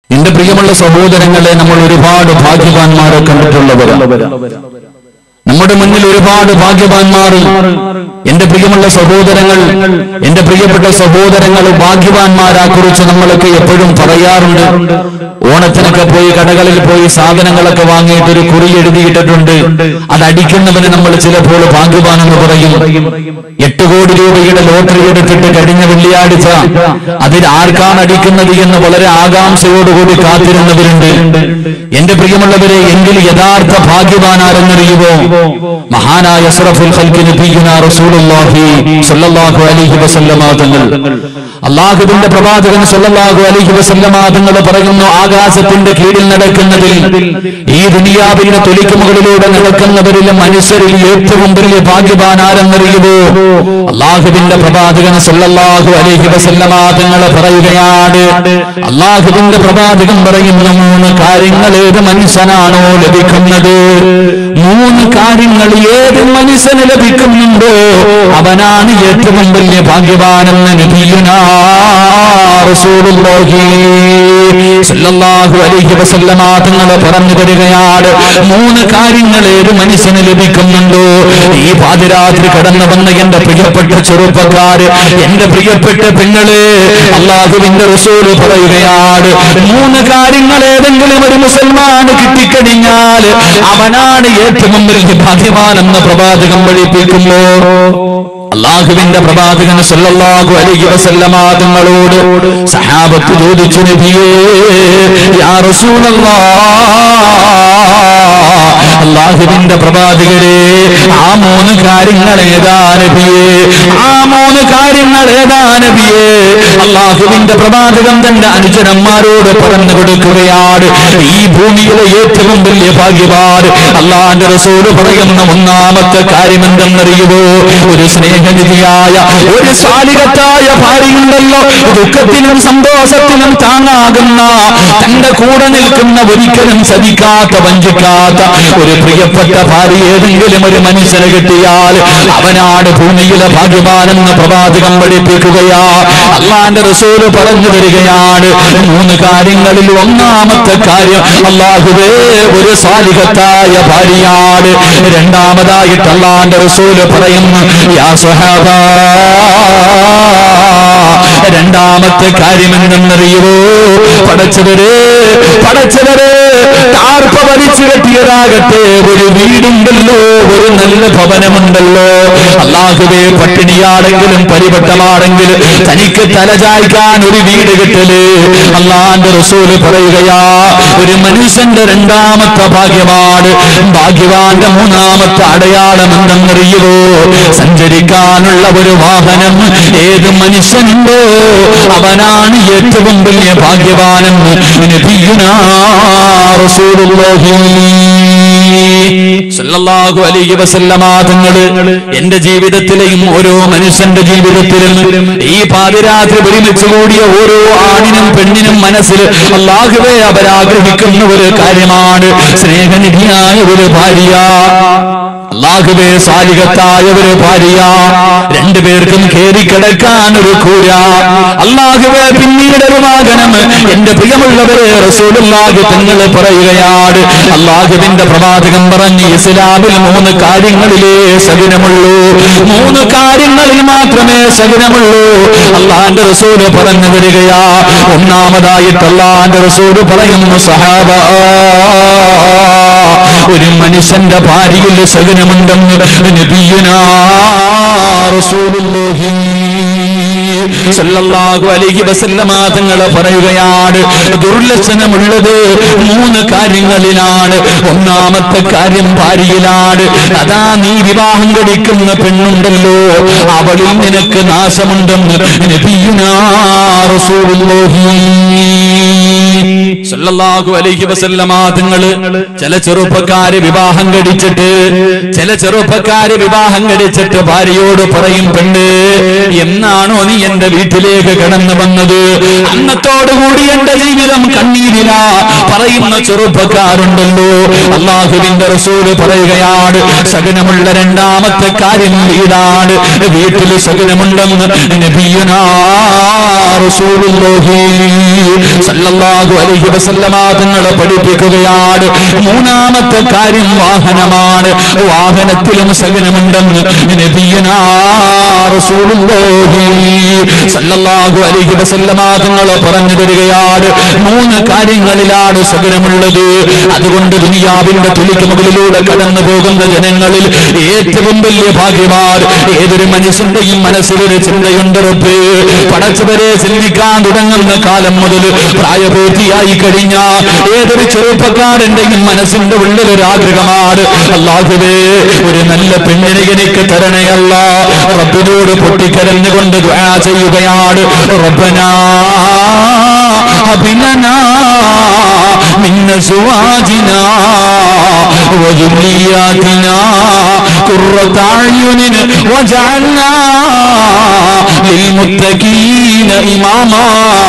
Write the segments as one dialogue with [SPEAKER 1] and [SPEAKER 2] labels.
[SPEAKER 1] എന്റെ പ്രിയമുള്ള സഹോദരങ്ങളെ നമ്മൾ ഒരുപാട് ഭാഗ്യവാന്മാരെ കണ്ടിട്ടുള്ളവരാണ് നമ്മുടെ മുന്നിൽ ഒരുപാട് ഭാഗ്യവാന്മാർ എന്റെ പ്രിയമുള്ള സഹോദരങ്ങൾ എന്റെ പ്രിയപ്പെട്ട സഹോദരങ്ങൾ ഭാഗ്യവാന്മാരെ കുറിച്ച് നമ്മളൊക്കെ എപ്പോഴും പറയാറുണ്ട് ഓണത്തിനൊക്കെ പോയി കടകളിൽ പോയി സാധനങ്ങളൊക്കെ വാങ്ങിയിട്ട് ഒരു കുറി എഴുതിയിട്ടിട്ടുണ്ട് അത് അടിക്കുന്നവന് നമ്മൾ ചിലപ്പോൾ ഭാഗ്യവാൻ എന്ന് പറയും എട്ട് കോടി രൂപയുടെ ലോട്ടറി എടുത്തിട്ട് കഴിഞ്ഞ വെള്ളിയാഴ്ച അതിൽ ആർക്കാണ് അടിക്കുന്നത് എന്ന് വളരെ ആകാംക്ഷയോടുകൂടി കാത്തിരുന്നവരുണ്ട് എന്റെ പ്രിയമുള്ളവരെ എങ്കിൽ യഥാർത്ഥ ഭാഗ്യവാനാരെന്നറിയുമോ മഹാനായ അസ്റഫുൽ ഖൽഖി നബിയുനാ റസൂലുള്ളാഹി സ്വല്ലല്ലാഹു അലൈഹി വസല്ലമ തങ്ങൾ അള്ളാഹുവിന്റെ പ്രവാചകൻ സ്വല്ലല്ലാഹു അലൈഹി വസല്ലമ തങ്ങൾ പറയുന്നു ആകാശത്തിന്റെ കീഴിൽ നടക്കുന്നതിൽ ഈ ദുനിയാവിന്റെ തൊലിക്ക് മുകളിലൂടെ നടക്കുന്നവരിൽ മനുഷ്യരിൽ ഏറ്റവും വലിയ ഭാഗ്യവാൻ ആരെന്നറിയുമോ അള്ളാഹുവിന്റെ പ്രവാചകൻ സ്വല്ലല്ലാഹു അലൈഹി വസല്ലമ തങ്ങൾ പറയുകയാണ് അള്ളാഹുവിന്റെ പ്രവാചകൻ പറയുന്ന മൂന്ന് കാര്യങ്ങൾ ഏത് മനുഷ്യനാണോ ലഭിക്കുന്നത് മൂന്ന് കാര്യങ്ങൾ ഏത് മനുഷ്യന് ലഭിക്കുന്നുണ്ടോ അവനാണ് ഏറ്റവും വലിയ ഭാഗ്യവാനെന്ന് നബിയുനാ റസൂലുള്ളാഹി സ്വല്ലല്ലാഹു അലൈഹി വസല്ലമ തങ്ങൾ പറഞ്ഞു തരികയാണ് മൂന്ന് കാര്യങ്ങൾ ഏത് മനുഷ്യന് ലഭിക്കുന്നുണ്ടോ ഈ പാതിരാത്രി കടന്നു വന്ന എന്റെ പ്രിയപ്പെട്ട ചെറുപ്പക്കാര് എന്റെ പ്രിയപ്പെട്ട പെങ്ങള് അള്ളാഹുവിന്റെ റസൂല് പറയുകയാണ് മൂന്ന് കാര്യങ്ങൾ ഏതെങ്കിലും ഒരു മുസൽമാന് കിട്ടിക്കഴിഞ്ഞാൽ അവനാണ് ഏറ്റവും വലിയ ഭാഗ്യവാനെന്ന് പ്രവാചകം പഠിപ്പിക്കുമ്പോ അള്ളാഹുവിന്റെ പ്രവാചകൻ സല്ലല്ലാഹു അലൈഹി വസല്ലമ തങ്ങളോട് സഹാബത്ത് ചോദിച്ചു നബിയേ യാ റസൂലല്ലാഹ് അള്ളാഹുവിന്റെ പ്രവാചകരെ ആ മൂന്ന് കാര്യങ്ങൾ ഏതാ നബിയേ ആ മൂന്ന് കാര്യങ്ങൾ ഏതാ നബിയേ അള്ളാഹുവിന്റെ പ്രവാചകൻ തന്റെ അനുചരന്മാരോട് പറഞ്ഞു കൊടുക്കുകയാണ് ഈ ഭൂമിയിലെ ഏറ്റവും വലിയ ഭാഗ്യവാൻ അള്ളാന്റെ റസൂല് പറയുന്ന ഒന്നാമത്തെ കാര്യം എന്തെന്നറിയുമോ ഒരു സ്നേഹനിധിയായ ഒരു സാലികത്തായ ഭാര്യയുണ്ടല്ലോ ദുഃഖത്തിനും സന്തോഷത്തിനും താങ്ങാകുന്ന തന്റെ കൂടെ നിൽക്കുന്ന ഒരിക്കലും ചതിക്കാത്ത വഞ്ചിക്കാത്ത ഒരു പ്രിയപ്പെട്ട ഭാര്യ ഏതെങ്കിലും ഒരു മനുഷ്യന് കിട്ടിയാൽ അവനാണ് ഭൂമിയിലെ ഭാഗ്യവാനെന്ന് പ്രവാചകം പഠിപ്പിക്കുകയാ അള്ളാന്റെ റസൂല് പറഞ്ഞു തരികയാണ് മൂന്ന് കാര്യങ്ങളിൽ ഒന്നാമത്തെ കാര്യം അള്ളാഹുവേ ഒരു സാലികത്തായ ഭാര്യയാണ് രണ്ടാമതായിട്ട് അള്ളാന്റെ റസൂല് പറയുന്നു യാ സ്വഹാബാ രണ്ടാമത്തെ കാര്യം എന്തെന്നറിയുമോ പടച്ചവരെ പടച്ചവരെ താർപ്പ വലിച്ചു കെട്ടിയതാകട്ടെ ഒരു വീടുണ്ടല്ലോ ഒരു നല്ല ഭവനമുണ്ടല്ലോ അള്ളാഹുവേ പട്ടിണിയാണെങ്കിലും പരിവട്ടമാണെങ്കിലും തനിക്ക് തലചായ്ക്കാൻ ഒരു വീട് കിട്ടല് അള്ളാന്റെ റസൂല് പറയുകയാ ഒരു മനുഷ്യന്റെ രണ്ടാമത്തെ ഭാഗ്യമാണ് ഭാഗ്യവാന്റെ മൂന്നാമത്തെ അടയാളം എന്തെന്നറിയുമോ സഞ്ചരിക്കാനുള്ള ഒരു വാഹനം ഏത് മനുഷ്യനുണ്ടോ അവനാണ് ഏറ്റവും വലിയ ഭാഗ്യവാനെന്ന് നബിയുനാ റസൂലുള്ളാഹി സല്ലല്ലാഹു അലൈഹി വസല്ലമ തങ്ങള് എന്റെ ജീവിതത്തിലെയും ഓരോ മനുഷ്യന്റെ ജീവിതത്തിലും ഈ പാതിരാത്രി ഒരുമിച്ച് കൂടിയ ഓരോ ആണിനും പെണ്ണിനും മനസ്സിൽ അള്ളാഹുവെ അവരാഗ്രഹിക്കുന്ന ഒരു കാര്യമാണ് സ്നേഹനിധിയായ ഒരു ഭാര്യ അള്ളാഹുവേ സാലികത്തായ ഒരു ഭാര്യ രണ്ടുപേർക്കും കേറിക്കിടക്കാൻ ഒരു കൂര അള്ളാഹുവേ പിന്നീട് ഒരു വാഹനം എന്റെ പ്രിയമുള്ളവരെ റസൂലുള്ളാഹി തങ്ങൾ പറയുകയാണ് അള്ളാഹുവിന്റെ പ്രവാചകം പറഞ്ഞ് ഇസ്ലാമിൽ മൂന്ന് കാര്യങ്ങളിലേ സഗുനമുള്ളൂ മൂന്ന് കാര്യങ്ങളിൽ മാത്രമേ സഗുനമുള്ളൂ അള്ളാന്റെ റസൂല് പറഞ്ഞു വരികയാ ഒന്നാമതായിട്ട് അള്ളാന്റെ റസൂല് പറയുന്നു സഹാബ ഒരു മനുഷ്യന്റെ ഭാര്യയിൽ സഗനമുണ്ടെന്ന് നബിയുനാ റസൂലുള്ളാഹി സല്ലല്ലാഹു അലൈഹി വസല്ലമ തങ്ങൾ പറയുകയാണ് ദുർലക്ഷണമുള്ളത് മൂന്ന് കാര്യങ്ങളിലാണ് ഒന്നാമത്തെ കാര്യം ഭാര്യയിലാണ് അതാ നീ വിവാഹം കഴിക്കുന്ന പെണ്ണുണ്ടല്ലോ അവളിൽ നിനക്ക് നാശമുണ്ടെന്ന് നബിയുനാ റസൂലുള്ളാഹി സല്ലല്ലാഹു അലൈഹി വസല്ലമ തങ്ങള് ചില ചെറുപ്പക്കാര് വിവാഹം കഴിച്ചിട്ട് ചില ചെറുപ്പക്കാര് വിവാഹം കഴിച്ചിട്ട് ഭാര്യയോട് പറയും പെണ്ണ് എന്നാണോ നീ എന്റെ വീട്ടിലേക്ക് കടന്നു വന്നത് അന്നത്തോടുകൂടി എന്റെ ജീവിതം കണ്ണീരില പറയുന്ന ചെറുപ്പക്കാരുണ്ടല്ലോ അള്ളാഹുവിന്റെ റസൂല് പറയുകയാണ് സകനമുള്ള രണ്ടാമത്തെ കാര്യം വീടാണ് വീട്ടിൽ സകനമുണ്ടെന്ന് നബിയുനാ റസൂലുള്ളാഹി സല്ലല്ലാഹു അലൈഹി വസല്ലമ തങ്ങളെ പഠിപ്പിക്കുകയാണ് മൂന്നാമത്തെ കാര്യം വാഹനമാണ് വാഹനത്തിലും സകനമുണ്ടെന്ന് നബിയനാ റസൂലുള്ളാഹി സല്ലല്ലാഹു അലൈഹി വസല്ലമ തങ്ങളെ പറഞ്ഞു തരികയാണ് മൂന്ന് കാര്യങ്ങളിലാണ് സകനമുള്ളത് അതുകൊണ്ട് ദുനിയാവിന്റെ തുലിക്ക് മുകളിലൂടെ കടന്നു പോകുന്ന ജനങ്ങളിൽ ഏറ്റവും വലിയ ഭാഗ്യമാർ ഏതൊരു മനുഷ്യന്റെയും മനസ്സിലൊരു ചിന്തയുണ്ട് റബ്ബേ പടച്ചവരെ ചിന്തിക്കാൻ തുടങ്ങുന്ന കാലം മുതൽ പ്രായപൂർത്തിയായി കഴിഞ്ഞ ഏതൊരു ചെറുപ്പക്കാരന്റെയും മനസ്സിന്റെ ഉള്ളിലൊരു ആഗ്രഹമാണ് അല്ലാഹുവേ ഒരു നല്ല പെണ്ണിനെ എനിക്ക് തരണയല്ല റബ്ബിനോട് പൊട്ടിക്കരഞ്ഞുകൊണ്ട് ദുആ ചെയ്യുകയാണ് റബ്ബനാ അഭിനനാ من أزواجنا وذرياتنا قرة أعين وجعلنا للمتقين إماما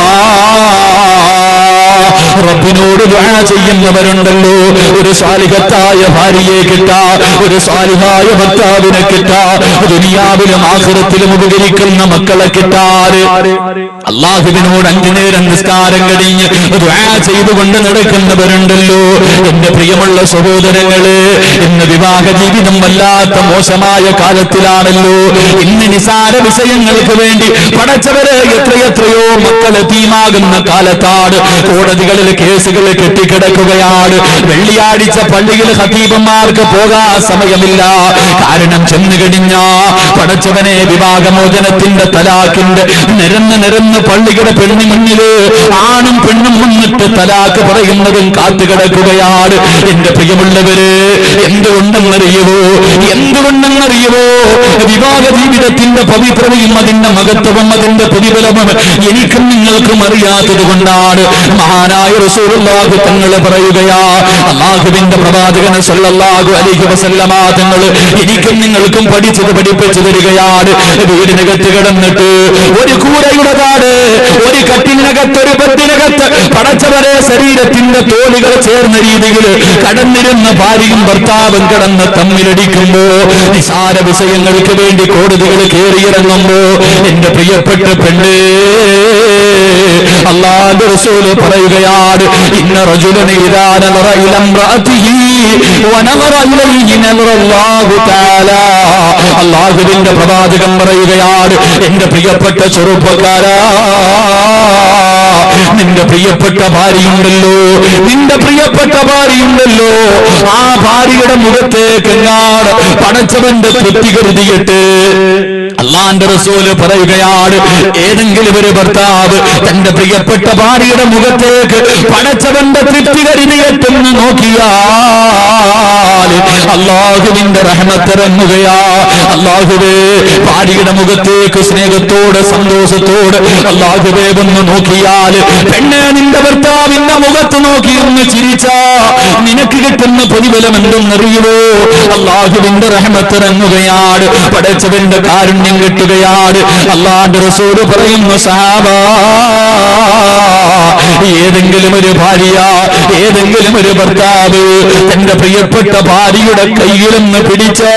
[SPEAKER 1] റബ്ബിനോട് ദുആ ചെയ്യുന്നവരുണ്ടല്ലോ ഒരു സാലിഹത്തായ ഭാര്യയെ കിട്ടാ ഒരു സാലിഹായ ഭർത്താവിനെ കിട്ടാ ദുനിയാവിലും ആഖിറത്തിലും ഉപകരിക്കുന്ന മക്കളെ കിട്ടാറ് അള്ളാഹുവിനോട് അഞ്ചു നേരം നിസ്കാരം കഴിഞ്ഞ് ദുആ ചെയ്തുകൊണ്ട് നടക്കുന്നവരുണ്ടല്ലോ എന്റെ പ്രിയമുള്ള സഹോദരങ്ങള് ഇന്ന് വിവാഹ ജീവിതം വല്ലാത്ത മോശമായ കാലത്തിലാണല്ലോ ഇന്ന് നിസാര വിഷയങ്ങൾക്ക് വേണ്ടി പടച്ചവരെ എത്രയെത്രയോ മക്കളെ തീമാകുന്ന കാലത്താണ് കോടതികളിൽ കേസുകൾ കെട്ടിക്കിടക്കുകയാണ് വെള്ളിയാഴ്ച പള്ളിയിൽ ഹതീബന്മാർക്ക് പോകാൻ സമയമില്ല കാരണം ചെന്നു കഴിഞ്ഞ പടച്ചവനെ വിവാഹമോചനത്തിന്റെ തലാക്കിന്റെ നിരന്ന് നിരന്ന് പള്ളിയുടെ പെണ്ണു മുന്നില് ആണും പെണ്ണും മുന്നിട്ട് തലാക്ക് പറയുന്നതും കാത്തുകിടക്കുകയാണ് എന്റെ പ്രിയമുള്ളവര് എന്തുകൊണ്ടെന്നറിയുവോ എന്തുകൊണ്ടെന്നറിയുവോ വിവാഹ ജീവിതത്തിന്റെ പവിത്രതയും അതിന്റെ മഹത്വവും അതിന്റെ പ്രതിഫലവും എനിക്കും നിങ്ങൾക്കും അറിയാത്തത് കൊണ്ടാണ് മഹാനായ റസൂലുള്ളാഹി തങ്ങൾ പറയുകയാ അള്ളാഹുവിന്റെ പ്രവാചകൻ സല്ലല്ലാഹു അലൈഹി വസല്ലമ തങ്ങൾ എനിക്കും നിങ്ങൾക്കും പഠിച്ചത് പഠിപ്പിച്ചു തരികയാണ് വീടിനകത്ത് കിടന്നിട്ട് ഒരു കൂരയുടെ കാട് ഒരു കട്ടിനകത്ത് ഒരു ബത്തിനകത്ത് പടച്ചവരെ ശരീരത്തിന്റെ തോലുകൾ ചേർന്ന രീതിയിൽ കടന്നിരുന്ന ഭാര്യയും ഭർത്താവും കിടന്ന് തമ്മിലടിക്കുമ്പോ നിസാര വിഷയങ്ങൾക്ക് വേണ്ടി കോടതികൾ കയറിയിറങ്ങുമ്പോ എന്റെ പ്രിയപ്പെട്ട പെണ്ണേ അള്ളാഹുവിന്റെ റസൂല് പറയുകയാണ് ഇന്ന റജുലനെ ഇദാ നദറ ഇല ഇംറഅതിഹി വനദറ ഇലൈഹി നദറ അല്ലാഹു തആല അള്ളാഹുവിന്റെ പ്രവാചകൻ പറയുകയാണ് എന്റെ പ്രിയപ്പെട്ട ചെറുപ്പക്കാരാ നിന്റെ പ്രിയപ്പെട്ട ഭാര്യയുണ്ടല്ലോ നിന്റെ പ്രിയപ്പെട്ട ഭാര്യയുണ്ടല്ലോ ആ ഭാര്യയുടെ മുഖത്തേക്ക് എങ്ങാട് പടച്ചവന്റെ തൃപ്തി കരുതിയിട്ട് അള്ളാന്റെ റസൂല് പറയുകയാണ് ഏതെങ്കിലും ഒരു ഭർത്താവ് തന്റെ പ്രിയപ്പെട്ട ഭാര്യയുടെ മുഖത്തേക്ക് പടച്ചവന്റെ തൃപ്തി കരുതിയെത്തുന്ന് നോക്കിയാൽ അള്ളാഹുവിന്റെ റഹ്മത്തിറങ്ങുകയാ അള്ളാഹുവേ ഭാര്യയുടെ മുഖത്തേക്ക് സ്നേഹത്തോട് സന്തോഷത്തോട് അള്ളാഹുവേ ഒന്ന് നോക്കിയാൽ പെണ്ണെ നിന്റെ ഭർത്താവിന്റെ മുഖത്ത് നോക്കി ഒന്ന് ചിരിച്ച നിനക്ക് കിട്ടുന്ന പ്രതിഫലം എന്തെന്നറിയുമോ അള്ളാഹുവിന്റെ റഹ്മത്തിറങ്ങുകയാണ് പടച്ചവന്റെ കാരുണ്യം കിട്ടുകയാണ് അള്ളാന്റെ റസൂല് പറയുന്നു സഹാബ ഏതെങ്കിലും ഒരു ഭാര്യ ഏതെങ്കിലും ഒരു ഭർത്താവ് തന്റെ പ്രിയപ്പെട്ട ഭാര്യയുടെ കയ്യിലൊന്ന് പിടിച്ചോ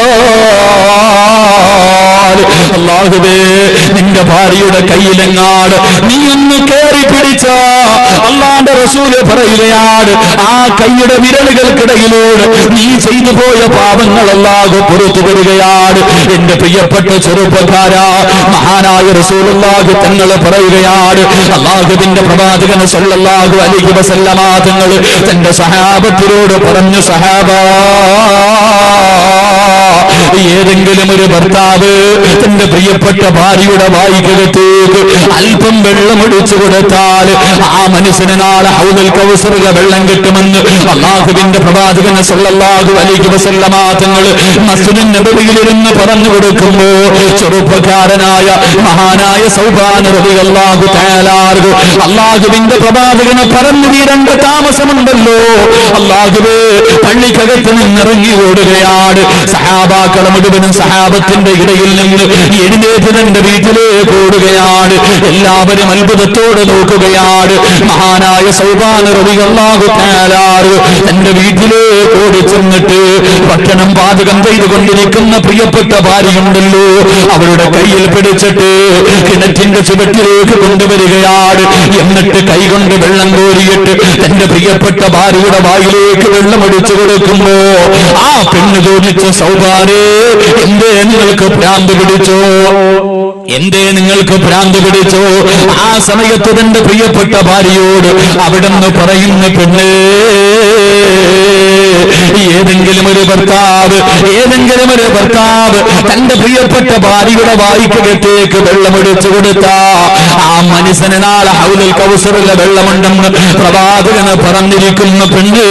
[SPEAKER 1] അള്ളാഹുവേ നിന്റെ ഭാര്യയുടെ കയ്യിലെങ്ങാട് നീ ഒന്ന് കേറി പിടിച്ച അള്ളാന്റെ റസൂല് പറയുകയാണ് ആ കൈയുടെ വിരലുകൾക്കിടയിലൂടെ നീ ചെയ്തു പോയ പാപങ്ങൾ അല്ലാഹു പുറത്തു വരികയാണ് എന്റെ പ്രിയപ്പെട്ട ചെറുപ്പക്കാരാ മഹാനായ റസൂലുള്ളാഹി തങ്ങൾ പറയുകയാണ് അള്ളാഹുവിന്റെ പ്രവാചകൻ സല്ലല്ലാഹു അലൈഹി വസല്ലമ തങ്ങൾ തന്റെ സഹാബത്തിനോട് പറഞ്ഞു സഹാബാ ഏതെങ്കിലും ഒരു ഭർത്താവ് തന്റെ പ്രിയപ്പെട്ട ഭാര്യയുടെ വായിക്കകത്തേക്ക് അല്പം വെള്ളം ഒഴിച്ചു കൊടുത്താൽ ആ മനുഷ്യന് നാളെ ഹൗദൽ കൗസറിലെ വെള്ളം കിട്ടുമെന്ന് അള്ളാഹുവിന്റെ പ്രവാചകൻ സല്ലല്ലാഹു അലൈഹി വസല്ലമ തങ്ങൾ മസ്ജിദിൻ നബവിയിലിരുന്ന് പറഞ്ഞു കൊടുക്കുമ്പോ ചെറുപ്പക്കാരനായ മഹാനായ സൗബാൻ റളിയല്ലാഹു തആലാർഹു അള്ളാഹുവിന്റെ പ്രവാചകനെ പറഞ്ഞു തീരേണ്ട താമസമുണ്ടല്ലോ അള്ളാഹുവേ പള്ളിക്കകത്ത് നിന്നിറങ്ങി ഓടുകയാണ് സഹാബാക്കൾ സഹാബാക്കളെ മുഴുവനും സഹാബത്തിന്റെ ഇടയിൽ നിന്ന് എഴുന്നേറ്റ് തന്റെ വീട്ടിലേക്ക് ഓടുകയാണ് എല്ലാവരും അത്ഭുതത്തോടെ നോക്കുകയാണ് മഹാനായ സൗബാന റളിയല്ലാഹു തആലാറ് തന്റെ വീട്ടിലേക്ക് ഓടി ചെന്നിട്ട് ഭക്ഷണം പാചകം ചെയ്തുകൊണ്ടിരിക്കുന്ന പ്രിയപ്പെട്ട ഭാര്യയുണ്ടല്ലോ അവരുടെ കയ്യിൽ പിടിച്ചിട്ട് കിണറ്റിന്റെ ചുവട്ടിലേക്ക് കൊണ്ടുവരികയാണ് എന്നിട്ട് കൈകൊണ്ട് വെള്ളം കോരിയിട്ട് തന്റെ പ്രിയപ്പെട്ട ഭാര്യയുടെ വായിലേക്ക് വെള്ളം ഒടിച്ചു കൊടുക്കുമ്പോ ആ പെണ്ണ് ചോദിച്ച സൗഭാരേ എന്തേ നിങ്ങൾക്ക് ഭ്രാന്ത് പിടിച്ചോ എന്തേ നിങ്ങൾക്ക് ഭ്രാന്ത് പിടിച്ചോ ആ സമയത്ത് തന്റെ പ്രിയപ്പെട്ട ഭാര്യയോട് അവിടുന്ന് പറയുന്ന പെണ്ണ് ഏതെങ്കിലും ഒരു ഭർത്താവ് ഏതെങ്കിലും ഒരു ഭർത്താവ് തന്റെ പ്രിയപ്പെട്ട ഭാര്യയുടെ വായിക്കകത്തേക്ക് വെള്ളമൊടിച്ചു കൊടുത്ത ആ മനുഷ്യന് നാളെ ഹൗലൽ കൗസറിലെ വെള്ളമുണ്ടെന്ന് പ്രവാചകന് പറഞ്ഞിരിക്കുന്ന പെണ്ണ്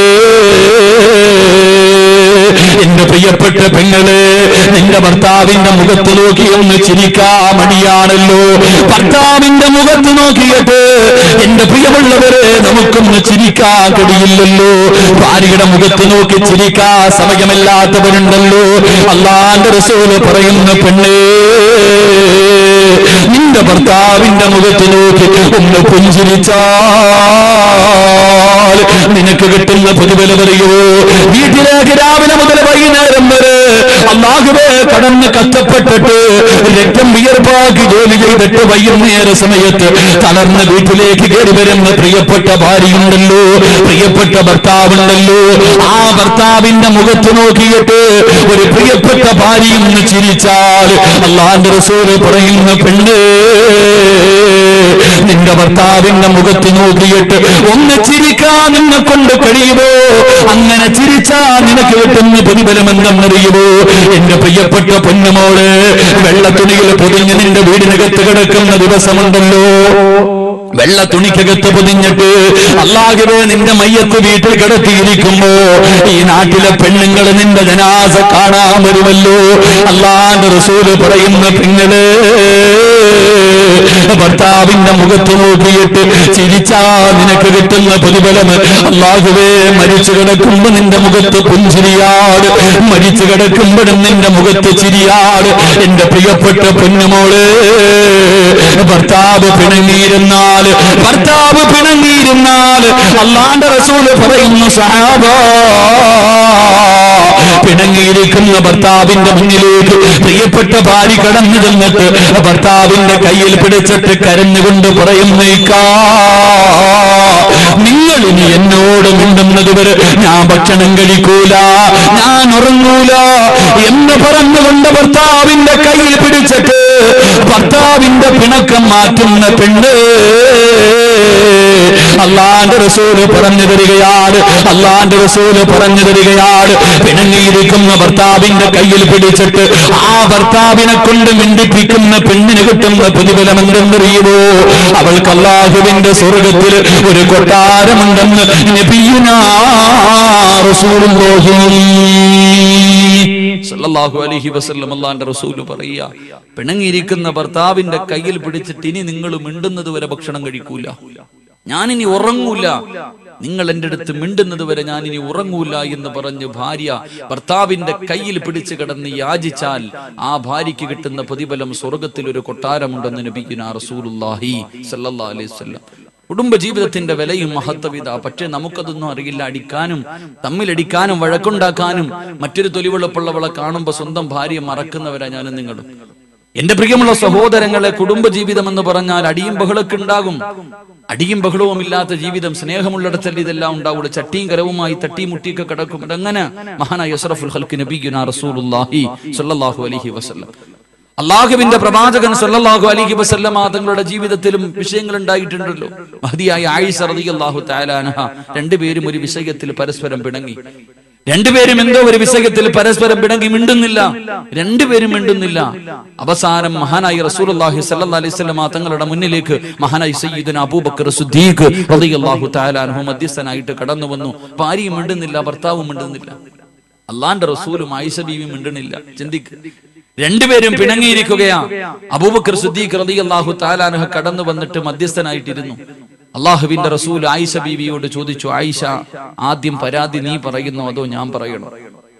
[SPEAKER 1] എന്റെ പ്രിയപ്പെട്ട പെങ്ങള് നിന്റെ ഭർത്താവിന്റെ മുഖത്ത് നോക്കി ഒന്ന് ചിരിക്കാ മടിയാണല്ലോ ഭർത്താവിന്റെ മുഖത്ത് നോക്കിയിട്ട് എന്റെ പ്രിയമുള്ളവരെ നമുക്കൊന്ന് ചിരിക്കാ കഴിയില്ലല്ലോ ഭാര്യയുടെ മുഖത്ത് നോക്കി ചിരിക്കാ സമയമല്ലാത്തവരുണ്ടല്ലോ അള്ളാന്റെ റസൂല് പറയുന്ന പെണ്ണേ നിന്റെ ഭർത്താവിന്റെ മുഖത്ത് നോക്കി ഒന്ന് പുഞ്ചിരിച്ചാൽ നിനക്ക് കിട്ടുന്ന പ്രതിഫലം അറിയോ വീട്ടിലേക്ക് രാവിലെ മുതൽ വൈകുന്നേരം വരെ അള്ളാഹുവേ കടന്ന് കഷ്ടപ്പെട്ടിട്ട് രക്തം വിയർപ്പാക്കി ജോലി ചെയ്തിട്ട് വൈകുന്നേര സമയത്ത് തളർന്ന് വീട്ടിലേക്ക് കയറി വരുന്ന പ്രിയപ്പെട്ട ഭാര്യയുണ്ടല്ലോ പ്രിയപ്പെട്ട ഭർത്താവുണ്ടല്ലോ ആ ഭർത്താവിന്റെ മുഖത്ത് നോക്കിയിട്ട് ഒരു പ്രിയപ്പെട്ട ഭാര്യ ഒന്ന് ചിരിച്ചാൽ അള്ളാന്റെ റസൂല് പറയുന്ന പെണ്ണ് നിന്റെ ഭർത്താവിന്റെ മുഖത്ത് നോക്കിയിട്ട് ഒന്ന് ചിരിക്കാൻ നിന്നെ കൊണ്ട് കഴിയുമോ അങ്ങനെ ചിരിച്ചാ നിനക്ക് കിട്ടുന്ന പ്രതിഫലം എന്തെന്നറിയുമോ എന്റെ പ്രിയപ്പെട്ട പൊന്നുമോള് വെള്ളത്തുണിയിൽ പൊതിഞ്ഞ് നിന്റെ വീടിനകത്ത് കിടക്കുന്ന ദിവസമുണ്ടല്ലോ വെള്ള തുണിക്കകത്ത് പൊതിഞ്ഞിട്ട് അല്ലാഹുവേ നിന്റെ മയ്യത്ത് വീട്ടിൽ കിടത്തിയിരിക്കുമ്പോ ഈ നാട്ടിലെ പെണ്ണുങ്ങൾ നിന്റെ ജനാസ കാണാൻ വരുമല്ലോ അള്ളാന്റെ റസൂല് പറയുന്ന പെങ്ങള് ഭർത്താവിന്റെ മുഖത്ത് നോക്കിയിട്ട് ചിരിച്ചാ നിനക്ക് കിട്ടുന്ന പ്രതിഫലം അള്ളാഹുവേ മരിച്ചു കിടക്കുമ്പോ നിന്റെ മുഖത്ത് പുഞ്ചിരിയാട് മരിച്ചു കിടക്കുമ്പോഴും നിന്റെ മുഖത്ത് ചിരിയാട് എന്റെ പ്രിയപ്പെട്ട പൊന്നുമോള് ഭർത്താവ് പിണങ്ങിയിരുന്നാൽ ഭർത്താവ് പിണങ്ങിയിരുന്നാൽ അള്ളാന്റെ റസൂല് പറയുന്നു സഹാബ പിണങ്ങിയിരിക്കുന്ന ഭർത്താവിന്റെ മുന്നിലേക്ക് പ്രിയപ്പെട്ട ഭാര്യ കടന്നു ചെന്നിട്ട് ഭർത്താവിന്റെ കയ്യിൽ പിടിച്ചിട്ട് കരഞ്ഞുകൊണ്ട് പറയുന്നേക്കാ നിങ്ങൾ ഇനി എന്നോട് മിണ്ടുന്നത് വരെ ഞാൻ ഭക്ഷണം കഴിക്കൂല ഞാൻ ഉറങ്ങൂല എന്ന് പറഞ്ഞുകൊണ്ട് ഭർത്താവിന്റെ കയ്യിൽ പിടിച്ചിട്ട് ഭർത്താവിന്റെ പിണക്കം മാറ്റുന്ന പെണ്ണ് അള്ളാന്റെ റസൂല് പറഞ്ഞു തരികയാണ് അള്ളാന്റെ റസൂല് പറഞ്ഞു തരികയാണ് പിണങ്ങിയിരിക്കുന്ന ഭർത്താവിന്റെ കയ്യിൽ പിടിച്ചിട്ട് ആ ഭർത്താവിനെ കൊണ്ട് മിണ്ടിപ്പിക്കുന്ന പെണ്ണിന് കിട്ടുന്ന പ്രതിഫലം എന്തെന്നറിയുമോ അവൾക്ക് അള്ളാഹുവിന്റെ സ്വർഗത്തിൽ ഒരു കൊട്ടാരമുണ്ടെന്ന് നബിയുനാ റസൂലുള്ളാഹി
[SPEAKER 2] സല്ലല്ലാഹു അലൈഹി വസല്ലം അള്ളാന്റെ റസൂല് പറയുക പിണങ്ങിയിരിക്കുന്ന ഭർത്താവിന്റെ കയ്യിൽ പിടിച്ചിട്ട് ഇനി നിങ്ങൾ മിണ്ടുന്നത് വരെ ഭക്ഷണം കഴിക്കൂല ഞാനിനി ഉറങ്ങൂല നിങ്ങൾ എൻ്റെ അടുത്ത് മിണ്ടുന്നത് വരെ ഞാൻ ഇനി ഉറങ്ങൂല എന്ന് പറഞ്ഞ് ഭാര്യ ഭർത്താവിന്റെ കയ്യിൽ പിടിച്ചു കിടന്ന് യാചിച്ചാൽ ആ ഭാര്യയ്ക്ക് കിട്ടുന്ന പ്രതിഫലം സ്വർഗത്തിൽ ഒരു കൊട്ടാരമുണ്ടെന്ന് നബിക്കുന്ന റസൂലുല്ലാഹി സല്ലല്ലാഹു അലൈഹി വസല്ലം കുടുംബ ജീവിതത്തിന്റെ വിലയും മഹത്വവിത പക്ഷെ നമുക്കതൊന്നും അറിയില്ല അടിക്കാനും തമ്മിലടിക്കാനും വഴക്കുണ്ടാക്കാനും മറ്റൊരു തൊലിവെളുപ്പുള്ളവളെ കാണുമ്പോൾ സ്വന്തം ഭാര്യയെ മറക്കുന്നവരാ ഞാനും നിങ്ങളും എന്റെ പ്രിയമുള്ള സഹോദരങ്ങളെ കുടുംബ ജീവിതം എന്ന് പറഞ്ഞാൽ അടിയും ബഹളമൊക്കെ ഉണ്ടാകും അടിയും ബഹളവും ഇല്ലാത്ത ജീവിതം സ്നേഹമുള്ളിടത്തല്ല ഇതെല്ലാം ഉണ്ടാവുള്ളൂ ചട്ടിയും കരവുമായി തട്ടിയും മുട്ടിയൊക്കെ കിടക്കും അങ്ങനെ മഹാനായ യസ്റഫുൽ ഹൽക്ക് നബിയുന റസൂലുള്ളാഹി സ്വല്ലല്ലാഹു അലൈഹി വസല്ലം അള്ളാഹുവിന്റെ പ്രവാചകൻ സല്ലല്ലാഹു അലൈഹി വസല്ലമ തങ്ങളുടെ ജീവിതത്തിലും വിഷയങ്ങൾ ഉണ്ടായിട്ടുണ്ടല്ലോ മഹതിയായ ആയിഷ റളിയല്ലാഹു തആല അൻഹ രണ്ടുപേരും ഒരു വിഷയത്തിൽ പരസ്പരം പിണങ്ങി രണ്ടുപേരും എന്തോ ഒരു വിഷയത്തിൽ പരസ്പരം പിണങ്ങി മിണ്ടുന്നില്ല രണ്ടുപേരും മിണ്ടുന്നില്ല അവസാനം മഹാനായി റസൂലുള്ളാഹി സ്വല്ലല്ലാഹു അലൈഹി വസല്ലമ തങ്ങളുടെ മുന്നിലേക്ക് മഹാനായി സയ്യിദുന അബൂബക്കർ സിദ്ദീഖ് റളിയല്ലാഹു തആല അൻഹു മധ്യസ്ഥനായിട്ട് കടന്നു വന്നു ഭാര്യയും മിണ്ടുന്നില്ല ഭർത്താവും മിണ്ടുന്നില്ല അള്ളാന്റെ റസൂലും ആയിഷ ബീവി മിണ്ടണില്ല ചിന്തിക്ക് രണ്ടുപേരും പിണങ്ങിയിരിക്കുകയാ അബൂബക്കർ സുദ്ദീഖ് റളിയല്ലാഹു താലാനഹ കടന്നു വന്നിട്ട് മധ്യസ്ഥനായിട്ടിരുന്നു അള്ളാഹുവിന്റെ റസൂൽ ആയിഷ ബീവിയോട് ചോദിച്ചു ആയിഷ ആദ്യം പരാതി നീ പറയുന്നോ അതോ ഞാൻ പറയണോ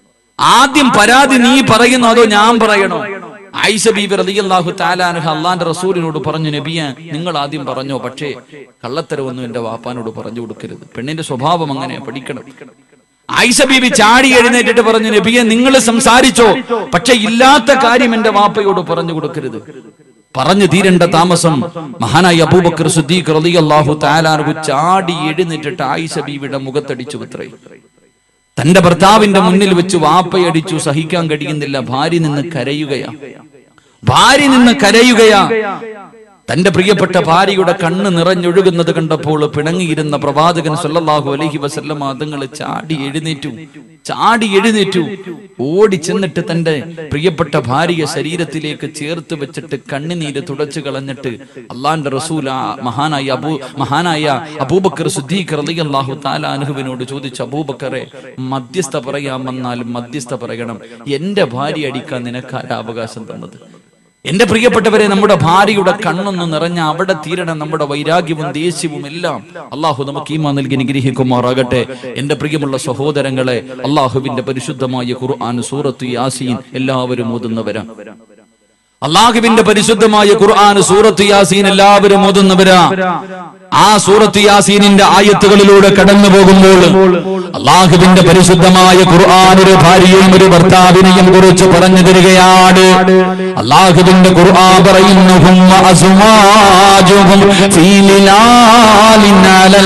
[SPEAKER 2] ആദ്യം പരാതി നീ പറയുന്നോ അതോ ഞാൻ പറയണോ ആയിഷ ബീബി റളിയല്ലാഹു താലാൻഹ അള്ളാന്റെ റസൂലിനോട് പറഞ്ഞു നബിയ നിങ്ങൾ ആദ്യം പറഞ്ഞോ പക്ഷേ കള്ളത്തരവൊന്നും എന്റെ വാപ്പാനോട് പറഞ്ഞു കൊടുക്കരുത് പെണ്ണിന്റെ സ്വഭാവം അങ്ങനെ പഠിക്കണം ആയിഷ ബീബി ചാടി എഴുന്നേറ്റിട്ട് പറഞ്ഞു നബിയെ നിങ്ങൾ സംസാരിച്ചോ പക്ഷെ ഇല്ലാത്ത കാര്യം എന്റെ വാപ്പയോട് പറഞ്ഞു കൊടുക്കരുത് പറഞ്ഞു തീരേണ്ട താമസം മഹാനായ അബൂബക്കർ സുദ്ദീഖ് റളിയല്ലാഹു തആലാഹു ചാടി എഴുന്നേറ്റിട്ട് ആയിഷ ബീവിയുടെ മുഖത്തടിച്ചു അത്രേ തന്റെ ഭർത്താവിന്റെ മുന്നിൽ വെച്ച് വാപ്പയടിച്ചു സഹിക്കാൻ കഴിയുന്നില്ല ഭാര്യ നിന്ന് കരയുകയാ ഭാര്യ നിന്ന് കരയുകയാ തന്റെ പ്രിയപ്പെട്ട ഭാര്യയുടെ കണ്ണ് നിറഞ്ഞൊഴുകുന്നത് കണ്ടപ്പോൾ പിണങ്ങിയിരുന്ന പ്രവാചകൻ സല്ലല്ലാഹു അലൈഹി വസല്ലമ അതുങ്ങൾ ചാടി എഴുന്നേറ്റു ചാടി എഴുന്നേറ്റു ഓടി ചെന്നിട്ട് തന്റെ പ്രിയപ്പെട്ട ഭാര്യയെ ശരീരത്തിലേക്ക് ചേർത്ത് വെച്ചിട്ട് കണ്ണുനീര് തുടച്ചു കളഞ്ഞിട്ട് അള്ളാന്റെ റസൂൽ ആ മഹാനായ അബൂ മഹാനായ അബൂബക്കർ സുദ്ദീഖ് റളിയല്ലാഹു തആല അൻഹുവിനോട് ചോദിച്ചു അബൂബക്കറെ മധ്യസ്ഥ പറയാൻ വന്നാലും മധ്യസ്ഥ പറയണം എന്റെ ഭാര്യ അടിക്കാൻ നിനക്കാരാ അവകാശം തന്നത് എന്റെ പ്രിയപ്പെട്ടവരെ നമ്മുടെ ഭാര്യയുടെ കണ്ണൊന്ന് നിറഞ്ഞ അവിടെ തീരണം നമ്മുടെ വൈരാഗ്യവും ദേഷ്യവും എല്ലാം അള്ളാഹു നമുക്ക് ഈമാ നൽകി നിഗ്രഹിക്കുമാറാകട്ടെ എന്റെ പ്രിയമുള്ള സഹോദരങ്ങളെ അള്ളാഹുവിന്റെ പരിശുദ്ധമായ ഖുർആൻ സൂറത്ത് യാസീൻ എല്ലാവരും ഓതുന്നവരാ അള്ളാഹുവിന്റെ പരിശുദ്ധമായ ഖുർആൻ സൂറത്ത് യാസീൻ എല്ലാവരും ഓതുന്നവരാ ആ സൂറത്ത് യാസീനിന്റെ ആയത്തുകളിലൂടെ കടന്നു പോകുമ്പോൾ അള്ളാഹുവിന്റെ പരിശുദ്ധമായ ഖുർആൻ ഒരു ഭാര്യയും ഒരു ഭർത്താവിനെയും കുറിച്ച് പറഞ്ഞു തരികയാണ് അള്ളാഹുവിന്റെ ഖുർആൻ പറയുന്നു ഹുമ്മ അസ്വാജുഹും ഫീ ലിലാലിൻ അലൽ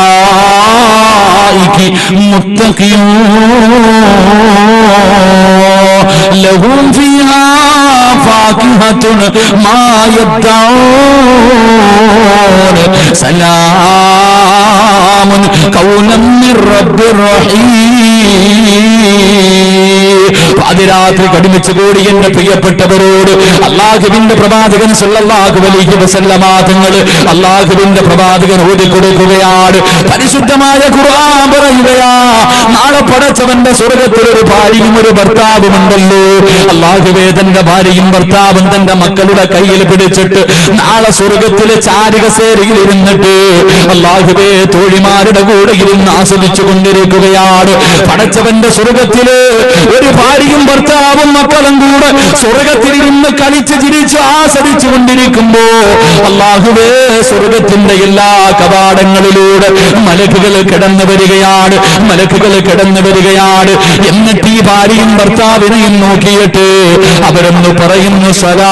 [SPEAKER 2] അറായികി മുത്തഖിയൂൻ ലഹും ഫീഹാ ഫാകിഹത്തുൻ മാ യദ്ദഊൻ സലാമുൻ കൗലം മിർ റബ്ബിർ റഹീം പാതിരാത്രി കടിമിച്ചു കൂടി എന്റെ പ്രിയപ്പെട്ടവരോട് അള്ളാഹുവിന്റെ പ്രവാചകൻ സല്ലല്ലാഹു അലൈഹി വസല്ലമ തങ്ങൾ അള്ളാഹുവിന്റെ പ്രവാചകൻ ഓതിക്കൊടുക്കുകയാണ് പരിശുദ്ധമായ ഖുർആൻ പറയുകയാ നാളെ പടച്ചവന്റെ സ്വർഗത്തിൽ ഒരു ഭാര്യയും ഒരു ഭർത്താവും ഉണ്ടല്ലോ അള്ളാഹുവേ തന്റെ ഭാര്യയും ഭർത്താവും തന്റെ മക്കളുടെ കയ്യിൽ പിടിച്ചിട്ട് നാളെ സ്വർഗത്തിലെ ചാരികസേരയിൽ ഇരുന്നിട്ട് അള്ളാഹുവേ തോഴിമാരുടെ കൂടെ ഇരുന്ന് ആസ്വദിച്ചു കൊണ്ടിരിക്കുകയാണ് പടച്ചവന്റെ സ്വർഗത്തില് ഒരു ഭാര്യയും ഭർത്താവും മക്കളും കൂടെ സ്വർഗത്തിൽ ഇരുന്ന് കളിച്ച് ചിരിച്ച് ആസ്വദിച്ചു കൊണ്ടിരിക്കുമ്പോ അള്ളാഹുവേ സ്വർഗത്തിന്റെ എല്ലാ കവാടങ്ങളിലൂടെ മലക്കുകൾ കിടന്നു വരികയാണ് മലക്കുകൾ കിടന്നു വരികയാണ് എന്നിട്ട് ഈ ഭാര്യയും ഭർത്താവിനെയും നോക്കിയിട്ട് അവരൊന്ന് പറയുന്നു സലാ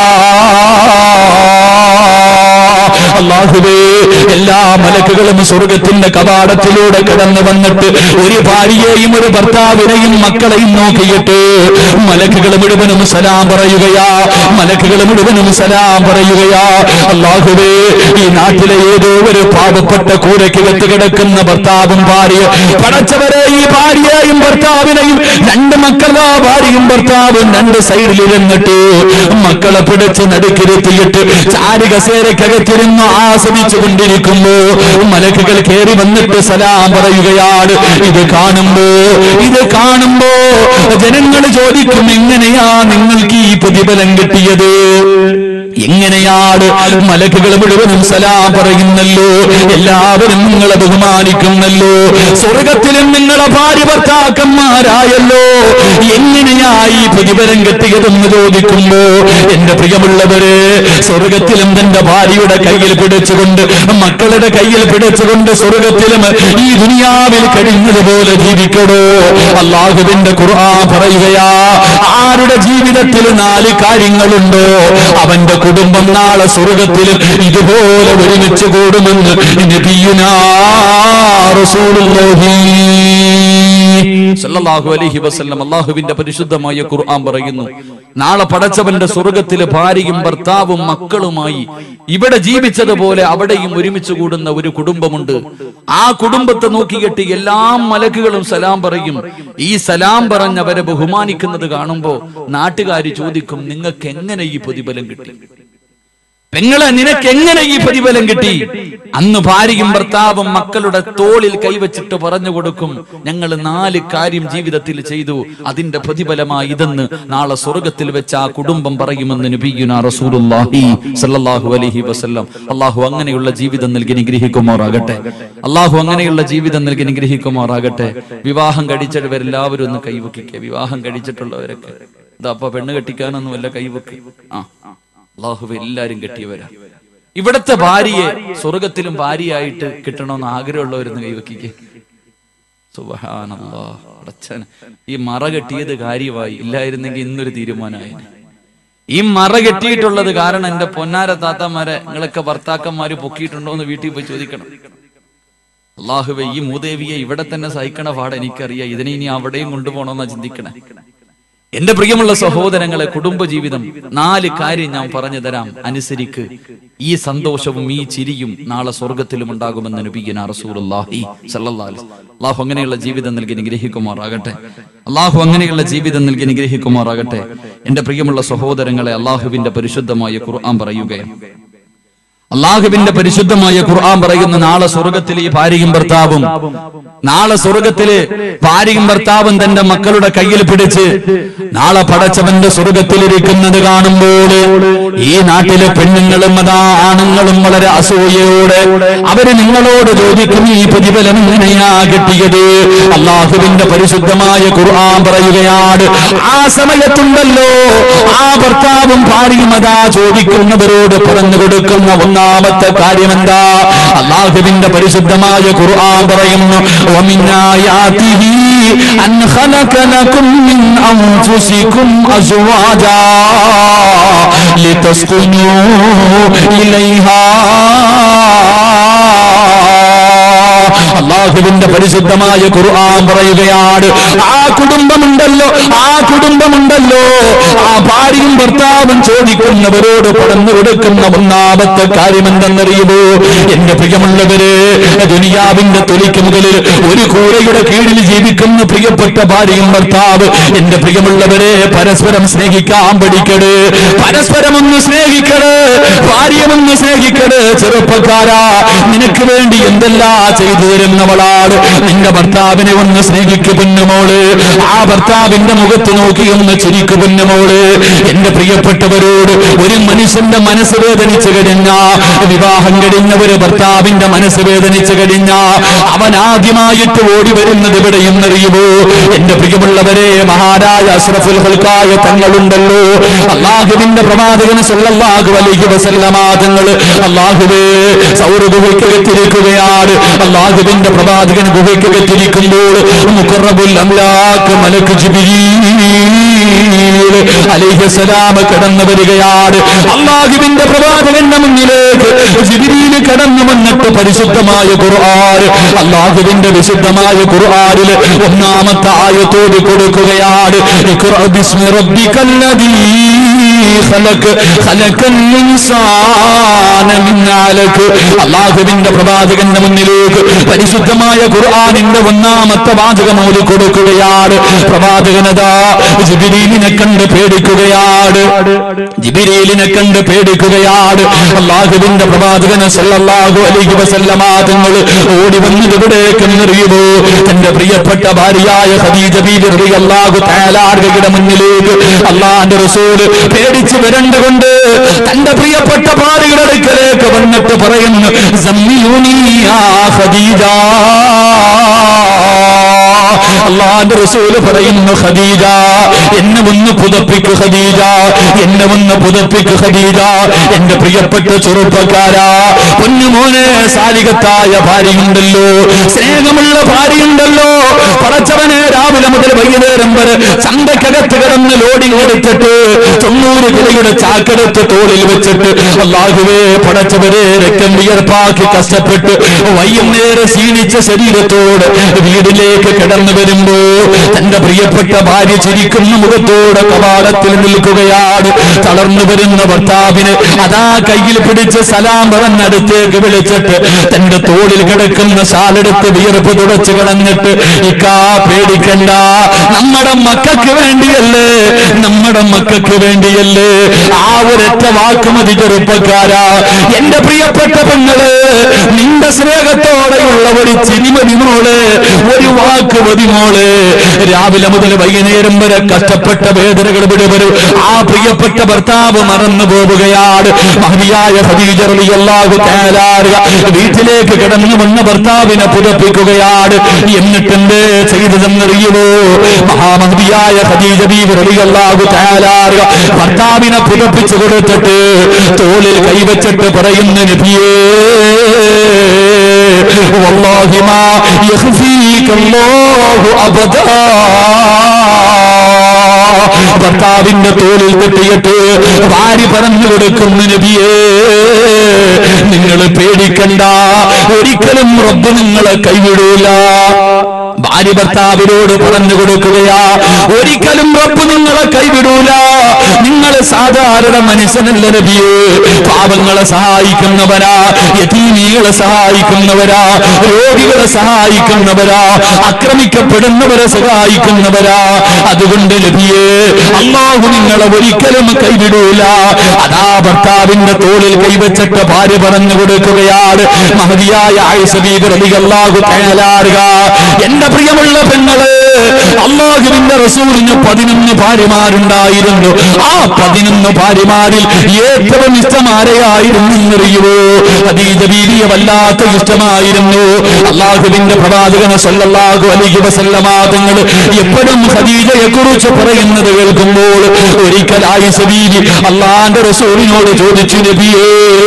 [SPEAKER 2] അള്ളാഹുവേ എല്ലാ മലക്കുകളും സ്വർഗത്തിന്റെ കവാടത്തിലൂടെ കടന്നു വന്നിട്ട് ഒരു ഭാര്യയെയും ഒരു ഭർത്താവിനെയും മക്കളെയും നോക്കിയിട്ട് മലക്കുകൾ മുഴുവനും സലാം പറയുകയാ മലക്കുകൾ മുഴുവനും സലാം പറയുകയാ അള്ളാഹുവേ ഈ നാട്ടിലെ ഏതോ ഒരു പാവപ്പെട്ട കൂരയ്ക്കകത്ത് കിടക്കുന്ന ഭർത്താവും ഭാര്യ പടച്ചവരെ ഈ ഭാര്യയെയും ഭർത്താവിനെയും രണ്ട് മക്കളാ ഭാര്യയും ഭർത്താവും രണ്ട് സൈഡിൽ ഇരുന്നിട്ട് മക്കളെ പിടിച്ച് നടുക്കിരുത്തിയിട്ട് ചാരികസേരക്കകത്തിരുന്ന് ആസ്വദിച്ചു കൊണ്ടിരിക്കുമ്പോ മലക്കുകൾ കയറി വന്നിട്ട് സലാം പറയുകയാണ് ഇത് കാണുമ്പോ ഇത് കാണുമ്പോ ജനങ്ങൾ ചോദിക്കും എങ്ങനെയാ നിങ്ങൾക്ക് ഈ പ്രതിഫലം കിട്ടിയത് എങ്ങനെയാണ് മലക്കുകൾ മുഴുവനും സലാം പറയുന്നല്ലോ എല്ലാവരും നിങ്ങളെ ബഹുമാനിക്കുന്നല്ലോ സ്വർഗത്തിലും നിങ്ങളെ ഭാര്യ ഭർത്താക്കന്മാരായല്ലോ എങ്ങനെയായി പ്രതിഫലം കിട്ടിയതെന്ന് ചോദിക്കുമ്പോ എന്റെ പ്രിയമുള്ളവര് സ്വർഗത്തിലും തന്റെ ഭാര്യയുടെ കയ്യിൽ പിടിച്ചുകൊണ്ട് മക്കളുടെ കയ്യിൽ പിടിച്ചുകൊണ്ട് സ്വർഗത്തിലും ഈ ദുനിയാവിൽ കഴിഞ്ഞതുപോലെ ജീവിക്കണോ അള്ളാഹുവിന്റെ ഖുർആൻ പറയുകയാ ആരുടെ ജീവിതത്തിൽ നാല് കാര്യങ്ങളുണ്ടോ അവന്റെ കുടുംബം നാളെ സ്വർഗത്തിലും ഇതുപോലെ ഒരുമിച്ച് കൂടുമെന്ന് നബിയുനാ റസൂലുള്ളാഹി സല്ലല്ലാഹു അലൈഹി വസല്ലം അള്ളാഹുവിന്റെ പരിശുദ്ധമായ ഖുർആൻ പറയുന്നു നാളെ പടച്ചവന്റെ സ്വർഗത്തിലെ ഭാര്യയും ഭർത്താവും മക്കളുമായി ഇവിടെ ജീവിച്ചതുപോലെ അവിടെയും ഒരുമിച്ച് കൂടുന്ന ഒരു കുടുംബമുണ്ട് ആ കുടുംബത്തെ നോക്കിയിട്ട് എല്ലാ മലക്കുകളും സലാം പറയും ഈ സലാം പറഞ്ഞവരെ ബഹുമാനിക്കുന്നത് കാണുമ്പോ നാട്ടുകാർ ചോദിക്കും നിങ്ങൾക്ക് എങ്ങനെ ഈ പ്രതിഫലം കിട്ടി പെങ്ങളെ നിനക്ക് എങ്ങനെ ഈ പ്രതിഫലം കിട്ടി അന്ന് ഭാര്യയും ഭർത്താവും മക്കളുടെ തോളിൽ കൈവച്ചിട്ട് പറഞ്ഞു കൊടുക്കും ഞങ്ങൾ നാല് കാര്യം ജീവിതത്തിൽ ചെയ്തു അതിന്റെ പ്രതിഫലമായി ഇതെന്ന് നാളെ സ്വർഗത്തിൽ വെച്ച് ആ കുടുംബം പറയുമെന്ന് നബിയുന റസൂലുള്ളാഹി സല്ലല്ലാഹു അലൈഹി വസല്ലം അള്ളാഹു അങ്ങനെയുള്ള ജീവിതം നൽകി നിഗ്രഹിക്കുമാറാകട്ടെ അള്ളാഹു അങ്ങനെയുള്ള ജീവിതം നൽകി നിഗ്രഹിക്കുമാറാകട്ടെ വിവാഹം കഴിച്ചവരെല്ലാവരും ഒന്ന് കൈവക്കിക്കുക വിവാഹം കഴിച്ചിട്ടുള്ളവരൊക്കെ ഇതാ അപ്പൊ പെണ്ണ് കെട്ടിക്കാനൊന്നും വല്ല കൈവക്ക് ആ അള്ളാഹു എല്ലാരും കെട്ടിയവരാ ഇവിടത്തെ ഭാര്യയെ സ്വർഗത്തിലും ഭാര്യയായിട്ട് കിട്ടണമെന്ന് ആഗ്രഹമുള്ളവരെന്ന് കൈവക്കിക്ക് സുബഹാനല്ലാ അടച്ചനെ ഈ മറ കെട്ടിയത് കാര്യമായി ഇല്ലായിരുന്നെങ്കിൽ ഇന്നൊരു തീരുമാനമായിന് ഈ മറ കെട്ടിയിട്ടുള്ളത് കാരണം എന്റെ പൊന്നാര താത്തമാരെ നിങ്ങളൊക്കെ ഭർത്താക്കന്മാര് പൊക്കിയിട്ടുണ്ടോ എന്ന് വീട്ടിൽ പോയി ചോദിക്കണം അള്ളാഹുവെ ഈ മൂദേവിയെ ഇവിടെ തന്നെ സഹിക്കണ പാട് എനിക്കറിയാം ഇതിനെ ഇനി അവിടെയും കൊണ്ടുപോകണമെന്നാ ചിന്തിക്കണേ എന്റെ പ്രിയമുള്ള സഹോദരങ്ങളെ കുടുംബജീവിതം നാല് കാര്യം ഞാൻ പറഞ്ഞു തരാം അനുസരിക്ക് ഈ സന്തോഷവും ഈ ചിരിയും നാളെ സ്വർഗത്തിലും ഉണ്ടാകുമെന്ന് നബിഗിന റസൂലുള്ളാഹി സല്ലല്ലാഹു അലൈഹി വസല്ലം. അള്ളാഹു അങ്ങനെയുള്ള ജീവിതം നൽകി നിഗ്രഹിക്കുമാറാകട്ടെ അള്ളാഹു അങ്ങനെയുള്ള ജീവിതം നൽകി നിഗ്രഹിക്കുമാറാകട്ടെ എന്റെ പ്രിയമുള്ള സഹോദരങ്ങളെ അള്ളാഹുവിന്റെ പരിശുദ്ധമായ ഖുർആൻ പറയുകയാണ് അള്ളാഹുവിന്റെ പരിശുദ്ധമായ ഖുർആൻ പറയുന്ന നാളെ സ്വർഗത്തിൽ ഈ ഭാര്യയും ഭർത്താവും നാളെ സ്വർഗത്തില് ഭാര്യയും ഭർത്താവും തന്റെ മക്കളുടെ കയ്യിൽ പിടിച്ച് നാളെ പടച്ചവന്റെ സ്വർഗത്തിലിരിക്കുന്നത് കാണുമ്പോൾ ഈ നാട്ടിലെ പെണ്ണുങ്ങളും അതാ ആണുങ്ങളും വളരെ അസൂയയോടെ അവര് നിങ്ങളോട് ചോദിക്കും ഈ പ്രതിഫലം എങ്ങനെയാ കിട്ടിയത് അള്ളാഹുവിന്റെ പരിശുദ്ധമായ ഖുർആൻ പറയുകയാണ് ആ സമയത്തുണ്ടല്ലോ ആ ഭർത്താവും ഭാര്യയും അതാ ചോദിക്കുന്നവരോട് പറഞ്ഞു കൊടുക്കുന്ന ഒന്നാമത്തെ കാര്യം എന്താ അള്ളാഹുവിന്റെ പരിശുദ്ധമായ ഖുർആൻ പറയുന്നു وَمِنْ أن خلق لكم من أنفسكم أزواجا لتسكنوا إليها അള്ളാഹുവിന്റെ പരിശുദ്ധമായ ഖുർആൻ പറയുകയാണ് ആ കുടുംബമുണ്ടല്ലോ ആ കുടുംബമുണ്ടല്ലോ ആ ഭാര്യയും ഭർത്താവും ചോദിക്കുന്നവരോട് പടന്നു കൊടുക്കുന്ന ഒന്നാമത്തെ കാര്യം എന്തെന്നറിയുമോ എന്റെ പ്രിയമുള്ളവര് ദുനിയാവിന്റെ തൊലിക്ക് മുകളിൽ ഒരു കൂരയുടെ കീഴിൽ ജീവിക്കുന്ന പ്രിയപ്പെട്ട ഭാര്യയും ഭർത്താവ് എന്റെ പ്രിയമുള്ളവരെ പരസ്പരം സ്നേഹിക്കാൻ പഠിക്കട് പരസ്പരം ഒന്ന് സ്നേഹിക്കട് ഭാര്യമൊന്ന് സ്നേഹിക്കട് ചെറുപ്പക്കാരാ നിനക്ക് വേണ്ടി എന്തെല്ലാം ചെയ്തു തരുന്നവളാണ് നിന്റെ ഭർത്താവിനെ ഒന്ന് സ്നേഹിക്കു പൊന്നുമോള് ആ ഭർത്താവിന്റെ മുഖത്ത് നോക്കി ഒന്ന് ചിരിക്കു പൊന്നുമോള് എന്റെ പ്രിയപ്പെട്ടവരോട് ഒരു മനുഷ്യന്റെ മനസ്സ് വേദനിച്ചു കഴിഞ്ഞ വിവാഹം കഴിഞ്ഞ ഒരു ഭർത്താവിന്റെ മനസ്സ് വേദനിച്ചു കഴിഞ്ഞ അവൻ ആദ്യമായിട്ട് ഓടി വരുന്നത് എവിടെയെന്നറിയുമോ എന്റെ പ്രിയമുള്ളവരെ മഹാരായ അഷ്റഫുൽ ഹൽക്കായ തങ്ങളുണ്ടല്ലോ അള്ളാഹുവിന്റെ പ്രവാചകന് സല്ലല്ലാഹു അലൈഹി വസല്ലമ തങ്ങൾ അള്ളാഹുവേ സൗരഭുവയ്ക്കകത്തിരിക്കുകയാണ് അള്ളാഹുവിന്റെ പ്രവാചകൻ ഗുഹയ്ക്കകത്തിരിക്കുമ്പോൾ മുഖറബുൽ അംലാക്ക് മലക്ക് ജിബിരീൽ അലൈഹിസ്സലാം കടന്നു വരികയാണ് അള്ളാഹുവിന്റെ പ്രവാചകന്റെ മുന്നിലേക്ക് ജിബിരിയിൽ കടന്നു വന്നിട്ട് പരിശുദ്ധമായ ഖുർആൻ അള്ളാഹുവിന്റെ വിശുദ്ധമായ ഖുർആനിൽ ഒന്നാമത്തെ ആയത്തോട് കൊടുക്കുകയാണ് ഇഖ്റ ബിസ്മി റബ്ബിക്കല്ലദീ ഖലഖ് ഖലഖൽ ഇൻസാന മിൻ അലഖ് അള്ളാഹുവിന്റെ പ്രവാചകന്റെ മുന്നിലേക്ക് പരിശുദ്ധമായ ഖുർആനിന്റെ ഒന്നാമത്തെ വാചകം ഓതി കൊടുക്കുകയാണ് പ്രവാചകനതാ ജിബിരീലിനെ കണ്ട് പേടിക്കുകയാണ് ജിബിരീലിനെ കണ്ട് പേടിക്കുകയാണ് അള്ളാഹുവിന്റെ പ്രവാചകന് സല്ലല്ലാഹു അലൈഹി വസല്ലമ തങ്ങൾ ഓടി വന്നത് എവിടേക്കെന്നറിയുമോ തന്റെ പ്രിയപ്പെട്ട ഭാര്യയായ ഖദീജ ബീബി റളിയല്ലാഹു തആലായുടെ മുന്നിലേക്ക് അള്ളാഹുവിന്റെ റസൂല് പേടിച്ച് വരണ്ടുകൊണ്ട് തന്റെ പ്രിയപ്പെട്ട ഭാര്യയുടെ അടുക്കലേക്ക് വന്നിട്ട് പറയുന്നു "സമ്മിലൂനി യാ ഖദീജ അള്ളാന്റെ റസൂല് പറയുന്നു ഖദീജ എന്നെ ഒന്ന് പുതപ്പിക്കു ഖദീജ എന്നെ ഒന്ന് പുതപ്പിക്കു ഖദീജ എന്റെ പ്രിയപ്പെട്ട ചെറുപ്പക്കാരാ പൊന്നുമോനെ സാലികത്തായ ഭാര്യയുണ്ടല്ലോ സ്നേഹമുള്ള ഭാര്യയുണ്ടല്ലോ പടച്ചവനെ രാവിലെ മുതൽ വൈകുന്നേരം വരെ ചന്തക്കകത്ത് കിടന്ന് ലോഡിങ് എടുത്തിട്ട് തൊണ്ണൂറ് കിലോയുടെ ചാക്കെടുത്ത് തോളിൽ വെച്ചിട്ട് അള്ളാഹുവേ പടച്ചവരെ രക്തം വിയർപ്പാക്കി കഷ്ടപ്പെട്ട് വൈകുന്നേരം ക്ഷീണിച്ച ശരീരത്തോട് വീടിലേക്ക് കിടന്നു വരുമ്പോ തന്റെ പ്രിയപ്പെട്ട ഭാര്യ ചിരിക്കുന്ന മുഖത്തോടെ കവാടത്തിൽ നിൽക്കുകയാണ് തളർന്നു വരുന്ന ഭർത്താവിന് അതാ കയ്യിൽ പിടിച്ച് സലാം പറഞ്ഞടുത്തേക്ക് വിളിച്ചിട്ട് തന്റെ തോളിൽ കിടക്കുന്ന ശാലെടുത്ത് വിയർപ്പ് തുടച്ചു കളഞ്ഞിട്ട് ഇക്കാ പേടിക്കണ്ട നമ്മൾ
[SPEAKER 1] നമ്മുടെ മക്കൾക്ക് വേണ്ടിയല്ലേ നമ്മുടെ മക്കൾക്ക് വേണ്ടിയല്ലേ ആ ഒരൊറ്റ വാക്ക് മതി ചെറുപ്പക്കാരാ എന്റെ പ്രിയപ്പെട്ട പെങ്ങള് നിന്റെ സ്നേഹത്തോടെയുള്ള ഒരു ചിരിമതി മോള് ഒരു വാക്ക് മതി മോള് രാവിലെ മുതൽ വൈകുന്നേരം വരെ കഷ്ടപ്പെട്ട വേദനകൾ വിടുവരും ആ പ്രിയപ്പെട്ട ഭർത്താവ് മറന്നു പോവുകയാണ് മഹതിയായ ഖദീജ റളിയല്ലാഹു തആല വീട്ടിലേക്ക് കിടന്നു വന്ന ഭർത്താവിനെ പുതപ്പിക്കുകയാണ് എന്നിട്ടെന്ത് ചെയ്തതെന്നറിയുമോ മഹാമഹതിയായ ഖദീജ ബീവി റളിയല്ലാഹു തആല ഭർത്താവിനെ പുതപ്പിച്ചു കൊടുത്തിട്ട് തോളിൽ കൈവച്ചിട്ട് പറയുന്ന നബിയേ والله ما يخفيك الله أبدا ഭർത്താവിന്റെ തോളിൽ കെട്ടിയിട്ട് വാരി പറഞ്ഞു കൊടുക്കുന്ന നബിയേ നിങ്ങൾ പേടിക്കണ്ട ഒരിക്കലും റബ്ബ് നിങ്ങളെ കൈവിടൂല ഭാര്യ ഭർത്താവിനോട് പറഞ്ഞു കൊടുക്കുകയാ ഒരിക്കലും റബ്ബ് നിങ്ങളെ കൈവിടൂല നിങ്ങൾ സാധാരണ മനുഷ്യനല്ല നബിയേ പാവങ്ങളെ സഹായിക്കുന്നവരാ യതീമികളെ സഹായിക്കുന്നവരാ രോഗികളെ സഹായിക്കുന്നവരാ ആക്രമിക്കപ്പെടുന്നവരെ സഹായിക്കുന്നവരാ അതുകൊണ്ട് നബിയേ അള്ളാഹു നിങ്ങളെ ഒരിക്കലും കൈവിടൂല അതാ ഭർത്താവിന്റെ തോളിൽ കൈവച്ചിട്ട് ഭാര്യ പറഞ്ഞു കൊടുക്കുകയാണ് മഹതിയായ ആയുസബീകറിയാഹു തയ്യാറുക എന്റെ പ്രിയമുള്ള പെങ്ങള് അള്ളാഹുവിന്റെ റസൂലിന് പതിനൊന്ന് ഭാര്യമാരുണ്ടായിരുന്നു ആ പതിനൊന്ന് ഭാര്യമാരിൽ ഏറ്റവും ഇഷ്ടമാരെയായിരുന്നു എന്നറിയുമോ അതീജ ബീവിയെ വല്ലാത്ത ഇഷ്ടമായിരുന്നു അള്ളാഹുവിന്റെ പ്രവാചകന സല്ലല്ലാഹു അലൈഹി വസല്ലമാതങ്ങൾ എപ്പോഴും ഖദീജയെ കുറിച്ച് പറയുന്നത് കേൾക്കുമ്പോൾ ഒരിക്കൽ ആയിഷ ബീവി അള്ളാന്റെ റസൂലിനോട് ചോദിച്ചു നബിയേ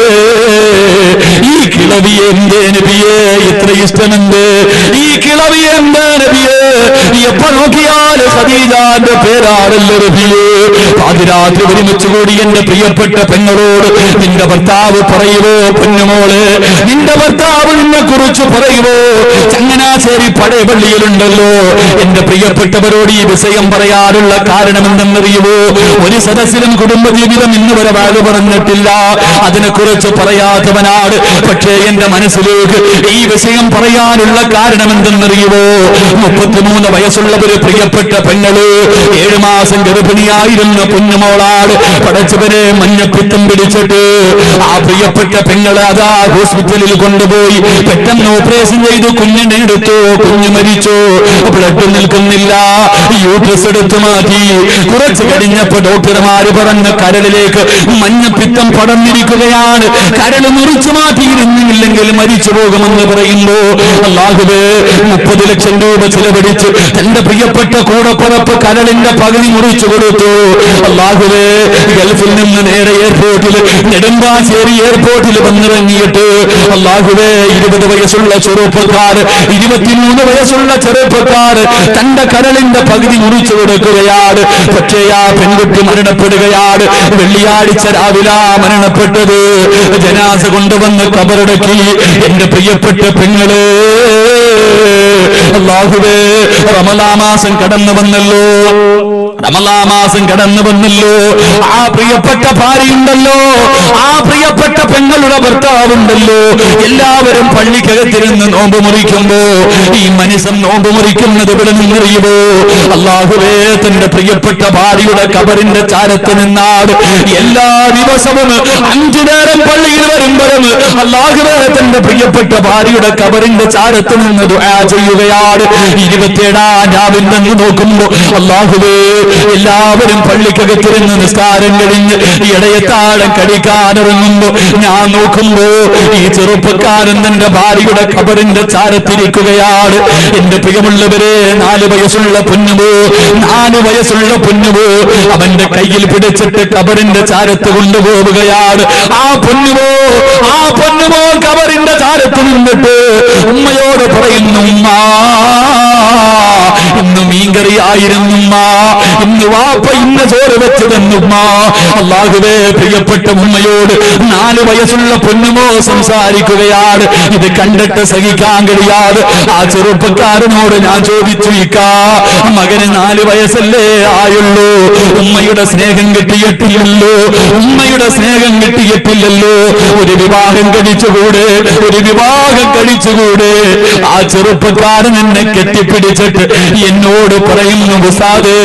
[SPEAKER 1] ഈ കിളവി എന്തേ നബിയേ ഇത്ര ഇഷ്ടമെന്ത് ഈ കിളവി എന്താ നബിയേ എപ്പോ നോക്കിയാൽ ഖദീജാന്റെ പേരാണല്ലോ നബിയേ പാതിരാത്രി ഒരുമിച്ച് കൂടി എന്റെ പ്രിയപ്പെട്ട പെങ്ങളോട് നിന്റെ ഭർത്താവ് പറയുവോ പൊന്നുമോള് നിന്റെ ഭർത്താവ് നിന്നെ കുറിച്ച് പറയുവോ ചങ്ങനാശ്ശേരി പടയപള്ളിയിലുണ്ടല്ലോ എന്റെ പ്രിയപ്പെട്ടവരോട് ഈ വിഷയം പറയാനുള്ള കാരണം എന്തെന്നറിയുമോ ഒരു സദസ്സിലും കുടുംബജീവിതം ഇന്ന് വരെ വാഴ പറഞ്ഞിട്ടില്ല അതിനെക്കുറിച്ച് പറയാത്തവനാണ് പക്ഷേ എന്റെ മനസ്സിലേക്ക് ഈ വിഷയം പറയാനുള്ള കാരണം എന്തെന്നറിയുമോ മുപ്പത്തിമൂന്ന് വയസ്സുള്ള ഒരു പ്രിയപ്പെട്ട പെങ്ങള് ഏഴു മാസം ഗർഭിണിയായിരുന്ന കുഞ്ഞുമോളാട് പടച്ചവരെ മഞ്ഞപ്പിത്തം പിടിച്ചിട്ട് ആ പ്രിയപ്പെട്ട പെങ്ങളെ അതാ ഹോസ്പിറ്റലിൽ കൊണ്ടുപോയി പെട്ടെന്ന് ഓപ്പറേഷൻ ചെയ്തു കുഞ്ഞിനെ എടുത്തു കുഞ്ഞ് മരിച്ചു ബ്ലഡ് നിൽക്കുന്നില്ല യൂട്രസ് എടുത്തു മാറ്റി കുറച്ച് കഴിഞ്ഞപ്പോ ഡോക്ടർമാര് പറഞ്ഞ കരളിലേക്ക് മഞ്ഞപ്പിത്തം പടർന്നിരിക്കുകയാണ് കരൾ മുറിച്ചു മാറ്റിയിരുന്നില്ലെങ്കിൽ മരിച്ചു പോകുമെന്ന് പറയുമ്പോ അള്ളാഹുവേ മുപ്പത് ലക്ഷം രൂപ ചിലവഴിച്ച് തന്റെ പ്രിയപ്പെട്ട കൂടപ്പുറപ്പ് കരളിന്റെ പകുതി മുറിച്ചു കൊടുത്തു അള്ളാഹുവേ ഗൾഫിൽ നിന്ന് നേരെ എയർപോർട്ടിൽ നെടുമ്പാശ്ശേരി എയർപോർട്ടിൽ വന്നിറങ്ങിയിട്ട് അള്ളാഹുവേ ഇരുപത് വയസ്സുള്ള ചെറുപ്പക്കാർ ഇരുപത്തിമൂന്ന് വയസ്സുള്ള ചെറുപ്പക്കാർ തന്റെ കരളിന്റെ പകുതി മുറിച്ചു കൊടുക്കുകയാണ് പക്ഷേ ആ പെൺകുട്ടി മരണപ്പെടുകയാണ് വെള്ളിയാഴ്ച രാവിലെ മരണപ്പെട്ടത് ജനാസ കൊണ്ടുവന്ന് കബറടക്കി എന്റെ പ്രിയപ്പെട്ട പെങ്ങള് അള്ളാഹുവേ റമലാ മാസം കടന്നു വന്നല്ലോ റമലാ മാസം കടന്നു വന്നല്ലോ ആ പ്രിയപ്പെട്ട ഭാര്യയുണ്ടല്ലോ ആ പ്രിയപ്പെട്ട പെങ്ങളുടെ ഭർത്താവുണ്ടല്ലോ എല്ലാവരും പള്ളിക്കകത്തിരുന്ന് നോമ്പ് മുറിക്കുമ്പോ ഈ മനുഷ്യൻ നോമ്പ് മുറിക്കുന്നത് ഇവിടെ നിന്നറിയുമോ അള്ളാഹുവേ തന്റെ പ്രിയപ്പെട്ട ഭാര്യയുടെ കബറിന്റെ ചാരത്ത് നിന്നാട് എല്ലാ ദിവസവും അഞ്ചു നേരം പള്ളിയിൽ വരുമ്പോഴും അള്ളാഹുവേ തന്റെ പ്രിയപ്പെട്ട ഭാര്യയുടെ കബറിന്റെ ചാരത്ത് നിന്ന് ദുആ ചെയ്യുകയാണ് ഇരുപത്തിയേഴാം രാവിൽ നിന്ന് നോക്കുമ്പോ അള്ളാഹുവേ എല്ലാവരും പള്ളിക്കകത്തിരുന്ന് നിസ്കാരം കഴിഞ്ഞ് ഇടയത്താഴം കടിക്കാനിറങ്ങുമ്പോ ഞാൻ നോക്കുമ്പോ ഈ ചെറുപ്പക്കാരൻ തന്റെ ഭാര്യയുടെ ഖബറിന്റെ ചാരത്തിരിക്കുകയാണ് എന്റെ പ്രിയമുള്ളവരെ നാല് വയസ്സുള്ള പൊന്നുമോ നാല് വയസ്സുള്ള പൊന്നുമോ അവന്റെ കയ്യിൽ പിടിച്ചിട്ട് ഖബറിന്റെ ചാരത്ത് കൊണ്ടുപോവുകയാണ് ആ പൊന്നുമോ ആ പൊന്നുമോ ഖബറിന്റെ ചാരത്ത് നിന്നിട്ട് ഉമ്മയോട് പറയുന്നു ഉമ്മ ഇന്ന് മീൻകറി ആയിരുന്നു ഉമ്മ ഇന്ന് വാപ്പ ഇന്ന ചോറ് വെച്ച് തന്നുമ്മ അള്ളാഹുവേ പ്രിയപ്പെട്ട ഉമ്മയോട് നാല് വയസ്സുള്ള പൊന്നുമോ സംസാരിക്കുകയാണ് ഇത് കണ്ടിട്ട് സഹിക്കാൻ കഴിയാതെ ആ ചെറുപ്പക്കാരനോട് ഞാൻ ചോദിച്ചു ഇക്കാ മകന് നാല് വയസ്സല്ലേ ആയുള്ളൂ ഉമ്മയുടെ സ്നേഹം കിട്ടിയിട്ടില്ലല്ലോ ഉമ്മയുടെ സ്നേഹം കിട്ടിയിട്ടില്ലല്ലോ ഒരു വിവാഹം കഴിച്ചുകൂടെ ഒരു വിവാഹം കഴിച്ചുകൂടെ ആ ചെറുപ്പക്കാരൻ എന്നെ കെട്ടിപ്പിടിച്ചിട്ട് എന്നോട് പറയുന്നു ഉസാദേ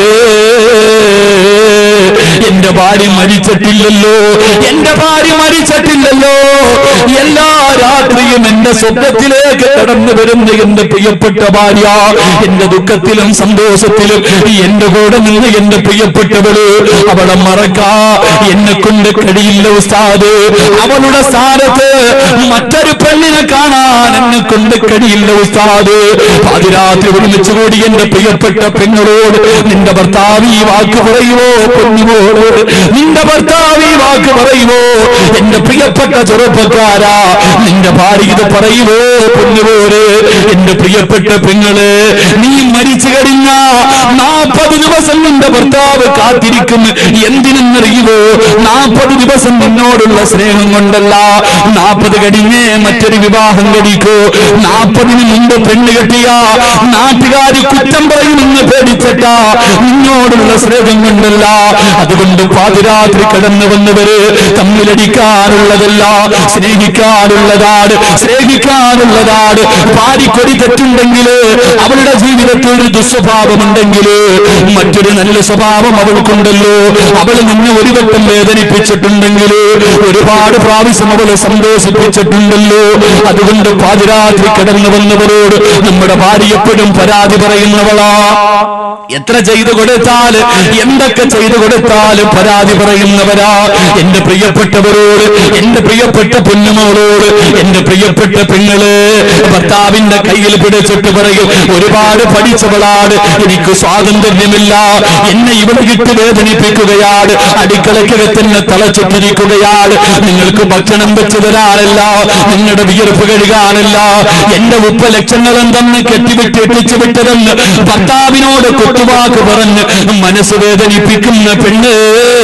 [SPEAKER 1] എന്റെ ഭാര്യ മരിച്ചിട്ടില്ലല്ലോ എന്റെ ഭാര്യ മരിച്ചിട്ടില്ലല്ലോ എല്ലാ രാത്രിയും എന്റെ സ്വപ്നത്തിലേക്ക് കടന്നു വരുന്ന എന്റെ പ്രിയപ്പെട്ട ഭാര്യ എന്റെ ദുഃഖത്തിലും സന്തോഷത്തിലും എന്റെ കൂടെ നിന്ന് എന്റെ പ്രിയപ്പെട്ടവള് അവളെ മറക്കാ എന്നെ കൊണ്ട് കഴിയില്ല ഉസ്താദ് അവളുടെ സ്ഥാനത്ത് മറ്റൊരു പെണ്ണിനെ കാണാൻ എന്നെ കൊണ്ട് കഴിയില്ല ഉസ്താദ് പാതിരാത്രി ഒരുമിച്ച് കൂടി എന്റെ പ്രിയപ്പെട്ട പെങ്ങളോട് നിന്റെ ഭർത്താവ് ഈ വാക്ക് പറയുമോ പൊന്നുമോളോട് നിന്റെ ഭർത്താവ് ഈ വാക്ക് പറയുമോ എന്റെ പ്രിയപ്പെട്ട ചെറുപ്പക്കാരാ നിന്റെ ഭാര്യ ഇത് പറയുമോ പൊന്നുപോര് എന്റെ പ്രിയപ്പെട്ട പെങ്ങള് നീ മരിച്ചു കഴിഞ്ഞ നാൽപ്പത് ദിവസം നിന്റെ ഭർത്താവ് കാത്തിരിക്കും എന്തിനെന്നറിയുമോ നാൽപ്പത് ദിവസം നിന്നോടുള്ള സ്നേഹം കൊണ്ടല്ല നാൽപ്പത് കഴിഞ്ഞേ മറ്റൊരു വിവാഹം കഴിക്കൂ നാൽപ്പതിന് മുമ്പ് പെണ്ണ് കെട്ടിയ നാട്ടുകാര് കുറ്റം പറയുമെന്ന് പേടിച്ചിട്ട നിന്നോടുള്ള സ്നേഹം കൊണ്ടല്ല അതുകൊണ്ട് പാതിരാത്രി കടന്നു വന്നവര് തമ്മിലടിക്കാനുള്ളതല്ല സ്നേഹിക്കാനുള്ളതാണ് സ്നേഹിക്കാനുള്ളതാണ് പാരിക്കൊടി തെറ്റുണ്ടെങ്കിൽ അവളുടെ ജീവിതത്തിൽ ഒരു ദുസ്വഭാവമുണ്ടെങ്കിൽ മറ്റൊരു നല്ല സ്വഭാവം അവൾക്കുണ്ടല്ലോ അവൾ നിന്നെ ഒരു വട്ടം വേദനിപ്പിച്ചിട്ടുണ്ടെങ്കിൽ ഒരുപാട് പ്രാവശ്യം അവളെ സന്തോഷിപ്പിച്ചിട്ടുണ്ടല്ലോ അതുകൊണ്ട് പാതിരാത്രി കടന്നു വന്നവരോട് നമ്മുടെ ഭാര്യ എപ്പോഴും പരാതി പറയുന്നവളാ എത്ര ചെയ്തു കൊടുത്താൽ എന്തൊക്കെ ചെയ്തു കൊടുത്താൽ പരാതി പറയുന്നവരാ എന്റെ പ്രിയപ്പെട്ടവരോട് എന്റെ പ്രിയപ്പെട്ട പൊന്നുമോളോട് എന്റെ പ്രിയപ്പെട്ട പെങ്ങള് ഭർത്താവിന്റെ കയ്യിൽ പിടിച്ചിട്ട് പറയും ഒരുപാട് പഠിച്ചവളാണ് എനിക്ക് സ്വാതന്ത്ര്യമില്ല എന്നെ ഇവിടെ ഇട്ട് വേദനിപ്പിക്കുകയാണ് അടുക്കളക്കകത്തന്നെ തളച്ചിട്ടിരിക്കുകയാണ് നിങ്ങൾക്ക് ഭക്ഷണം വെച്ചു തരാനല്ല നിങ്ങളുടെ വിയർപ്പ് കഴുകാനല്ല എന്റെ ഉപ്പ ലക്ഷങ്ങളും തന്നെ കെട്ടിവിട്ടിട്ടിച്ചു വിട്ടതെന്ന് ഭർത്താവിനോട് കുത്തുവാക്ക് പറഞ്ഞ് മനസ്സ് വേദനിപ്പിക്കുന്ന പെണ്ണ്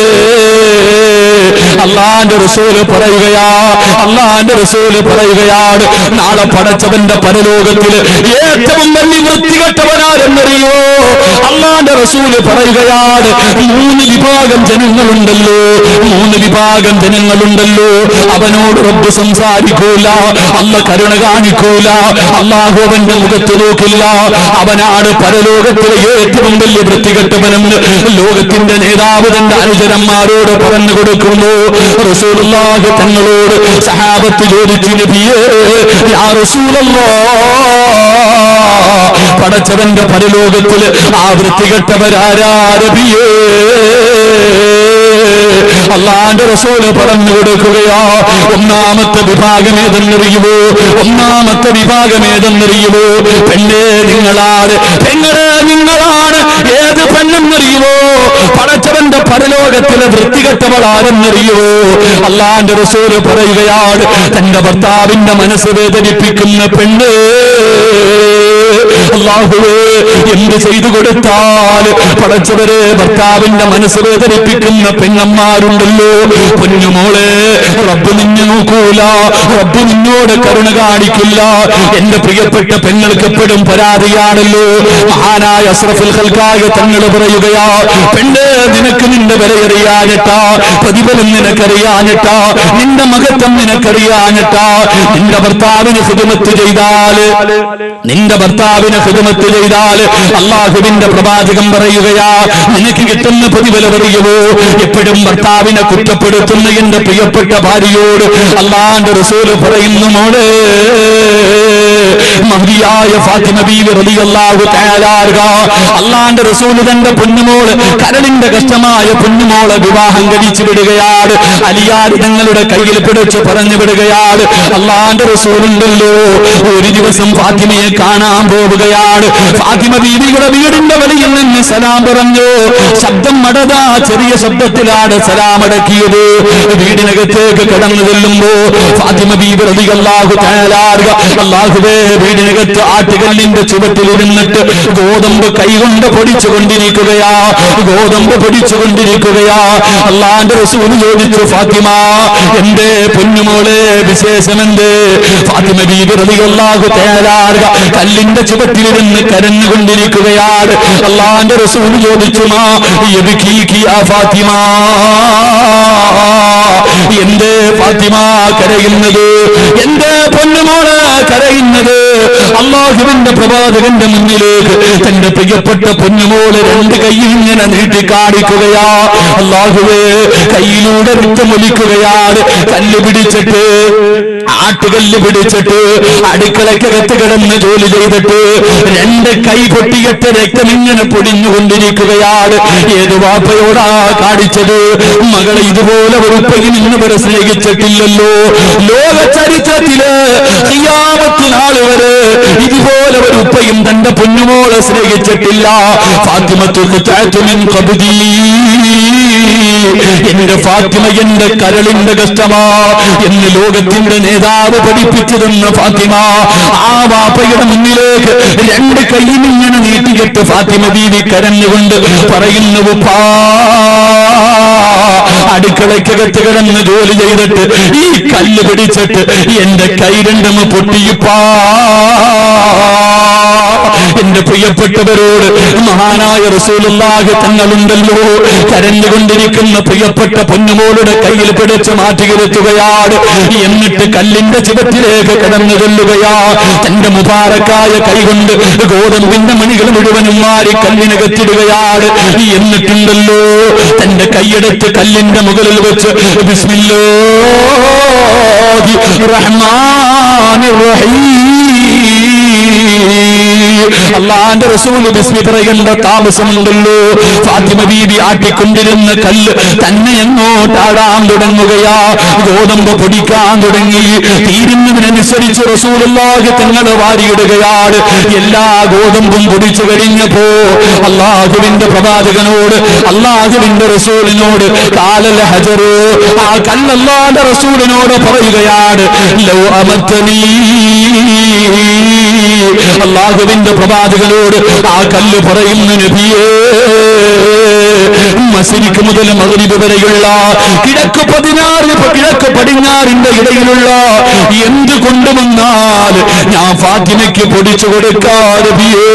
[SPEAKER 1] അള്ളാന്റെ റസൂല് പറയുകയാ അള്ളാന്റെ റസൂല് പറയുകയാണ് നാളെ പടച്ചവന്റെ പരലോകത്തില് ഏറ്റവും വലിയ വൃത്തികെട്ടവനാരെന്നറിയോ അള്ളാന്റെ റസൂല് പറയുകയാണ് മൂന്ന് വിഭാഗം ജനങ്ങളുണ്ടല്ലോ മൂന്ന് വിഭാഗം ജനങ്ങളുണ്ടല്ലോ അവനോട് റബ്ബ് സംസാരിക്കൂല അല്ല കരുണ കാണിക്കൂല അള്ളാഹു അവന്റെ മുഖത്ത് നോക്കില്ല അവനാണ് പരലോകത്തിലെ ഏറ്റവും വലിയ വൃത്തികെട്ടവനെന്ന് ലോകത്തിന്റെ നേതാവ് തന്റെ അനുചരന്മാരോട് പറഞ്ഞു കൊടുക്കുന്നു റസൂലുള്ളാഹി തങ്ങളോട് സഹാബത്ത് ചോദിച്ചു നബിയേ യാ റസൂലല്ലാഹ് പടച്ചവന്റെ പരലോകത്തില് ആ വൃത്തികെട്ടവരാരാ നബിയേ അള്ളാന്റെ റസൂല് പറഞ്ഞു കൊടുക്കുകയോ ഒന്നാമത്തെ വിഭാഗം ഏതെന്നറിയുമോ ഒന്നാമത്തെ വിഭാഗം ഏതെന്നറിയുമോ പെണ്ണേ നിങ്ങളാണ് പെങ്ങളെ നിങ്ങളാണ് ഏത് പെണ്ണെന്നറിയുമോ പടച്ചവന്റെ പരലോകത്തിലെ വൃത്തികെട്ടവളാരെന്നറിയുമോ അള്ളാന്റെ റസൂല് പറയുകയാണ് തന്റെ ഭർത്താവിന്റെ മനസ്സ് വേദനിപ്പിക്കുന്ന പെണ്ണ് അള്ളാഹുവേ എന്ത് ചെയ്തു കൊടുത്താൽ പടച്ചവരെ ഭർത്താവിന്റെ മനസ്സ് വേദനിപ്പിക്കുന്ന പെങ്ങന്മാരുണ്ടല്ലോ പൊന്നുമോളെ റബ്ബ് നിന്നെ നോക്കൂല റബ്ബ് നിന്നോട് കരുണ കാണിക്കില്ല എന്റെ പ്രിയപ്പെട്ട പെങ്ങൾക്ക് എപ്പോഴും പരാതിയാണല്ലോ മഹാനായ അസ്രഫുൽ ഖൽക്കായ തങ്ങൾ പറയുകയാ പെണ്ണ് നിനക്ക് നിന്റെ വിലയറിയാനിട്ടാ പ്രതിഫലം നിനക്കറിയാനിട്ടാ നിന്റെ മഹത്വം നിനക്കറിയാനിട്ടാ നിന്റെ ഭർത്താവിന് ഹിതമത്ത് ചെയ്താല് നിന്റെ ഭർത്താവിന് ഹിതമത്ത് ചെയ്താൽ അള്ളാഹുവിന്റെ പ്രവാചകം പറയുകയാ നിനക്ക് കിട്ടുന്ന പ്രതിഫലം അറിയുമോ എപ്പോഴും ഭർത്താവിനെ കുറ്റപ്പെടുത്തുന്ന എന്റെ പ്രിയപ്പെട്ട ഭാര്യയോട് അള്ളാന്റെ റസൂല് പറയുന്നു മോളെ മഹതിയായ ഫാത്തിമ ബീവി റളിയല്ലാഹു തആല അൻഹ അള്ളാന്റെ റസൂല് തന്റെ പൊന്നുമോള് കരളിന്റെ കഷ്ടമായ പൊന്നുമോളെ വിവാഹം കഴിച്ചു വിടുകയാണ് അലിയാർ തങ്ങളുടെ കയ്യിൽ പിടിച്ച് പറഞ്ഞു വിടുകയാണ് അള്ളാന്റെ റസൂലുണ്ടല്ലോ ഒരു ദിവസം ഫാത്തിമയെ കാണാൻ പോവുകയാണ് ഫാത്തിമ ബീവിയുടെ വീടിന്റെ വെളിയിൽ നിന്ന് സലാം പറഞ്ഞു ശബ്ദം മടതാ ചെറിയ ശബ്ദത്തിലാണ് സലാം അടക്കിയത് വീടിനകത്തേക്ക് കടന്നു ചെല്ലുമ്പോ ഫാത്തിമ ബീവി റളിയല്ലാഹു തആല അൻഹ അല്ലാഹുവേ വീടിനകത്ത് ആട്ടുകല്ലിന്റെ ചുവട്ടിലിരുന്നിട്ട് ഗോതമ്പ് കൈകൊണ്ട് പൊടിച്ചു കൊണ്ടിരിക്കുകയാ ഗോതമ്പ് പൊടിച്ചു കൊണ്ടിരിക്കുകയാ അള്ളാന്റെ റസൂൽ ചോദിച്ചു ഫാത്തിമ എന്റെ പൊന്നുമോളെ വിശേഷമെന്ത് ഫാത്തിമ ബീബി റളിയല്ലാഹു തആലാർക കല്ലിന്റെ ചുവട്ടിലിരുന്ന് കരഞ്ഞുകൊണ്ടിരിക്കുകയാണ് അള്ളാന്റെ റസൂൽ ചോദിച്ചു മാ യബ്കീകി യാ ഫാത്തിമ എന്റെ ഫാത്തിമ കരയുന്നത് എന്റെ പൊന്നുമോള് കരയുന്നത് അള്ളാഹുവിന്റെ പ്രവാചകന്റെ മുന്നിലേക്ക് തന്റെ പ്രിയപ്പെട്ട പൊന്നുമോള് രണ്ട് കൈയിൽ ഇങ്ങനെ നീട്ടി കാണിക്കുകയാ അള്ളാഹുവേ കയ്യിലൂടെ രക്തമൊലിക്കുകയാണ് കല്ല് പിടിച്ചിട്ട് ആട്ടുകല്ല് പിടിച്ചിട്ട് അടുക്കളക്കകത്ത് കിടന്ന് ജോലി ചെയ്തിട്ട് രണ്ട് കൈ പൊട്ടിയിട്ട് രക്തം ഇങ്ങനെ പൊടിഞ്ഞുകൊണ്ടിരിക്കുകയാണ് ഏത് വാപ്പയോടാ കാണിച്ചത് മകളെ ഇതുപോലെ ഒരു ഉപ്പയിൽ ഇന്ന് വരെ സ്നേഹിച്ചിട്ടില്ലല്ലോ ലോക ചരിത്രത്തില് ഖിയാമത്തിനാള് വരെ ഇതുപോലെ ഒരു ഉപ്പയും തന്റെ പൊന്നുമോളെ സ്നേഹിച്ചിട്ടില്ല ഫാത്തിമത്തു ഖിതാത്തുമിൻ ഖബ്ദി എന്റെ ഫാത്തിമ എന്റെ കരളിന്റെ കഷ്ടമാ എന്ന് ലോകത്തിന്റെ നേതാവ് പഠിപ്പിച്ചു തന്ന ഫാത്തിമ ആ വാപ്പയുടെ മുന്നിലേക്ക് രണ്ട് കൈയിൽ ഇങ്ങനെ നീട്ടിയിട്ട് ഫാത്തിമ ബീവി കരഞ്ഞുകൊണ്ട് പറയുന്നു ഉപ്പാ അടുക്കളയ്ക്കകത്ത് കിടന്ന് ജോലി ചെയ്തിട്ട് ഈ കല്ല് പിടിച്ചിട്ട് എന്റെ കൈ രണ്ടും പൊട്ടിയിപ്പാ എന്റെ പ്രിയപ്പെട്ടവരോട് മഹാനായ റസൂലുള്ളാഹി തങ്ങളുണ്ടല്ലോ കരഞ്ഞുകൊണ്ടിരിക്കുന്ന പ്രിയപ്പെട്ട പൊന്നുമോളുടെ കയ്യിൽ പിടിച്ച് മാറ്റിയിരുത്തുകയാണ് എന്നിട്ട് കല്ലിന്റെ ചുവട്ടിലേക്ക് കിടന്നു കൊല്ലുകയാ തന്റെ മുബാറക്കായ കൈകൊണ്ട് ഗോതമ്പിന്റെ മണികൾ മുഴുവനും മാറി കല്ലിനകത്തിടുകയാണ് എന്നിട്ടുണ്ടല്ലോ തന്റെ കൈയെടുത്ത് കല്ലിന്റെ മുകളിൽ വെച്ച് ബിസ്മില്ലോ റഹ്മാനിർ റഹീം അള്ളാന്റെ റസൂല് ബിസ്മി പറയേണ്ട താമസമുണ്ടല്ലോ ഫാത്തിമ ബീബി ആട്ടിക്കൊണ്ടിരുന്ന കല്ല് തന്നെ എങ്ങോട്ടാടാൻ തുടങ്ങുകയാ ഗോതമ്പ് പൊടിക്കാൻ തുടങ്ങി തീരുന്നതിനനുസരിച്ച് റസൂലുള്ളാഹി തങ്ങൾ വാരിയിടുകയാണ് എല്ലാ ഗോതമ്പും പൊടിച്ചു കഴിഞ്ഞപ്പോ അള്ളാഹുവിന്റെ പ്രവാചകനോട് അള്ളാഹുവിന്റെ റസൂലിനോട് കാലൽ ഹജറ് ആ കല്ലല്ലാന്റെ റസൂലിനോട് പറയുകയാണ് ലൗ അമത്തനീ അള്ളാഹുവിന്റെ പ്രവാചകനോട് ആ കല്ല് പറയുന്ന നബിയേ മസിരിക്ക് മുതൽ മകരിബ് വരെയുള്ള കിഴക്ക് പതിനാറ് കിഴക്ക് പടിഞ്ഞാറിന്റെ ഇടയിലുള്ള എന്ത് കൊണ്ടുവന്നാൽ ഞാൻ ഫാത്തിമയ്ക്ക് പൊടിച്ചു കൊടുക്കാൻ നബിയേ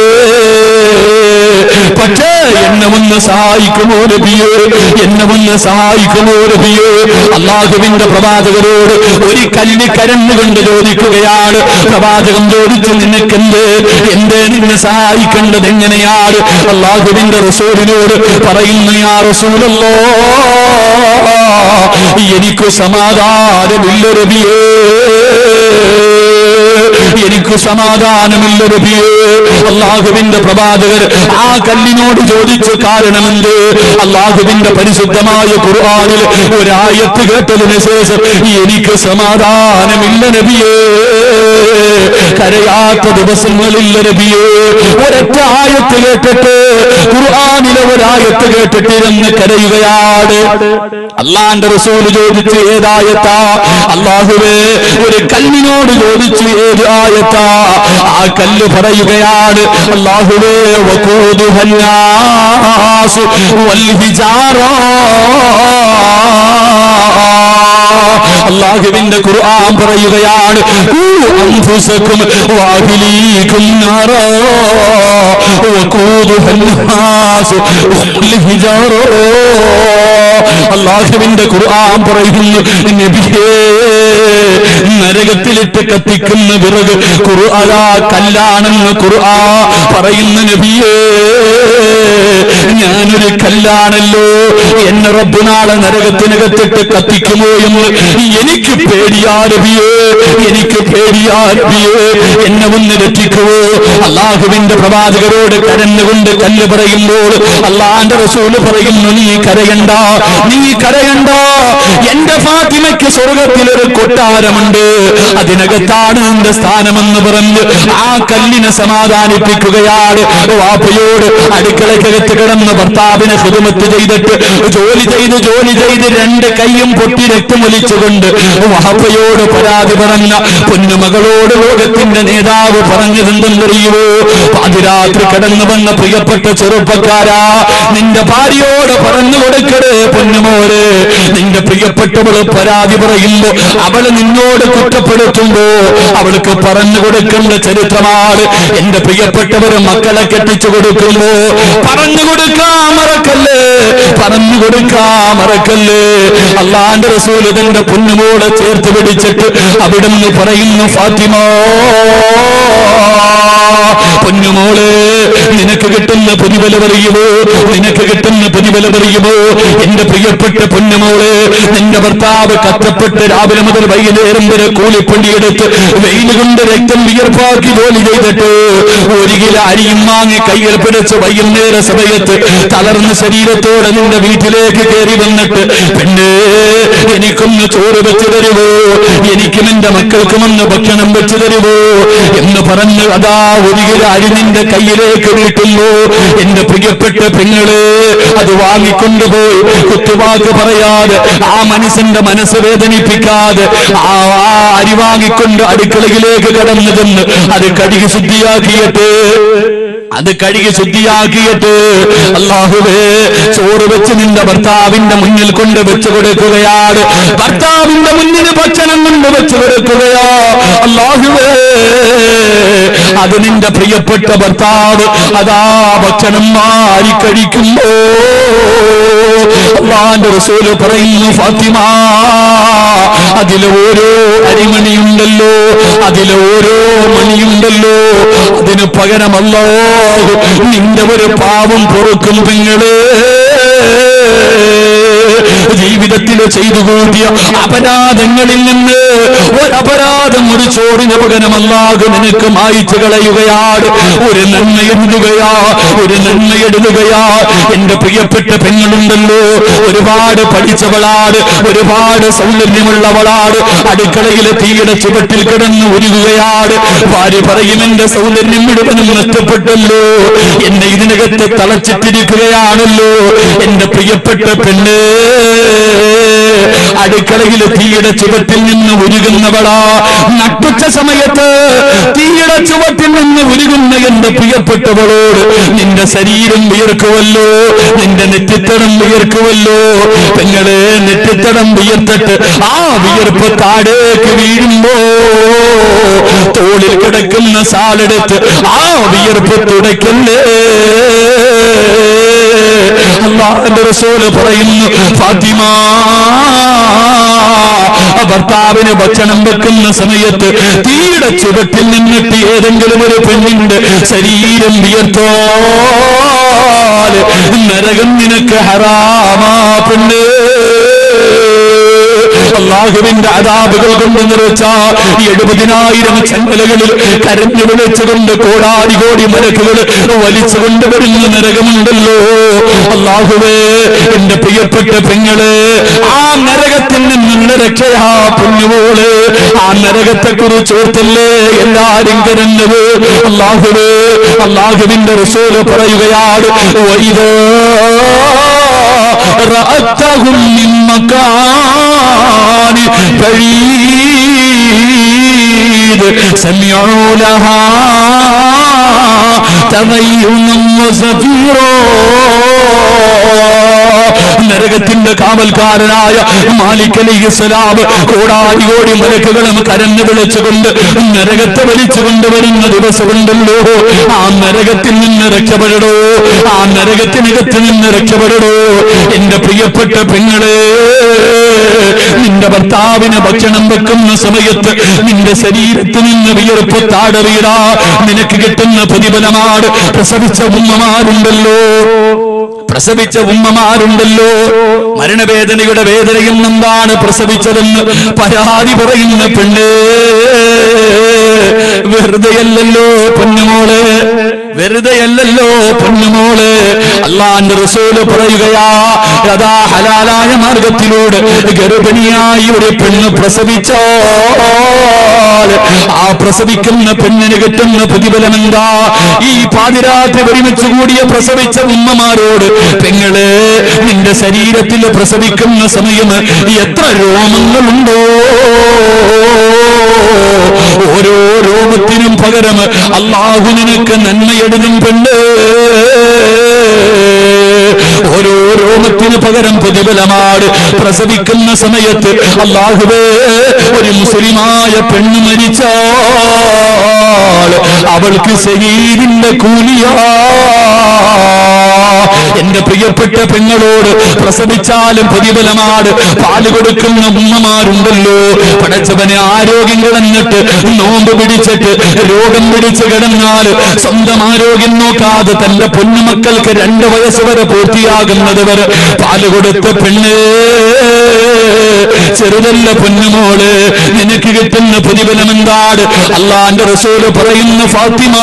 [SPEAKER 1] പക്ഷേ എന്നെ ഒന്ന് സഹായിക്കുമോ നബിയേ എന്നെ ഒന്ന് സഹായിക്കുമോ നബിയേ അള്ളാഹുവിന്റെ പ്രവാചകരോട് ഒരു കല്ല് കരഞ്ഞുകൊണ്ട് ചോദിക്കുകയാണ് പ്രവാചകൻ ചോദിച്ചു നിനക്കെന്ത് എന്തേ നിന്നെ സഹായിക്കേണ്ടത് എങ്ങനെയാണ് അള്ളാഹുവിന്റെ റസൂലിനോട് പറയുന്ന ആ റസൂലല്ലോ എനിക്ക് സമാധാനമില്ല രബിയേ എനിക്ക് സമാധാനമില്ല നബിയേ അള്ളാഹുവിന്റെ പ്രവാചകർ ആ കല്ലിനോട് ചോദിച്ചു കാരണമെന്ത് അള്ളാഹുവിന്റെ പരിശുദ്ധമായ ഖുർആനിൽ ഒരായത്ത് കേട്ടതിന് ശേഷം എനിക്ക് സമാധാനമില്ല നബിയേ കരയാത്ത ദിവസങ്ങളില്ല നബിയേ ഒരൊറ്റ ആയത്ത് കേട്ടിട്ട് ഖുർആനിലെ ഒരായത്ത് കേട്ടിട്ട് എന്ന് കരയുകയാണ് അള്ളാന്റെ റസൂൽ ചോദിച്ചു ഏതായത്താ അള്ളാഹുവേ ഒരു കല്ലിനോട് ചോദിച്ചു ഏത് ആയത്താ ആ കല്ല് പറയുകയാണ് അള്ളാഹുവേ വകൂദുഹന്നാസു വൽഹിജാറ അള്ളാഹുവിന്റെ ഖുർആൻ പറയുകയാണ് "ഖൂ അൻഫുസകും വഅഹ്ലീകും നാറാ വഖൂദുഹ الناس والحجارة അള്ളാഹുവിന്റെ ഖുർആൻ പറയുന്നു നബിയേ നരകത്തിലിട്ട് കത്തിക്കുന്ന വിറക് ഖുർആാ കല്ലാണെന്ന് ഖുർആ പറയുന്ന നബിയേ ഞാനൊരു കല്ലാണല്ലോ എന്നെ റബ്ബ് നാളെ നരകത്തിനകത്തിട്ട് കത്തിക്കുമോ എന്ന് എനിക്ക് പേടിയാ നബിയേ എനിക്ക് പേടിയാ നബിയേ എന്നെ ഒന്ന് രക്ഷിക്കുവോ അള്ളാഹുവിന്റെ പ്രവാചകരോട് കരഞ്ഞുകൊണ്ട് കല്ല് പറയുമ്പോൾ അള്ളാന്റെ റസൂല് പറയുന്നു നീ കരയണ്ട നീ കരയണ്ട എന്റെ ഫാത്തിമയ്ക്ക് സ്വർഗത്തിൽ ഒരു കൊട്ടാരമുണ്ട് അതിനകത്താണ് നിന്റെ സ്ഥാനമെന്ന് പറഞ്ഞ് ആ കല്ലിനെ സമാധാനിപ്പിക്കുകയാണ് വാപ്പയോട് അടുക്കളക്കകത്ത് കിടന്ന് ഭർത്താവിനെ ഹിതമത്ത് ചെയ്തിട്ട് ജോലി ചെയ്ത് ജോലി ചെയ്ത് രണ്ട് കൈയും പൊട്ടി രക്തമൊലിച്ചുകൊണ്ട് വാപ്പയോട് പരാതി പറഞ്ഞ പൊന്നുമകളോട് ലോകത്തിന്റെ നേതാവ് പറഞ്ഞതെന്തെന്നറിയുമോ പാതിരാത്രി കടന്നു വന്ന പ്രിയപ്പെട്ട ചെറുപ്പക്കാരാ നിന്റെ ഭാര്യയോട് പറഞ്ഞു കൊടുക്കടേ പൊന്നുമോര് നിന്റെ പ്രിയപ്പെട്ടവള് പരാതി പറയുമ്പോ അവള് നിന്നോട് കുറ്റപ്പെടുത്തുമ്പോ അവൾക്ക് പറഞ്ഞു കൊടുക്കേണ്ട ചരിത്രമാണ് എന്റെ പ്രിയപ്പെട്ടവര് മക്കളെ കെട്ടിച്ചു കൊടുക്കുമ്പോ പറഞ്ഞു കൊടുക്കാൻ മറക്കല്ലേ പറഞ്ഞു കൊടുക്കാൻ മറക്കല്ലേ അള്ളാന്റെ റസൂൽ തന്റെ പൊന്നുമോളെ ചേർത്ത് പിടിച്ചിട്ട് അവിടുന്ന് പറയുന്നു ഫാത്തിമ പൊന്നുമോള് നിനക്ക് കിട്ടുന്ന പ്രതിഫല പറയുമോ നിനക്ക് കിട്ടുന്ന പ്രതിഫല പറയുമോ എന്റെ പ്രിയപ്പെട്ട പൊന്നുമോള് നിന്റെ ഭർത്താവ് കഷ്ടപ്പെട്ട് രാവിലെ മുതൽ വൈകുന്നേരം വരെ കൂലിപ്പണിയെടുത്ത് വെയിൽ കൊണ്ട് രക്തം വിയർപ്പാക്കി ജോലി ചെയ്തിട്ട് ഒരു കിലോ അരിയും വാങ്ങി കയ്യിൽ പിടിച്ച് വൈകുന്നേര സമയത്ത് തളർന്ന ശരീരത്തോടെ നിന്റെ വീട്ടിലേക്ക് കയറി വന്നിട്ട് പെണ്ണ് എനിക്കൊന്ന് ചോറ് വെച്ച് തരുവോ എനിക്കും എന്റെ മക്കൾക്കും ഒന്ന് ഭക്ഷണം വെച്ച് തരുവോ എന്ന് പറഞ്ഞ് അതാ ഒരു കിലോ അരി നിന്റെ കയ്യിലേക്ക് നീട്ടുന്നു എന്റെ പ്രിയപ്പെട്ട പെങ്ങള് അത് വാങ്ങിക്കൊണ്ടുപോയി കുത്തുവാക്ക് പറയാതെ ആ മനുഷ്യന്റെ മനസ്സ് വേദനിപ്പിക്കാതെ ആ ആ അരി വാങ്ങിക്കൊണ്ട് അടുക്കളയിലേക്ക് കടന്നു ചെന്ന് അത് കഴുകി ശുദ്ധിയാക്കിയിട്ട് അത് കഴുകി ശുദ്ധിയാക്കിയിട്ട് അള്ളാഹുവേ ചോറ് വെച്ച് നിന്റെ ഭർത്താവിന്റെ മുന്നിൽ കൊണ്ട് വെച്ച് കൊടുക്കുകയാണ് ഭർത്താവിന്റെ മുന്നിൽ ഭക്ഷണം കൊണ്ട് വെച്ച് കൊടുക്കുകയാ അള്ളാഹുവേ അത് നിന്റെ പ്രിയപ്പെട്ട ഭർത്താവ് അതാ ഭക്ഷണം മാറി കഴിക്കുമ്പോ അള്ളാന്റെ റസൂല് പറയുന്നു ഫാത്തിമ അതിൽ ഓരോ അരിമണിയുണ്ടല്ലോ അതിൽ ഓരോ മണിയുണ്ടല്ലോ അതിന് പകരമല്ലോ നിന്റെ ഒരു പാവം പൊറുക്കും പെങ്ങള് ജീവിതത്തിൽ ചെയ്തു കൂട്ടിയ അപരാധങ്ങളിൽ നിന്ന് ഒരപരാധം ഒരു ചോറിന് പകരമല്ലാതെ നിനക്ക് മായിച്ചു കളയുകയാണ് ഒരു നന്മ എഴുതുകയാ ഒരു നന്മ എഴുതുകയാ എന്റെ പ്രിയപ്പെട്ട പെങ്ങളുണ്ടല്ലോ ഒരുപാട് പഠിച്ചവളാണ് ഒരുപാട് സൗന്ദര്യമുള്ളവളാണ് അടുക്കളയിലെ തീയുടെ ചുവട്ടിൽ കിടന്ന് ഉരുകുകയാണ് ഭാര്യ പറയും എന്റെ സൗന്ദര്യം മുഴുവനും നഷ്ടപ്പെട്ടല്ലോ എന്നെ ഇതിനകത്ത് തളച്ചിട്ടിരിക്കുകയാണല്ലോ എന്റെ പ്രിയപ്പെട്ട പെണ്ണ് അടുക്കളയിലെ തീയുടെ ചുവട്ടിൽ നിന്ന് ഉരുകുന്നവളാ നട്ടുച്ച സമയത്ത് തീയുടെ ചുവട്ടിൽ നിന്ന് ഉരുകുന്ന എന്റെ പ്രിയപ്പെട്ടവളോട് നിന്റെ ശരീരം വിയർക്കുമല്ലോ നിന്റെ നെറ്റിത്തടം വിയർക്കുമല്ലോ പെങ്ങളെ നെറ്റിത്തടം വിയർത്തിട്ട് ആ വിയർപ്പ് താഴേക്ക് വീഴുമ്പോ തോളിൽ കിടക്കുന്ന സാലെടുത്ത് ആ വിയർപ്പ് തുടയ്ക്കല്ലേ അള്ളാഹുന്റെ റസൂല് പറയുന്നു ഫാത്തിമ ഭർത്താവിന് ഭക്ഷണം വെക്കുന്ന സമയത്ത് തീയുടെ ചുവട്ടിൽ നിന്നിട്ട് ഏതെങ്കിലും ഒരു പെണ്ണിന്റെ ശരീരം വിയർത്തോ നരകം നിനക്ക് ഹറാമാ പെണ്ണ് അള്ളാഹുവിന്റെ അതാപുകൾ കൊണ്ട് നിറച്ച എഴുപതിനായിരം ചങ്ങലകളിൽ കരഞ്ഞു വിളിച്ചുകൊണ്ട് കോടാടി കോടി മലക്കുകൾ വലിച്ചുകൊണ്ട് വരുന്ന നരകമുണ്ടല്ലോ അള്ളാഹുവേ എന്റെ പ്രിയപ്പെട്ട പെങ്ങള് ആ നരകത്തിൽ നിന്നുള്ള രക്ഷയാ പൊന്നുപോള് ആ നരകത്തെ കുറിച്ച് ഓർത്തല്ലേ എല്ലാരും കരഞ്ഞത് അള്ളാഹുവേ അള്ളാഹുവിന്റെ റസൂല് പറയുകയാണ് വൈദോ رأتهم من مكان بعيد سمعوا لها تغينا وزفيرا നരകത്തിന്റെ കാവൽക്കാരനായ മാലിക് അലൈഹി സ്വലാം കോടാടി കോടി മലക്കുകളും കരഞ്ഞു വിളിച്ചുകൊണ്ട് നരകത്തെ വലിച്ചുകൊണ്ട് വരുന്ന ദിവസമുണ്ടല്ലോ ആ നരകത്തിൽ നിന്ന് രക്ഷപ്പെടടോ ആ നരകത്തിനകത്ത് നിന്ന് രക്ഷപ്പെടടോ എന്റെ പ്രിയപ്പെട്ട പെങ്ങളെ നിന്റെ ഭർത്താവിന് ഭക്ഷണം വെക്കുന്ന സമയത്ത് നിന്റെ ശരീരത്തിൽ നിന്ന് വിയർപ്പ് താഴെ വീടാ നിനക്ക് കിട്ടുന്ന പ്രതിഫലമാണ് പ്രസവിച്ച ഉമ്മമാരുണ്ടല്ലോ പ്രസവിച്ച ഉമ്മമാരുണ്ടല്ലോ മരണവേദനയുടെ വേദനയും എന്താണ് പ്രസവിച്ചതെന്ന് പരാതി പറയുന്ന പെണ്ണ് വെറുതെയല്ലല്ലോ പൊന്നുമോള് വെറുതെ അല്ലല്ലോ പൊന്നുമോള് അള്ളാന്റെ റസൂല് പറയുകയാ അതാ ഹലാലായ മാർഗത്തിലൂടെ ഗർഭിണിയായി ഒരു പെണ്ണ് പ്രസവിച്ചോ ആ പ്രസവിക്കുന്ന പെണ്ണിന് കിട്ടുന്ന പ്രതിഫലം എന്താ ഈ പാതിരാത്രി ഒരുമിച്ച് കൂടിയ പ്രസവിച്ച ഉമ്മമാരോട് പെങ്ങള് നിന്റെ ശരീരത്തിൽ പ്രസവിക്കുന്ന സമയം എത്ര രോമങ്ങളുണ്ടോ ഓരോ രോമത്തിനും പകരം അള്ളാഹു നിനക്ക് നന്മയെടുതും പെണ്ണ് ഓരോ രോമത്തിന് പകരം പ്രതിഫലമാണ് പ്രസവിക്കുന്ന സമയത്ത് അള്ളാഹുവേ ഒരു മുസ്ലിമായ പെണ്ണ് മരിച്ചാൽ അവൾക്ക് ശരീരിന്റെ കൂലിയാ എന്റെ പ്രിയപ്പെട്ട പെങ്ങളോട് പ്രസവിച്ചാലും പ്രതിഫലമാണ് പാല് കൊടുക്കുന്ന ഉമ്മമാരുണ്ടല്ലോ പടച്ചവനെ ആരോഗ്യം കിടന്നിട്ട് നോമ്പ് പിടിച്ചിട്ട് രോഗം പിടിച്ച് കിടന്നാൽ സ്വന്തം ആരോഗ്യം നോക്കാതെ തന്റെ പൊന്നുമക്കൾക്ക് രണ്ട് വയസ്സ് വരെ പൂർത്തിയാകുന്നത് വരെ പാല് കൊടുത്ത പെണ്ണ് ചെറുതല്ല പൊന്നുമോള് നിനക്ക് കിട്ടുന്ന പ്രതിഫലം എന്താണ് അള്ളാന്റെ റസൂല് പറയുന്ന ഫാത്തിമ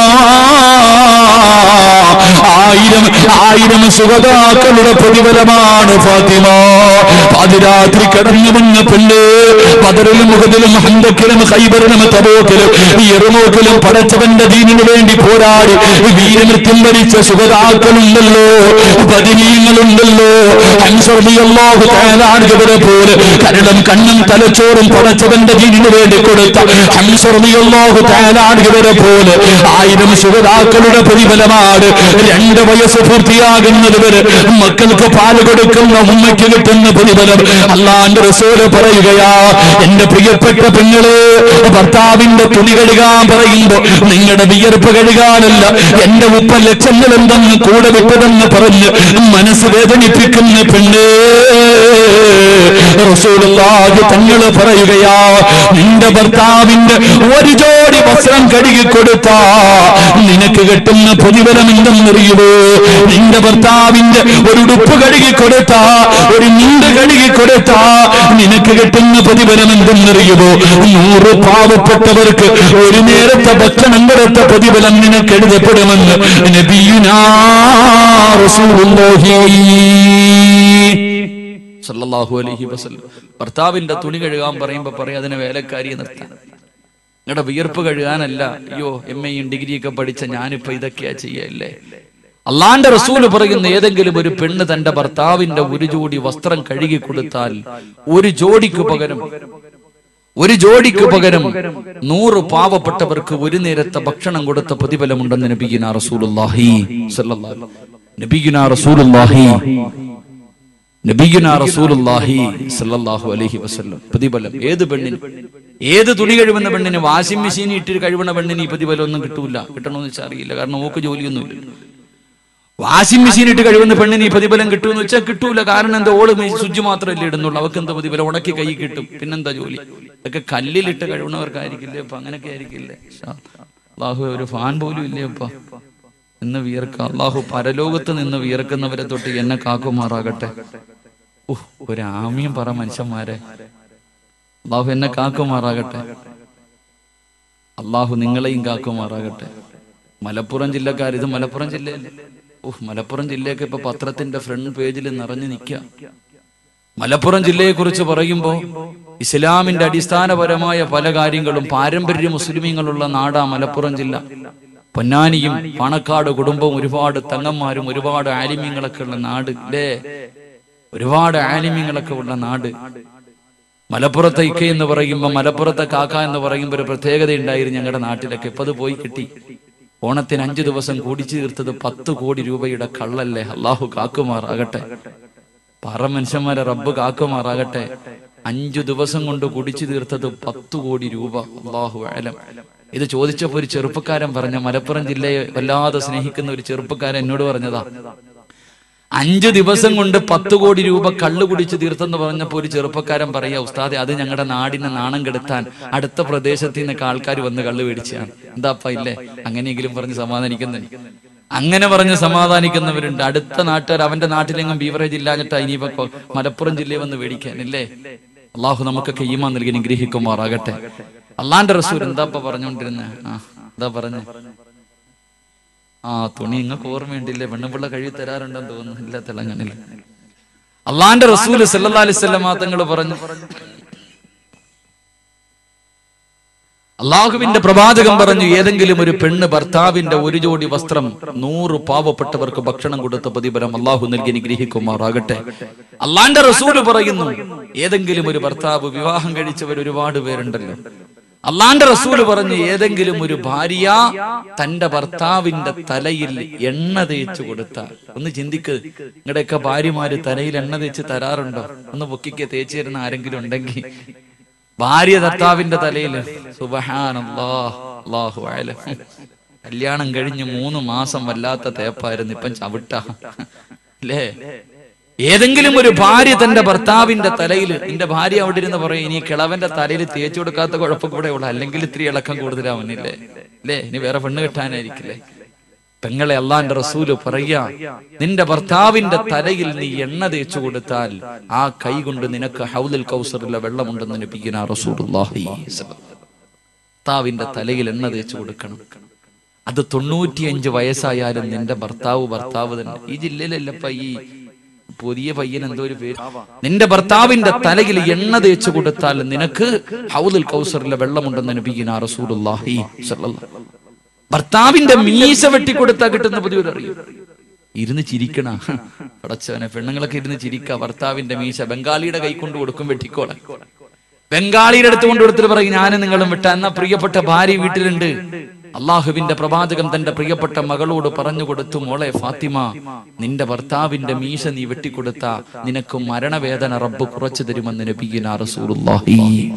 [SPEAKER 1] ആയിരം ആയിരം സുഗതാക്കളുടെ പ്രതിഫലമാണ് ഫാത്തിമ പാതിരാത്രി കടന്നു വന്ന പെണ്ണ് പതറിലും മുഖത്തിലും ഹന്തക്കിലും ഹൈബറിലും തബോക്കിലും എറുമോക്കിലും പടച്ചവന്റെ ദീനിനു വേണ്ടി പോരാടി വീരമൃത്യം വരിച്ച സുഗതാക്കളുണ്ടല്ലോ പതിനീങ്ങളുണ്ടല്ലോ ഹംസറിയല്ലാഹു തആലാടുകവരെ പോലെ കരടും കണ്ണും തലച്ചോറും പടച്ചവന്റെ ദീനിനു വേണ്ടി കൊടുത്ത ഹംസറിയല്ലാഹു തആലാടുകവരെ പോലെ ആയിരം സുഗതാക്കളുടെ പ്രതിഫലമാണ് രണ്ട് വയസ്സ് പൂർത്തിയാകുന്നത് വരെ മക്കൾക്ക് പാല് കൊടുക്കുന്ന ഉമ്മയ്ക്ക് കിട്ടുന്ന പ്രതിഫലം അള്ളാന്റെ റസൂല് പറയുകയാ എന്റെ പ്രിയപ്പെട്ട പെങ്ങള് ഭർത്താവിന്റെ തുണി കഴുകാൻ പറയുമ്പോ നിങ്ങളുടെ വിയർപ്പ് കഴുകാനല്ല എന്റെ ഉപ്പ ലക്ഷങ്ങൾ എന്തെന്ന് കൂടെ വിട്ടതെന്ന് പറഞ്ഞ് മനസ്സ് വേദനിപ്പിക്കുന്ന പെണ്ണ് റസൂലുള്ളാഹി തങ്ങൾ പറയുകയാ നിന്റെ ഭർത്താവിന്റെ ഒരു ജോഡി വസ്ത്രം കഴുകി കൊടുത്താ നിനക്ക് കിട്ടുന്ന പ്രതിഫലം എന്തെന്നറിയുമോ നിന്റെ ഭർത്താവിന്റെ ഒരു ഉടുപ്പ് കഴുകി കൊടുത്താ ഒരു നീണ്ട് കഴുകി കൊടുത്താ നിനക്ക് കിട്ടുന്ന പ്രതിഫലം എന്തെന്നറിയുമോ നൂറ് പാവപ്പെട്ടവർക്ക് ഒരു നേരത്തെ ഭക്ഷണം കൊടുത്ത പ്രതിഫലം നിനക്ക് എഴുതപ്പെടുമെന്ന് നബിയുനാ റസൂലുള്ളാഹി
[SPEAKER 2] സല്ലല്ലാഹു അലൈഹി വസല്ലം ഭർത്താവിന്റെ തുണി കഴുകാൻ പറയുമ്പോ പറയും അതിനെ വേലക്കാരിയെ നിർത്താൻ നിങ്ങളുടെ വിയർപ്പ് കഴുകാനല്ല അയ്യോ എം എയും ഡിഗ്രിയൊക്കെ പഠിച്ച ഞാനിപ്പോ ഇതൊക്കെയാ ചെയ്യല്ലേ അള്ളാന്റെ റസൂല് പറയുന്ന ഏതെങ്കിലും ഒരു പെണ്ണ് തന്റെ ഭർത്താവിന്റെ ഒരു ജോഡി വസ്ത്രം കഴുകി കൊടുത്താൽ ഒരു ജോഡിക്ക് പകരം ഒരു ജോഡിക്ക് പകരം നൂറ് പാവപ്പെട്ടവർക്ക് ഒരു നേരത്തെ ഭക്ഷണം കൊടുത്ത പ്രതിഫലമുണ്ടെന്ന് നബിഗിന റസൂലുള്ളാഹി സ്വല്ലല്ലാഹു അലൈഹി വസല്ലം. നബിഗിന റസൂലുള്ളാഹി നബിയുന റസൂലുള്ളാഹി സല്ലല്ലാഹു അലൈഹി വസല്ലം പ്രതിഫലം ഏത് പെണ്ണിന് ഏത് തുണി കഴിവുന്ന പെണ്ണിന് വാഷിംഗ് മെഷീൻ ഇട്ട് കഴിവുന്ന പെണ്ണിന് ഈ പ്രതിഫലം ഒന്നും കിട്ടൂല കിട്ടണമെന്ന് വെച്ചാൽ അറിയില്ല കാരണം ഓക്ക് ജോലിയൊന്നുമില്ല വാഷിംഗ് മെഷീൻ ഇട്ട് കഴിവുന്ന പെണ്ണിന് ഈ പ്രതിഫലം കിട്ടുമെന്ന് വെച്ചാൽ കിട്ടൂല കാരണം എന്താ ഓള് സ്വിച്ച് മാത്രമല്ലേ ഇടുന്നുള്ളൂ അവർക്ക് എന്താ പ്രതിഫലം ഉണക്കി കൈ കിട്ടും പിന്നെന്താ ജോലി ഇതൊക്കെ കല്ലിലിട്ട് കഴിവുന്നവർക്കായിരിക്കില്ലേ അപ്പൊ അങ്ങനെയൊക്കെ ആയിരിക്കില്ലേ അള്ളാഹു ഒരു ഫാൻ പോലും ഇല്ലേ അപ്പ നിന്ന് വിയർക്ക അള്ളാഹു പരലോകത്ത് നിന്ന് വിയർക്കുന്നവരെ തൊട്ട് എന്നെ കാക്കുമാറാകട്ടെ ഉഹ്, ഒരു ആമ്യം പറ മനുഷ്യന്മാരെ അള്ളാഹു എന്നെ കാക്കുമാറാകട്ടെ അള്ളാഹു നിങ്ങളെയും കാക്കുമാറാകട്ടെ മലപ്പുറം ജില്ലക്കാർ ഇത് മലപ്പുറം ജില്ലയല്ലേ ഉഹ് മലപ്പുറം ജില്ലയൊക്കെ ഇപ്പൊ പത്രത്തിന്റെ ഫ്രണ്ട് പേജിൽ നിറഞ്ഞു നിൽക്കുക മലപ്പുറം ജില്ലയെ കുറിച്ച് പറയുമ്പോൾ ഇസ്ലാമിന്റെ അടിസ്ഥാനപരമായ പല കാര്യങ്ങളും പാരമ്പര്യ മുസ്ലിമീങ്ങളുള്ള നാടാ മലപ്പുറം ജില്ല പൊന്നാനിയും പാണക്കാട് കുടുംബവും ഒരുപാട് തങ്ങന്മാരും ഒരുപാട് ആലിമ്യങ്ങളൊക്കെ ഉള്ള നാട് അല്ലേ ഒരുപാട് ആലിമ്യങ്ങളൊക്കെ ഉള്ള നാട് മലപ്പുറത്തെ ഇക്ക എന്ന് പറയുമ്പോൾ മലപ്പുറത്തെ കാക്ക എന്ന് പറയുമ്പോൾ ഒരു പ്രത്യേകത ഉണ്ടായിരുന്നു ഞങ്ങളുടെ നാട്ടിലൊക്കെ ഇപ്പൊ അത് പോയി കിട്ടി ഓണത്തിന് അഞ്ചു ദിവസം കൂടിച്ചു തീർത്തത് പത്ത് കോടി രൂപയുടെ കള്ളല്ലേ അള്ളാഹു കാക്കുമാറാകട്ടെ പറ മനുഷ്യന്മാരെ റബ്ബ് കാക്കുമാറാകട്ടെ അഞ്ചു ദിവസം കൊണ്ട് കുടിച്ചു തീർത്തത് പത്ത് കോടി രൂപ അള്ളാഹു ആലം ഇത് ചോദിച്ചപ്പോ ഒരു ചെറുപ്പക്കാരൻ പറഞ്ഞ മലപ്പുറം ജില്ലയെ വല്ലാതെ സ്നേഹിക്കുന്ന ഒരു ചെറുപ്പക്കാരൻ എന്നോട് പറഞ്ഞതാ അഞ്ചു ദിവസം കൊണ്ട് പത്ത് കോടി രൂപ കള്ളു കുടിച്ച് തീർത്തെന്ന് പറഞ്ഞപ്പോ ഒരു ചെറുപ്പക്കാരൻ പറയാ ഉസ്താദെ അത് ഞങ്ങളുടെ നാടിനെ നാണം കെടുത്താൻ അടുത്ത പ്രദേശത്ത് നിന്നൊക്കെ ആൾക്കാർ വന്ന് കള്ളു മേടിച്ചാണ് എന്താപ്പ ഇല്ലേ അങ്ങനെയെങ്കിലും പറഞ്ഞ് സമാധാനിക്കുന്ന അങ്ങനെ പറഞ്ഞ് സമാധാനിക്കുന്നവരുണ്ട് അടുത്ത നാട്ടുകാർ അവന്റെ നാട്ടിലെങ്ങും ബീവറേജ് ഇല്ലാഞ്ഞിട്ടാ ഇനിയിപ്പോ കൊ- മലപ്പുറം ജില്ലയിൽ വന്ന് മേടിക്കാൻ ഇല്ലേ അള്ളാഹു നമുക്കൊക്കെ ഈമാ നൽകി നിഗ്രഹിക്കുമാറാകട്ടെ അള്ളാന്റെ റസൂൽ എന്താപ്പ പറഞ്ഞുകൊണ്ടിരുന്നെ ആ എന്താ പറഞ്ഞേ ആ തുണി നിങ്ങൾക്ക് ഓർമ്മയുണ്ടില്ലേ പെണ്ണുപിള്ള കഴുകി തരാറുണ്ടെന്ന് തോന്നുന്നു ഇല്ല തെലങ്കനിൽ അള്ളാന്റെ റസൂല് സല്ലല്ലാഹു അലൈഹി വസല്ലം തങ്ങൾ പറഞ്ഞു അള്ളാഹുവിന്റെ പ്രവാചകം പറഞ്ഞു ഏതെങ്കിലും ഒരു പെണ്ണ് ഭർത്താവിന്റെ ഒരു ജോഡി വസ്ത്രം നൂറ് പാവപ്പെട്ടവർക്ക് ഭക്ഷണം കൊടുത്ത പ്രതിഫലം അള്ളാഹു നൽകി അനുഗ്രഹിക്കുമാറാകട്ടെ അള്ളാന്റെ റസൂല് പറയുന്നു ഏതെങ്കിലും ഒരു ഭർത്താവ് വിവാഹം കഴിച്ചവർ ഒരുപാട് പേരുണ്ടല്ലോ അള്ളാന്റെ റസൂല് പറഞ്ഞു ഏതെങ്കിലും ഒരു ഭാര്യ തന്റെ ഭർത്താവിന്റെ തലയിൽ എണ്ണ തേച്ച് കൊടുത്ത ഒന്ന് ചിന്തിക്ക് നിങ്ങളുടെയൊക്കെ ഭാര്യമാര് തലയിൽ എണ്ണ തേച്ച് തരാറുണ്ടോ ഒന്ന് പൊക്കിക്ക് തേച്ച് തരുന്ന ആരെങ്കിലും ഉണ്ടെങ്കിൽ ഭാര്യ ഭർത്താവിന്റെ തലയിൽ സുബഹാനല്ലാഹു അലം കല്യാണം കഴിഞ്ഞ് മൂന്ന് മാസം വല്ലാത്ത തേപ്പായിരുന്നു ഇപ്പം ചവിട്ട അല്ലേ ഏതെങ്കിലും ഒരു ഭാര്യ തന്റെ ഭർത്താവിന്റെ തലയിൽ എന്റെ ഭാര്യ അവിടെ ഇരുന്ന് പറയും ഇനി കിളവന്റെ തലയിൽ തേച്ചു കൊടുക്കാത്ത കുഴപ്പം കൂടെ ഉള്ളു അല്ലെങ്കിൽ ഇത്തിരി ഇളക്കം കൂടുതലാവുന്നില്ലേ അല്ലേ ഇനി വേറെ പെണ്ണ് കിട്ടാനായിരിക്കില്ലേ പെങ്ങളെ അള്ളാന്റെ റസൂല് പറയാ നിന്റെ ഭർത്താവിന്റെ തലയിൽ നീ എണ്ണ തേച്ചു കൊടുത്താൽ ആ കൈ കൊണ്ട് നിനക്ക് ഹൗലുൽ കൗസറിലെ വെള്ളമുണ്ടെന്ന് നബിക്കുന്ന റസൂലുള്ളാഹി ഭർത്താവിന്റെ തലയിൽ എണ്ണ തേച്ചു കൊടുക്കണം അത് തൊണ്ണൂറ്റിയഞ്ച് വയസ്സായാലും നിന്റെ ഭർത്താവ് ഭർത്താവ് തന്നെ ഈ ജില്ലയിലല്ലപ്പ ഈ പുതിയ പയ്യൻ എന്തോ ഒരു പേര് നിന്റെ ഭർത്താവിന്റെ തലയിൽ എണ്ണ തേച്ചു കൊടുത്താൽ നിനക്ക് ഹൗലുൽ കൗസറിലെ വെള്ളമുണ്ടെന്ന് നബിക്കുന്ന റസൂലുള്ളാഹി സ്വല്ലല്ലാഹു ഭർത്താവിന്റെ മീശ വെട്ടിക്കൊടുത്താ കിട്ടുന്ന പുതിയൊരു അറിയും ഇരുന്ന് ചിരിക്കണ പടച്ചവനെ പെണ്ണുങ്ങളൊക്കെ ഇരുന്ന് ചിരിക്ക ഭർത്താവിന്റെ മീശ ബംഗാളിയുടെ കൈ കൊണ്ട് കൊടുക്കും വെട്ടിക്കോളെ ബംഗാളിയുടെ അടുത്ത് കൊണ്ട് കൊടുത്തിട്ട് പറയും ഞാനും നിങ്ങളും വിട്ട എന്നാ പ്രിയപ്പെട്ട ഭാര്യ വീട്ടിലുണ്ട് അള്ളാഹുവിന്റെ പ്രവാചകം തന്റെ പ്രിയപ്പെട്ട മകളോട് പറഞ്ഞു കൊടുത്തു മോളെ ഫാത്തിമ നിന്റെ ഭർത്താവിന്റെ മീശ നീ വെട്ടിക്കൊടുത്ത നിനക്ക് മരണവേദന റബ്ബ് കുറച്ചു തരുമെന്ന് നബിഗിന റസൂലുള്ളാഹി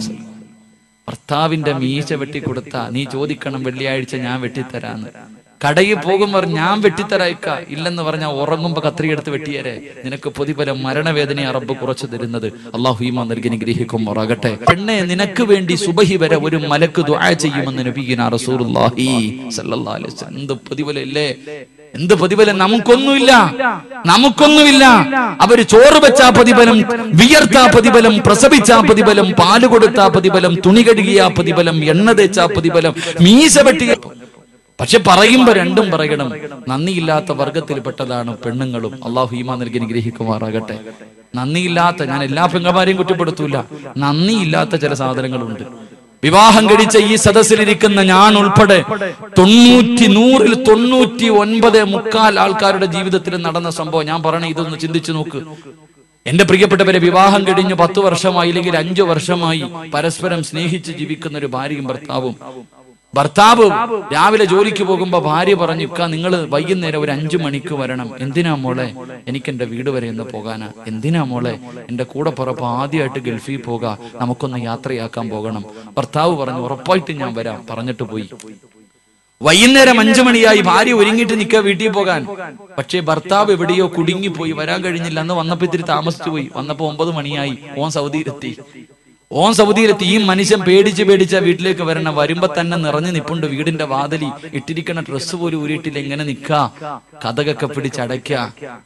[SPEAKER 2] ഭർത്താവിന്റെ മീശ വെട്ടിക്കൊടുത്ത നീ ചോദിക്കണം വെള്ളിയാഴ്ച ഞാൻ വെട്ടിത്തരാന്ന് കടയിൽ പോകുമ്പോൾ ഞാൻ വെട്ടിത്തരായിക്ക ഇല്ലെന്ന് പറഞ്ഞാൽ ഉറങ്ങുമ്പോ കത്രിയെടുത്ത് വെട്ടിയേരെ നിനക്ക് പ്രതിഫലം മരണവേദന അറബ് കുറച്ചു തരുന്നത് അള്ളാഹു ഈമാ നൽകി അനുഗ്രഹിക്കുമാറാകട്ടെ പെണ്ണെ നിനക്ക് വേണ്ടി സുബഹി വരെ ഒരു മലക്ക് ദുആ ചെയ്യുമെന്ന് നബീന റസൂലുള്ളാഹി സല്ലല്ലാഹു അലൈഹി വസല്ലം എന്ത് പ്രതിഫലം ഇല്ലേ എന്ത് പ്രതിഫലം നമുക്കൊന്നുമില്ല നമുക്കൊന്നുമില്ല അവര് ചോറ് വെച്ചാ പ്രതിഫലം വിയർത്താ പ്രതിഫലം പ്രസവിച്ചാ പ്രതിഫലം പാല് കൊടുത്താ പ്രതിഫലം തുണി കഴുകിയാ പ്രതിഫലം എണ്ണ തേച്ചാ പ്രതിഫലം മീശ വെട്ടിയ പക്ഷെ പറയുമ്പോ രണ്ടും പറയണം നന്ദിയില്ലാത്ത വർഗത്തിൽപ്പെട്ടതാണ് പെണ്ണുങ്ങളും അള്ളാഹു ഈമാ നൽകി അനുഗ്രഹിക്കുമാറാകട്ടെ നന്ദിയില്ലാത്ത ഞാൻ എല്ലാ പെങ്ങന്മാരെയും കുറ്റപ്പെടുത്തൂല നന്ദിയില്ലാത്ത ചില സാധനങ്ങളുണ്ട് വിവാഹം കഴിച്ച ഈ സദസ്സിലിരിക്കുന്ന ഞാൻ ഉൾപ്പെടെ തൊണ്ണൂറ്റി നൂറിൽ തൊണ്ണൂറ്റി ഒൻപത് മുക്കാൽ ആൾക്കാരുടെ ജീവിതത്തിൽ നടന്ന സംഭവം ഞാൻ പറയണ ഇതൊന്ന് ചിന്തിച്ചു നോക്ക് എന്റെ പ്രിയപ്പെട്ടവരെ വിവാഹം കഴിഞ്ഞ് പത്ത് വർഷമായി അല്ലെങ്കിൽ അഞ്ചു വർഷമായി പരസ്പരം സ്നേഹിച്ച് ജീവിക്കുന്ന ഒരു ഭാര്യയും ഭർത്താവും ഭർത്താവ് രാവിലെ ജോലിക്ക് പോകുമ്പോ ഭാര്യ പറഞ്ഞു ഇക്ക നിങ്ങൾ വൈകുന്നേരം ഒരു അഞ്ചു മണിക്ക് വരണം എന്തിനാ മോളെ എനിക്ക് എന്റെ വീട് വരെ ഒന്ന് പോകാനാ എന്തിനാ മോളെ എന്റെ കൂടെ പുറപ്പ് ആദ്യമായിട്ട് ഗൾഫിൽ പോകാ നമുക്കൊന്ന് യാത്രയാക്കാൻ പോകണം ഭർത്താവ് പറഞ്ഞു ഉറപ്പായിട്ടും ഞാൻ വരാം പറഞ്ഞിട്ട് പോയി വൈകുന്നേരം അഞ്ചു മണിയായി ഭാര്യ ഒരുങ്ങിയിട്ട് നിൽക്കുക വീട്ടിൽ പോകാൻ പക്ഷേ ഭർത്താവ് എവിടെയോ കുടുങ്ങിപ്പോയി വരാൻ കഴിഞ്ഞില്ല അന്ന് വന്നപ്പോ ഇത്തിരി താമസിച്ചു പോയി വന്നപ്പോ ഒമ്പത് മണിയായി ഓൻ സൗദിയിലെത്തി ഓൻ സൗദിയിലെത്തി ഈ മനുഷ്യൻ പേടിച്ച് പേടിച്ച വീട്ടിലേക്ക് വരണം വരുമ്പോ തന്നെ നിറഞ്ഞു നിപ്പുണ്ട് വീടിന്റെ വാതിലി ഇട്ടിരിക്കുന്ന ഡ്രസ്സ് പോലും ഊരിയിട്ടില്ല എങ്ങനെ നിക്ക കഥകൊക്കെ പിടിച്ചടയ്ക്ക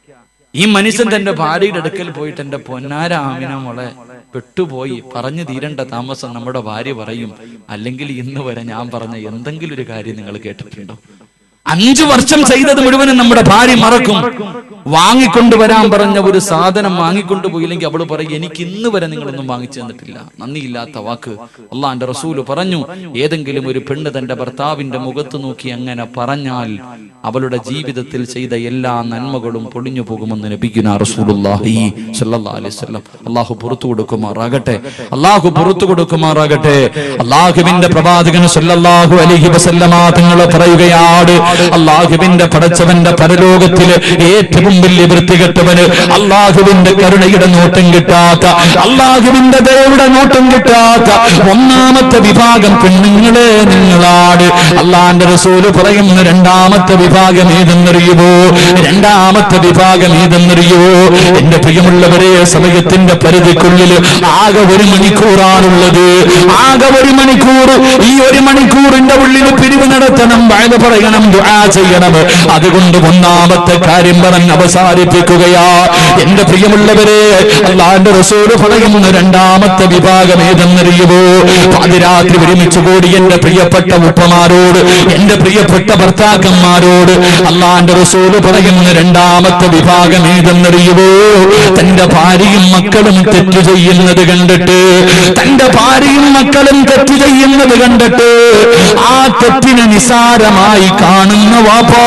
[SPEAKER 2] ഈ മനുഷ്യൻ തന്റെ ഭാര്യയുടെ അടുക്കൽ പോയിട്ട് എന്റെ പൊന്നാര ആമിന മോളെ പെട്ടുപോയി പറഞ്ഞു തീരേണ്ട താമസം നമ്മുടെ ഭാര്യ പറയും അല്ലെങ്കിൽ ഇന്ന് വരെ ഞാൻ പറഞ്ഞ എന്തെങ്കിലും ഒരു കാര്യം നിങ്ങൾ കേട്ടിട്ടുണ്ടോ അഞ്ചു വർഷം ചെയ്തത് മുഴുവനും നമ്മുടെ ഭാര്യ മറക്കും വാങ്ങിക്കൊണ്ടുവരാൻ പറഞ്ഞ ഒരു സാധനം വാങ്ങിക്കൊണ്ടുപോയില്ലെങ്കിൽ അവള് പറയും എനിക്ക് ഇന്ന് വരെ നിങ്ങളൊന്നും വാങ്ങിച്ചു തന്നിട്ടില്ല നന്ദിയില്ലാത്ത വാക്ക് അള്ളാന്റെ റസൂല് പറഞ്ഞു ഏതെങ്കിലും ഒരു പെണ്ണ് തന്റെ ഭർത്താവിന്റെ മുഖത്ത് നോക്കി അങ്ങനെ പറഞ്ഞാൽ അവളുടെ ജീവിതത്തിൽ ചെയ്ത എല്ലാ നന്മകളും പൊളിഞ്ഞു പോകുമെന്ന് നബിക്കുന്ന റസൂലുള്ളാഹി സ്വല്ലല്ലാഹു അലൈഹി വസല്ലം അള്ളാഹു പുറത്തു കൊടുക്കുമാറാകട്ടെ അള്ളാഹു പുറത്തു കൊടുക്കുമാറാകട്ടെ അള്ളാഹുവിന്റെ പ്രവാചകൻ സ്വല്ലല്ലാഹു അലൈഹി വസല്ലമ തങ്ങൾ പറയുകയാണ് അള്ളാഹുവിന്റെ പടച്ചവന്റെ പരലോകത്തില് ഏറ്റവും വലിയ വൃത്തികെട്ടവന് അള്ളാഹുവിന്റെ കരുണയുടെ നോട്ടം കിട്ടാത്ത അള്ളാഹുവിന്റെ ദയയുടെ നോട്ടം കിട്ടാത്ത ഒന്നാമത്തെ വിഭാഗം പെണ്ണുങ്ങളെ നിങ്ങളാട് അള്ളാന്റെ റസൂല് പറയുന്ന രണ്ടാമത്തെ വിഭാഗം ഏതെന്നറിയുമോ രണ്ടാമത്തെ വിഭാഗം ഏതെന്നറിയുമോ എന്റെ പ്രിയമുള്ളവരെ സമയത്തിന്റെ പരിധിക്കുള്ളിൽ ആകെ ഒരു മണിക്കൂറാണുള്ളത് ആകെ ഒരു മണിക്കൂർ ഈ ഒരു മണിക്കൂറിന്റെ ഉള്ളിൽ പിരിവ് നടത്തണം വയത് പറയണം ദുആ ചെയ്യണം അതുകൊണ്ട് ഒന്നാമത്തെ കാര്യം പറഞ്ഞ് അവസാനിപ്പിക്കുകയാ എന്റെ പ്രിയമുള്ളവരെ അള്ളാന്റെ റസൂല് പറയുന്ന രണ്ടാമത്തെ വിഭാഗം ഏതെന്നറിയുമോ പാതിരാത്രി ഒരുമിച്ച് കൂടി എന്റെ പ്രിയപ്പെട്ട ഉപ്പമാരോട് എന്റെ പ്രിയപ്പെട്ട ഭർത്താക്കന്മാരോട്
[SPEAKER 1] മക്കളോട് അള്ളാന്റെ റസൂല് പറയുന്ന രണ്ടാമത്തെ വിഭാഗം ഏതെന്നറിയുവോ തന്റെ ഭാര്യയും മക്കളും തെറ്റു ചെയ്യുന്നത് കണ്ടിട്ട് തന്റെ ഭാര്യയും മക്കളും തെറ്റു ചെയ്യുന്നത് കണ്ടിട്ട് ആ തെറ്റിനെ നിസാരമായി കാണുന്ന വാപ്പാ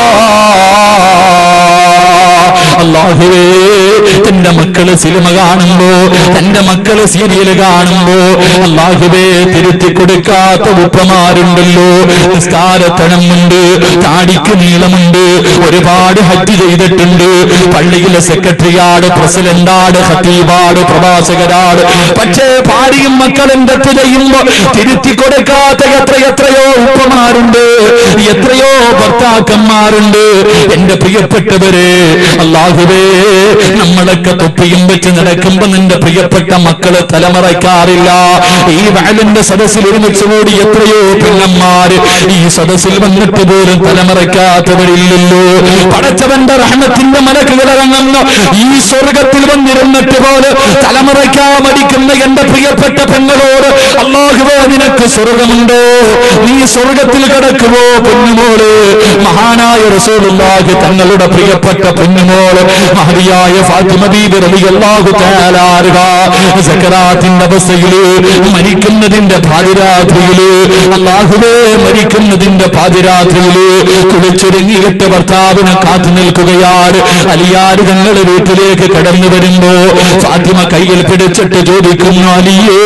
[SPEAKER 1] അള്ളാഹുവേ തന്റെ മക്കള് സിനിമ കാണുമ്പോ തന്റെ മക്കള് സീരിയല് കാണുമ്പോ അള്ളാഹുവേ തിരുത്തി കൊടുക്കാത്ത ഉപ്പമാരുണ്ടല്ലോ നിസ്കാരത്തണമുണ്ട് താടിക്ക് നീളമുണ്ട് ഒരുപാട് ഹജ്ജ് ചെയ്തിട്ടുണ്ട് പള്ളിയിലെ സെക്രട്ടറിയാട് പ്രസിഡന്റാട് ഹത്തീബാട് പ്രവാചകരാട് പക്ഷേ ഭാര്യയും മക്കളും തെറ്റ് ചെയ്യുമ്പോ തിരുത്തി കൊടുക്കാത്ത എത്ര എത്രയോ ഉപ്പമാരുണ്ട് എത്രയോ ഭർത്താക്കന്മാരുണ്ട് എന്റെ പ്രിയപ്പെട്ടവര് അള്ളാഹുവേ നമ്മളൊക്കെ തൊപ്പിയും വെച്ച് നടക്കുമ്പോ നിന്റെ പ്രിയപ്പെട്ട മക്കള് തലമറയ്ക്കാറില്ല ഈ വയലിന്റെ സദസ്സിൽ ഒരുമിച്ച് കൂടി എത്രയോ പെണ്ണന്മാര് ഈ സദസ്സിൽ വന്നിട്ട് പോലും തലമറയ്ക്കാത്തവരില്ലല്ലോ പടച്ചവന്റെ റഹ്മത്തിന്റെ മലക്കുകൾ ഇറങ്ങുന്ന ഈ സ്വർഗത്തിൽ വന്നിരുന്നിട്ട് പോലെ തലമറയ്ക്കാ മടിക്കുന്ന എന്റെ പ്രിയപ്പെട്ട പെങ്ങളോട് അള്ളാഹുവേ നിനക്ക് സ്വർഗമുണ്ടോ നീ സ്വർഗത്തിൽ കിടക്കുവോ പൊന്നുമോള് മഹാനായ റസൂലുള്ളാഹി തങ്ങളുടെ പ്രിയപ്പെട്ട പൊന്നുമോള് മഹതിയായ ഫാത്തിമ ബീബി റളിയല്ലാഹു തആല അൻഹ സക്കറാത്തിന്റെ അവസ്ഥയില് മരിക്കുന്നതിന്റെ പാതിരാത്രിയില് അള്ളാഹുവേ മരിക്കുന്നതിന്റെ പാതിരാത്രിയില് കുളിച്ചൊരുങ്ങിയിട്ട് ഭർത്താവിനെ കാത്തു നിൽക്കുകയാണ് അലിയാര് തങ്ങളുടെ വീട്ടിലേക്ക് കടന്നു വരുമ്പോ ഫാത്തിമ കയ്യിൽ പിടിച്ചിട്ട് ചോദിക്കുന്നു അലിയേ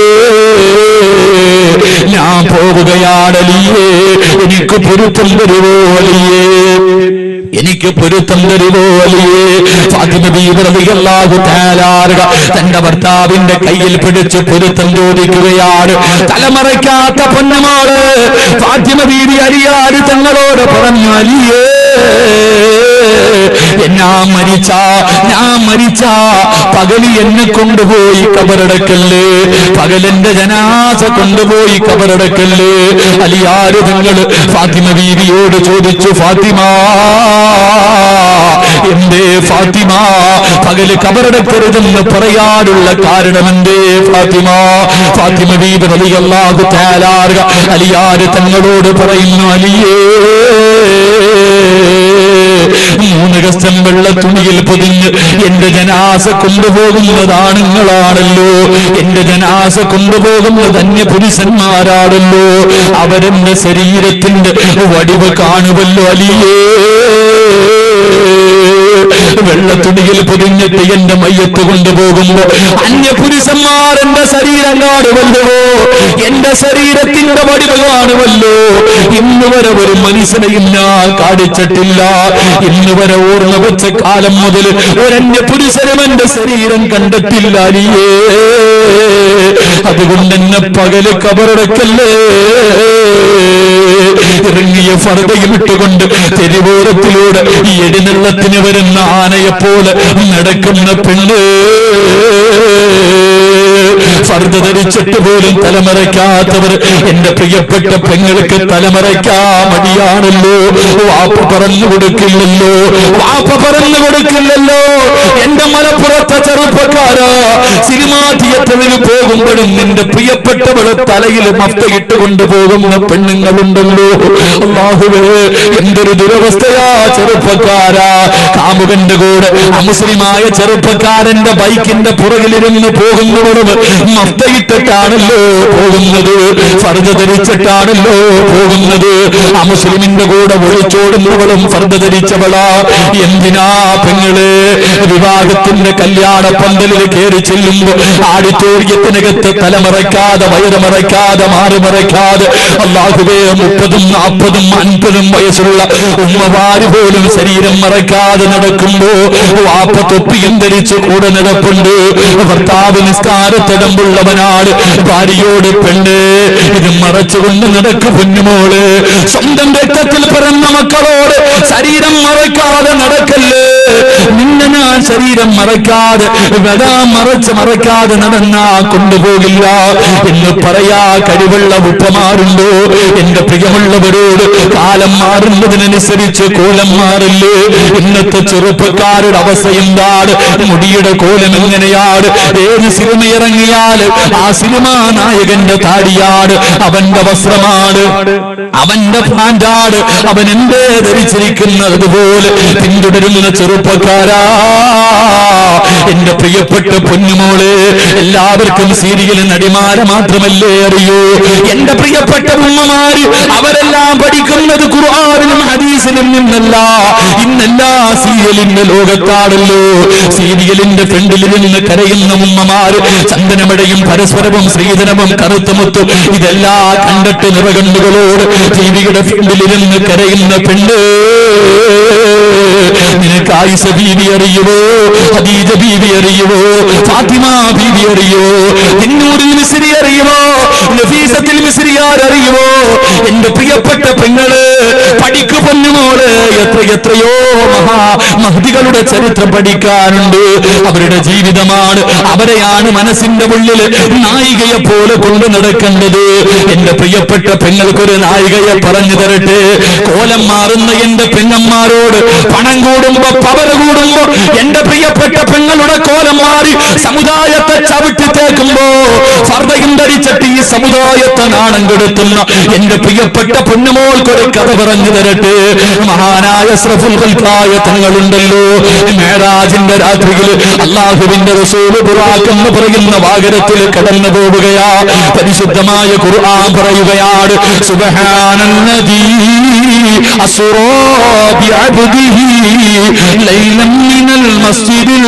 [SPEAKER 1] ഞാൻ പോവുകയാണ് അലിയേ എനിക്ക് പൊരുത്തം തരുവോ അലിയേ എനിക്ക് പൊരുത്തം തരുവോ അലിയേ ഫാത്തിമ ബീബി റളിയല്ലാഹു തആല അൻഹ തന്റെ ഭർത്താവിന്റെ കയ്യിൽ പിടിച്ച് പൊരുത്തം ചോദിക്കുകയാണ് തലമറയ്ക്കാത്ത പൊന്നമോള് ഫാത്തിമ ബീബി അരിയാട് തങ്ങളോട് പറഞ്ഞു അലിയേ ഞാൻ മരിച്ച ഞാൻ മരിച്ച പകലി എന്നെ കൊണ്ടുപോയി കബറടക്കല്ലേ പകലെന്റെ ജനാസ കൊണ്ടുപോയി കബറടക്കല്ലേ അലിയാര് തങ്ങള് ഫാത്തിമ ബീവിയോട് ചോദിച്ചു ഫാത്തിമ എന്തേ ഫാത്തിമ പകല് കബറടക്കരുതെന്ന് പറയാനുള്ള കാരണം എന്തേ ഫാത്തിമ ഫാത്തിമ ബീബി റളിയല്ലാഹു തആല അൻഹ അലിയാര് തങ്ങളോട് പറയുന്നു അലിയേ മൂന്ന് കസ്റ്റം വെള്ള തുണിയിൽ പൊതിഞ്ഞ് എന്റെ ജനാസ കൊണ്ടുപോകുന്നത് നിങ്ങളാണല്ലോ എന്റെ ജനാസ കൊണ്ടുപോകുന്നത് അന്യ പുരുഷന്മാരാണല്ലോ അവരെന്റെ ശരീരത്തിന്റെ വടിവ് കാണുമല്ലോ അലിയേ വെള്ളത്തുണിയിൽ പൊതിഞ്ഞിട്ട് എന്റെ മയ്യത്ത് കൊണ്ടുപോകുമ്പോ അന്യ പുരുഷന്മാർ എന്റെ ശരീരം കാണുമല്ലോ എന്റെ ശരീരത്തിന്റെ വടിവ് കാണുമല്ലോ ഇന്ന് വരെ ഒരു മനുഷ്യനെയും ഞാൻ കാണിച്ചിട്ടില്ല ഇന്ന് വരെ ഓർമ്മ വെച്ച കാലം മുതൽ ഒരന്യ പുരുഷനും എന്റെ ശരീരം കണ്ടിട്ടില്ല അലിയേ അതുകൊണ്ട് എന്നെ പകല് കബറടക്കല്ലേ ഇറങ്ങിയ ഫർദയിൽ ഇട്ടുകൊണ്ട് തെരുവോരത്തിലൂടെ ഈ എടിനള്ളത്തിന് വരുന്ന ആനയെപ്പോലെ നടക്കുന്ന പെണ്ണ് ഫർദ ധരിച്ചിട്ട് പോലും തലമറയ്ക്കാത്തവർ എന്റെ പ്രിയപ്പെട്ട പെങ്ങൾക്ക് തലമറയ്ക്കാ മടിയാണല്ലോ വാപ്പ പറഞ്ഞു കൊടുക്കില്ലല്ലോ വാപ്പ പറഞ്ഞു കൊടുക്കില്ലല്ലോ എന്റെ മലപ്പുറത്തെ ചെറുപ്പക്കാരാ സിനിമാ തിയേറ്ററിൽ പോകുമ്പോഴും നിന്റെ പ്രിയപ്പെട്ടവളെ തലയിൽ മഫ്തയിട്ട് കൊണ്ടുപോകുന്ന പെണ്ണുങ്ങളുണ്ടല്ലോ അള്ളാഹുവേ എന്തൊരു ദുരവസ്ഥയാ ചെറുപ്പക്കാരാ കാമുകന്റെ കൂടെ അമുസ്ലിമായ ചെറുപ്പക്കാരന്റെ ബൈക്കിന്റെ പുറകിലിരുന്ന് പോകുന്നവരും മഫ്തയിട്ടിട്ടാണല്ലോ പോകുന്നത് ഫർദ ധരിച്ചിട്ടാണല്ലോ പോകുന്നത് ആ മുസ്ലിമിന്റെ കൂടെ ഒളിച്ചോടുന്നവളും ഫർദ ധരിച്ചവളാ എന്തിനാ പെങ്ങള് വിവാഹത്തിന്റെ കല്യാണ പന്തലിൽ കയറി ചെല്ലുമ്പോ ആഡിറ്റോറിയത്തിനകത്ത് തലമറയ്ക്കാതെ വയറുമറയ്ക്കാതെ മാറുമറയ്ക്കാതെ അള്ളാഹുവേ മുപ്പതും നാൽപ്പതും അൻപതും വയസ്സുള്ള ഉമ്മമാര് പോലും ശരീരം മറയ്ക്കാതെ നടക്കുമ്പോ വാപ്പ തൊപ്പിയും ധരിച്ച് കൂടെ നടപ്പുണ്ട് ഭർത്താവ് നിസ്കാരത്തിടമ്പുള്ളവനാണ് ഭാര്യയോട് പെണ്ണ് ഇത് മറച്ചുകൊണ്ട് നടക്കു പൊന്നുമോള് സ്വന്തം രക്തത്തിൽ പിറന്ന മക്കളോട് ശരീരം മറയ്ക്കാതെ നടക്കല്ലേ നിന്നെ ഞാൻ ശരീരം മറക്കാതെ വരാൻ മറച്ച് മറക്കാതെ നടന്നാ കൊണ്ടുപോകില്ല എന്ന് പറയാ കഴിവുള്ള ഉപ്പമാരുണ്ടോ എന്റെ പ്രിയമുള്ളവരോട് കാലം മാറുന്നതിനനുസരിച്ച് കോലം മാറില്ലേ ഇന്നത്തെ ചെറുപ്പക്കാരുടെ അവസ്ഥ എന്താണ് മുടിയുടെ കോലം എങ്ങനെയാണ് ഏത് സിനിമ ഇറങ്ങിയാൽ ആ സിനിമാ നായകന്റെ താടിയാണ് അവന്റെ വസ്ത്രമാണ് അവന്റെ പാൻറ്റാണ് അവൻ എന്തേ ധരിച്ചിരിക്കുന്നത് പോലെ പിന്തുടരുന്ന ചെറുപ്പക്കാരാ എന്റെ പ്രിയപ്പെട്ട പൊന്നുമോള് എല്ലാവർക്കും സീരിയൽ നടിമാരെ മാത്രമല്ലേ അറിയൂ എന്റെ പ്രിയപ്പെട്ട ഉമ്മമാര് അവരെല്ലാം പഠിക്കുന്നത് ഖുർആാനിലും ഹദീസിലും നിന്നല്ല ഇന്നെല്ലാ സീരിയലിന്റെ ലോകത്താണല്ലോ സീരിയലിന്റെ ഫ്രണ്ടിൽ നിന്ന് കരയുന്ന ഉമ്മമാര് ചന്ദനമടയും പരസ്പരവും ശ്രീധനവും കറുത്തുമുത്തും ഇതെല്ലാം കണ്ടിട്ട് നിറകണ്ണുകളോട് ടിവിയുടെ ഫ്രണ്ടിൽ നിന്ന് കരയുന്ന പെണ്ണ് നിനക്ക് ആയിഷ ബീവി അറിയുവോ ഹദീജ ബീവി അറിയുവോ ഫാത്തിമ ബീവി അറിയുവോ എന്നൂരിൽ മിസ്രി അറിയുവോ നഫീസത്തിൽ മിസ്രിയാർ അറിയുവോ എന്റെ പ്രിയപ്പെട്ട പെങ്ങള് പഠിക്കു പൊന്നുമോള് എത്ര എത്രയോ മഹാ മഹതികളുടെ ചരിത്രം പഠിക്കാനുണ്ട് അവരുടെ ജീവിതമാണ് അവരെയാണ് മനസ്സിന്റെ ഉള്ളിൽ നായികയെ പോലെ കൊണ്ടു നടക്കേണ്ടത് എന്റെ പ്രിയപ്പെട്ട പെങ്ങൾക്കൊരു നായികയെ പറഞ്ഞു തരട്ടെ കോലം മാറുന്ന എന്റെ പെങ്ങന്മാരോട് പണം കൂടുമ്പോ പവർ കൂടുമ്പോ എന്റെ പ്രിയപ്പെട്ട പെങ്ങളുടെ കോലം മാറി സമുദായത്തെ ചവിട്ടി തേക്കുമ്പോ ഫർദയും ധരിച്ചിട്ട് ഈ സമുദായത്തെ നാണം കെടുത്തുന്ന എന്റെ പ്രിയപ്പെട്ട പൊന്നുമോൾക്കൊരു കഥ പറഞ്ഞു തരട്ടെ മഹാനായ സ്രഫുൽ ഖൽക്കായ തങ്ങളുണ്ടല്ലോ മേരാജിന്റെ രാത്രിയിൽ അള്ളാഹുവിന്റെ റസൂല് ബുറാഖ് എന്ന് പറയുന്ന വാകരത്തിൽ കടന്നു പോവുകയാ പരിശുദ്ധമായ ഖുർആൻ പറയുകയാണ് സുബ്ഹാനല്ലദീ അസ്റാ ബിഅബ്ദിഹി ലൈലൻ മിനൽ മസ്ജിദിൽ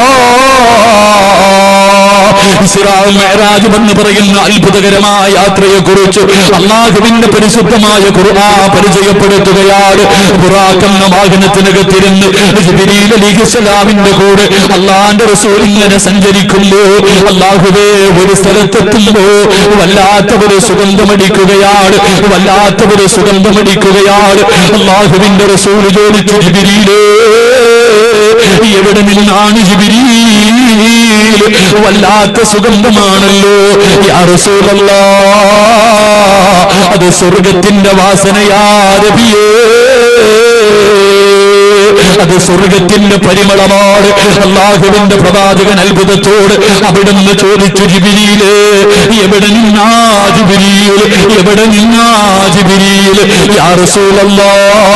[SPEAKER 1] ഹറാം ഇസ്രാൽ മെഹറാജ് എന്ന് പറയുന്ന അത്ഭുതകരമായ യാത്രയെ കുറിച്ച് അള്ളാഹുവിന്റെ പരിശുദ്ധമായ ഖുർആ പരിചയപ്പെടുത്തുകയാണ് ഖുറാഖ് എന്ന വാഹനത്തിനകത്തിരുന്ന് ജിബ്രീൽ അലിഹിസ്സലാമിന്റെ കൂടെ അള്ളാന്റെ റസൂൽ ഇങ്ങനെ സഞ്ചരിക്കുമ്പോ അള്ളാഹുവേ ഒരു സ്ഥലത്തെത്തുമ്പോ വല്ലാത്ത ഒരു സുഗന്ധമടിക്കുകയാണ് വല്ലാത്ത ഒരു സുഗന്ധമടിക്കുകയാണ് അള്ളാഹുവിന്റെ റസൂൽ ചോദിച്ചു ജിബിരിയിലേ എവിടെ നിന്നാണ് ജിബിരിയിൽ വല്ലാത്ത സുഗന്ധമാണല്ലോ യാ റസൂലല്ലാ അത് സ്വർഗത്തിന്റെ വാസനയാ രബിയേ അത് സ്വർഗത്തിന്റെ പരിമളമാണ് അള്ളാഹുവിന്റെ പ്രവാചകൻ അത്ഭുതത്തോട് അവിടുന്ന് ചോദിച്ചു ജിബിരിയില് എവിടെ നിന്നാ ജിബിരിയിൽ എവിടെ നിന്നാ ജിബിരിയിൽ യാ റസൂലല്ലാ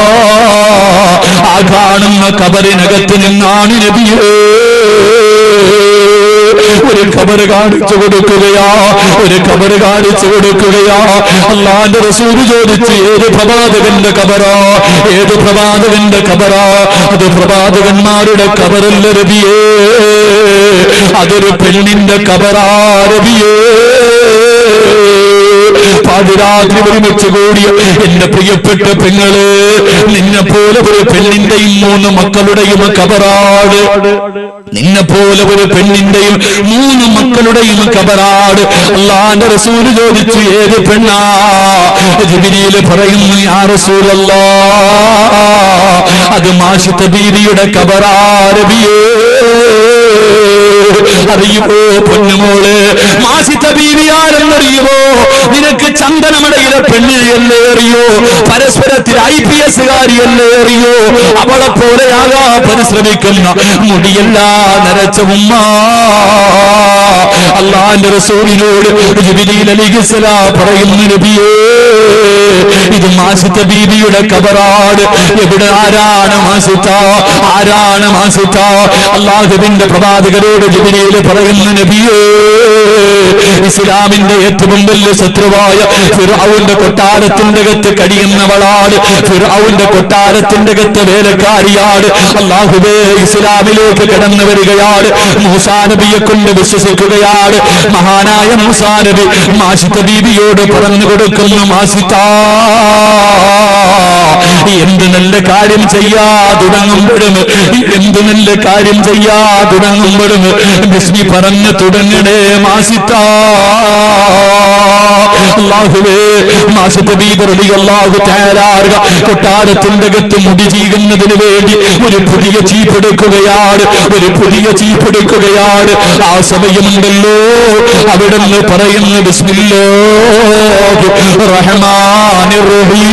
[SPEAKER 1] ആ കാണുന്ന കബറിനകത്ത് നിന്നാണ് നബിയേ ഒരു ഖബർ കാണിച്ചു കൊടുക്കുകയാ ഒരു ഖബർ കാണിച്ചു കൊടുക്കുകയാ അള്ളാന്റെ റസൂൽ ചോദിച്ച് ഏത് പ്രവാചകന്റെ ഖബറാ ഏത് പ്രവാചകന്റെ ഖബറാ അത് പ്രവാചകന്മാരുടെ ഖബറല്ല രബിയേ അതൊരു പെണ്ണിന്റെ ഖബറാ രബിയേ പാതിരാത്രി ഒരുമിച്ച് കൂടിയ എന്റെ പ്രിയപ്പെട്ട പെങ്ങള് നിന്നെ പോലെ ഒരു പെണ്ണിന്റെയും മൂന്ന് മക്കളുടെയും കബറാട് നിന്നെ പോലെ ഒരു പെണ്ണിന്റെയും മൂന്ന് മക്കളുടെയും കബറാട് അള്ളാന്റെ റസൂല് ചോദിച്ചു ഏത് പെണ്ണാ ജിബിരിയില് പറയുന്നു യാ റസൂലല്ലാ അത് മാഷിത്ത ബീവിയുടെ കബറാരബിയേ അറിയുമോ പൊന്നുമോള് മാസിത്ത ബീവിയാരെന്നറിയുമോ നിനക്ക് ചന്ദനമടയിലെ പെണ്ണിനെയല്ലേ അറിയോ പരസ്പരത്തിൽ ഐ പി എസ് കാരിയല്ലേ അറിയോ അവളെ പോലെയാകാ പരിശ്രമിക്കുന്ന മുടിയെല്ലാ നരച്ച ഉമ്മ അള്ളാന്റെ റസൂലിനോട് ജിബിലിയിൽ അലിഖിസല പറയുന്നു നബിയേ ഇത് മാസിത്ത ബീവിയുടെ കബറാട് എവിടെ ആരാണ് മാസിത്ത ആരാണ് മാസിത്ത അള്ളാഹുവിന്റെ പ്രവാചകരോട് ജിബിലിയിൽ പറയുന്നു നബിയേ ഇസ്ലാമിന്റെ ഏറ്റവും വലിയ ശത്രുവായ ഫിറൌന്റെ കൊട്ടാരത്തിന്റെ അകത്ത് കഴിയുന്നവളാണ് ഫിറൌന്റെ കൊട്ടാരത്തിന്റെ അകത്ത് വേലക്കാരിയാണ് അള്ളാഹുബേ ഇസ്ലാമിലേക്ക് കടന്നു വരികയാണ് മൂസാ നബിയെ കൊണ്ട് വിശ്വസിക്കുകയാണ് മഹാനായ മൂസാ നബി മാഷിത്ത ബീബിയോട് പറഞ്ഞു കൊടുക്കുന്നു മാസിത്താ എന്ത് നല്ല കാര്യം ചെയ്യാ തുടങ്ങുമ്പോഴും എന്ത് നല്ല കാര്യം ചെയ്യാ തുടങ്ങുമ്പോഴും ബിസ്മി പറഞ്ഞു തുടങ്ങണേ മാസിത്താ അള്ളാഹുവേ മാസത്തെ അള്ളാഹു തയ്യാറാകുക കൊട്ടാരത്തിന്റെ അകത്ത് മുടി ചെയ്യുന്നതിന് വേണ്ടി ഒരു പുതിയ ചീപ്പെടുക്കുകയാണ് ഒരു പുതിയ ചീപ്പെടുക്കുകയാണ് ആ സമയമുണ്ടല്ലോ അവിടെ നിന്ന് പറയുന്ന ബിസ്മില്ലോ റഹ്മാനിർ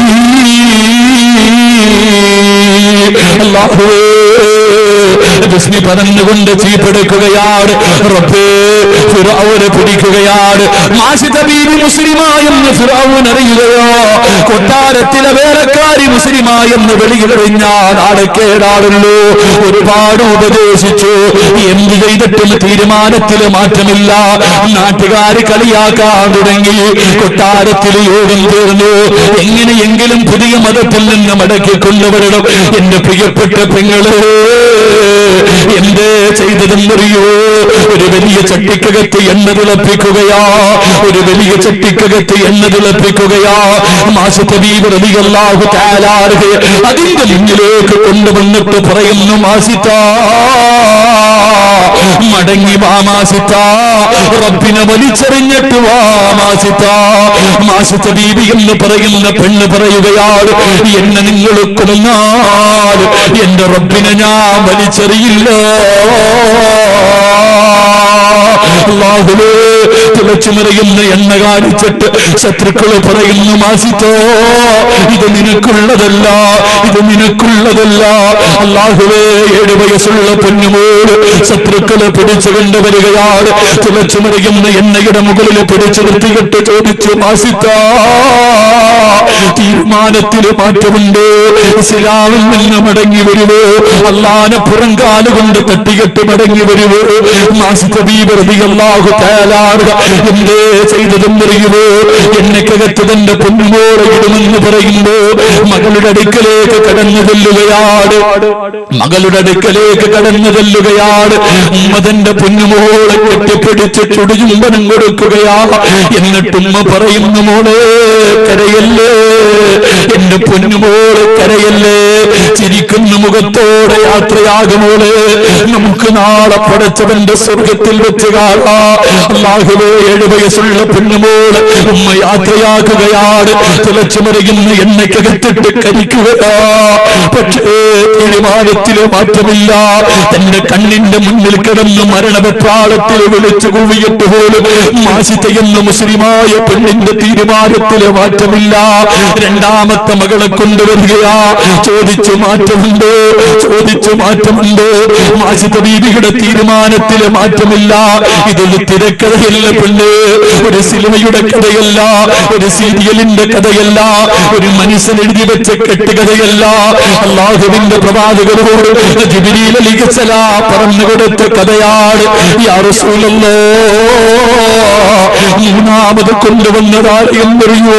[SPEAKER 1] റഹീം അല്ലാഹുവേ ബിസ്മി പറഞ്ഞുകൊണ്ട് ചീപ്പെടുക്കുകയാണ് റബ്ബേ ഫിറഔനെ പിടിക്കുകയാണ് മാഷിദ ബീവി മുസ്ലിമായെന്ന് ഫിറഔൻ അറിയുകയോ കൊട്ടാരത്തിലെ വേലക്കാരി മുസ്ലിമായെന്ന് വെളിയിലെറിഞ്ഞാൽ ആടക്കേടാണല്ലോ ഒരുപാട് ഉപദേശിച്ചു എന്ത് ചെയ്തിട്ടും തീരുമാനത്തിൽ മാറ്റമില്ല നാട്ടുകാർ കളിയാക്കാൻ തുടങ്ങി കൊട്ടാരത്തിൽ യോഗം തീർന്നു എങ്ങനെയെങ്കിലും പുതിയ മതത്തിൽ നിന്ന് മടക്കി കൊണ്ടുവരണം എന്റെ പ്രിയപ്പെട്ട പെങ്ങള് എന്ത് ചെയ്തതെന്നറിയോ ഒരു വലിയ ചട്ടിക്കകത്ത് എണ്ണ തിളപ്പിക്കുകയാ ഒരു വലിയ ചട്ടിക്കകത്ത് എണ്ണ തിളപ്പിക്കുകയാ മാസത്തെ വീവറിയാഹു താലാറുക അതിന്റെ മുന്നിലേക്ക് കൊണ്ടുവന്നിട്ട് പറയുന്നു മാസിത്ത മടങ്ങി വാ മാസിത്ത റബ്ബിനെ വലിച്ചെറിഞ്ഞിട്ട് വാ മാസിത്ത മാസത്തെ ബീവി എന്ന് പറയുന്ന പെണ്ണ് പറയുകയാണ് എന്നെ നിങ്ങൾ കൊന്നാൽ എന്റെ റബ്ബിനെ ഞാൻ വലിച്ചെറിയില്ല അള്ളാഹുവേ തിളച്ചു നിറയുന്ന എണ്ണ കാണിച്ചിട്ട് ശത്രുക്കള് പറയുന്നു മാസിത്തോ ഇത് നിനക്കുള്ളതല്ല ഇത് നിനക്കുള്ളതല്ല അള്ളാഹുവേ ഏഴ് വയസ്സുള്ള പൊന്നുമോട് ശത്രുക്കള് പിടിച്ചു കൊണ്ടുവരികയാണ് തിളച്ചു നിറയുന്ന എണ്ണയുടെ മുകളിൽ പിടിച്ചു നിർത്തിയിട്ട് ചോദിച്ചു മാസിത്താ തീരുമാനത്തിൽ മാറ്റമുണ്ട് ഇസ്ലാമിൽ നിന്ന് മടങ്ങി വരുവോ അള്ളാനെ പുറങ്കാല് കൊണ്ട് തട്ടികെട്ട് മടങ്ങി വരുവോ മാസിത്തീവ്രതിയല്ലാഹു തയ്യാറാറുക എന്തേ ചെയ്തതെന്നറിയുമോ എന്നെക്കകത്ത് തന്റെ പൊന്നുമോളെ ഇടുമെന്ന് പറയുമ്പോ മകളുടെ അടുക്കലേക്ക് കടന്നു ചെല്ലുകയാണ് മകളുടെ അടുക്കലേക്ക് കടന്നു ചെല്ലുകയാണ് ഉമ്മ തന്റെ പൊന്നുമോളെ കെട്ടിപ്പിടിച്ച് ചുടുചുംബനം കൊടുക്കുകയാ എന്നിട്ടുമ്മ പറയുന്നു മോളെ കരയല്ലേ എന്റെ പൊന്നുമോളെ കരയല്ലേ ചിരിക്കുന്ന മുഖത്തോടെ യാത്രയാകുമോളെ നമുക്ക് നാളെ പടച്ചവന്റെ സ്വർഗത്തിൽ വെച്ച് കാണാം അള്ളാഹുവേ ഏഴ് വയസ്സുള്ള പെണ്ണുമോള് ഉമ്മ യാത്രയാക്കുകയാണ് തിളച്ചു മറിയുന്ന എണ്ണയ്ക്കകത്തിട്ട് കരിക്കുകയാ പക്ഷേ തീരുമാനത്തില് മാറ്റമില്ല തന്റെ കണ്ണിന്റെ മുന്നിൽ കിടന്ന് മരണവെപ്രാളത്തിൽ വിളിച്ചു കൂവിയിട്ട് പോലും മാസിത്തയെന്ന മുസ്ലിമായ പെണ്ണിന്റെ തീരുമാനത്തില് മാറ്റമില്ല രണ്ടാമത്തെ മകളെ കൊണ്ടുവരികയാ ചോദിച്ചു മാറ്റമുണ്ടോ ചോദിച്ചു മാറ്റമുണ്ടോ മാസിത ബീവിയുടെ തീരുമാനത്തില് മാറ്റമില്ല ഇതൊരു തിരക്കഥയല്ല പെണ്ണ് ഒരു സിനിമയുടെ കഥയല്ല ഒരു സീരിയലിന്റെ കഥയല്ല ഒരു മനുഷ്യൻ എഴുതി വെച്ച കെട്ടുകഥയല്ല അള്ളാഹുവിന്റെ പ്രവാചകരോട് ജിബിരിയിൽ ലിഖിച്ചല പറഞ്ഞു കൊടുത്ത കഥയാണ് യാ റസൂലല്ലോ മൂന്നാമത് കൊണ്ടുവന്നതാരെന്നറിയോ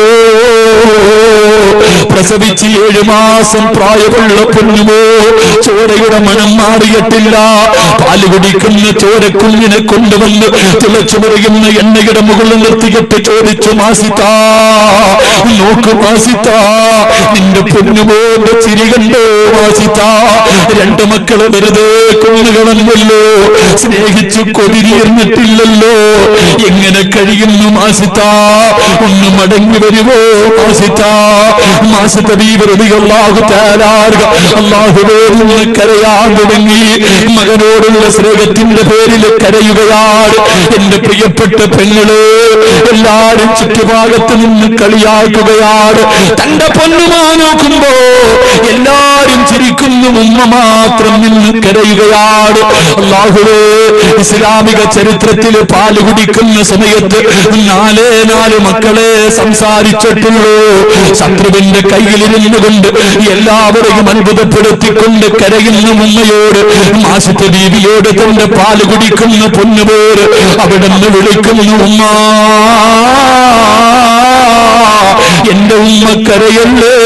[SPEAKER 1] പ്രസവിച്ച് ഏഴ് മാസം പ്രായമുള്ള പൊന്നുമോ ചോരയുടെ മണം മാറിയിട്ടില്ല പാല് കുടിക്കുന്ന ചോരക്കുഞ്ഞിനെ കൊണ്ടുവന്ന് തിളച്ചു പറയുന്ന എണ്ണയുടെ മുകളിൽ നിർത്തിയിട്ട് ചോദിച്ചു മാസിത്താ നോക്കു മാസിത്താ നിന്റെ പൊന്നുമോന്റെ ചിരി കണ്ടോ മാസിത്താ രണ്ട് മക്കളെ വെറുതെ കൊന്നുകളഞ്ഞല്ലോ സ്നേഹിച്ചു കൊതിരിയിരുന്നിട്ടില്ലല്ലോ എങ്ങനെ കഴിയുന്നു മാസിത്താ ഒന്ന് മടങ്ങി വരുമോ മാസിത്താ മാസത്തെ വീവൃതികളാകു തയ്യാറാകുക അള്ളാഹുവേ നിന്ന് കരയാൻ തുടങ്ങി മകനോടുള്ള സ്നേഹത്തിന്റെ പേരിൽ കരയുകയാണ് എന്റെ പ്രിയപ്പെട്ട പെങ്ങള് എല്ലാരും ചുറ്റുഭാഗത്ത് നിന്ന് കളിയാക്കുകയാണ് തന്റെ പൊന്നുമാ നോക്കുമ്പോ എല്ലാരും ചിരിക്കുന്നു ഉമ്മ മാത്രം നിന്ന് കരയുകയാണ് അള്ളാഹുവേ ഇസ്ലാമിക ചരിത്രത്തിൽ പാല് കുടിക്കുന്ന സമയത്ത് നാലേ നാല് മക്കളെ സംസാരിച്ചിട്ടുള്ളൂ ശത്രുവിന്റെ കയ്യിലിരുന്നു കൊണ്ട് എല്ലാവരെയും അത്ഭുതപ്പെടുത്തിക്കൊണ്ട് കരയുന്ന ഉമ്മയോട് മാസത്തെ ബീവിയോട് തന്റെ പാല് കുടിക്കുന്ന പൊന്നുപോര് അവിടെ നിന്ന് വിളിക്കുന്നു ഉമ്മ എന്റെ ഉമ്മ കരയല്ലേ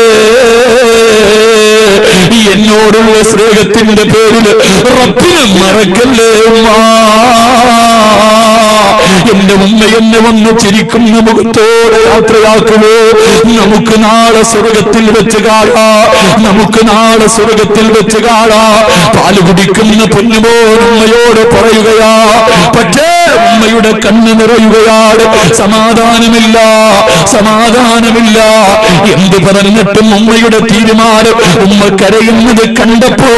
[SPEAKER 1] എന്നോടുള്ള സ്നേഹത്തിന്റെ പേരിൽ റബ്ബിനെ മറക്കല്ലേ ഉമ്മ എന്റെ ഉമ്മ എന്നെ വന്ന് ചിരിക്കുന്ന മുഖത്തോടെ യാത്രയാക്കുമോ നമുക്ക് നാളെ സ്വർഗത്തിൽ വെച്ച് കാണാം നമുക്ക് നാളെ സ്വർഗത്തിൽ വെച്ച് കാണാം പാല് കുടിക്കുന്ന പൊന്നുമോ ഉമ്മയോട് പറയുകയാ പക്ഷേ ഉമ്മയുടെ കണ്ണ് നിറയുകയാണ് സമാധാനമില്ല സമാധാനമില്ല എന്ത് പറഞ്ഞിട്ടും ഉമ്മയുടെ തീരുമാനം ഉമ്മ കരയുന്നത് കണ്ടപ്പോ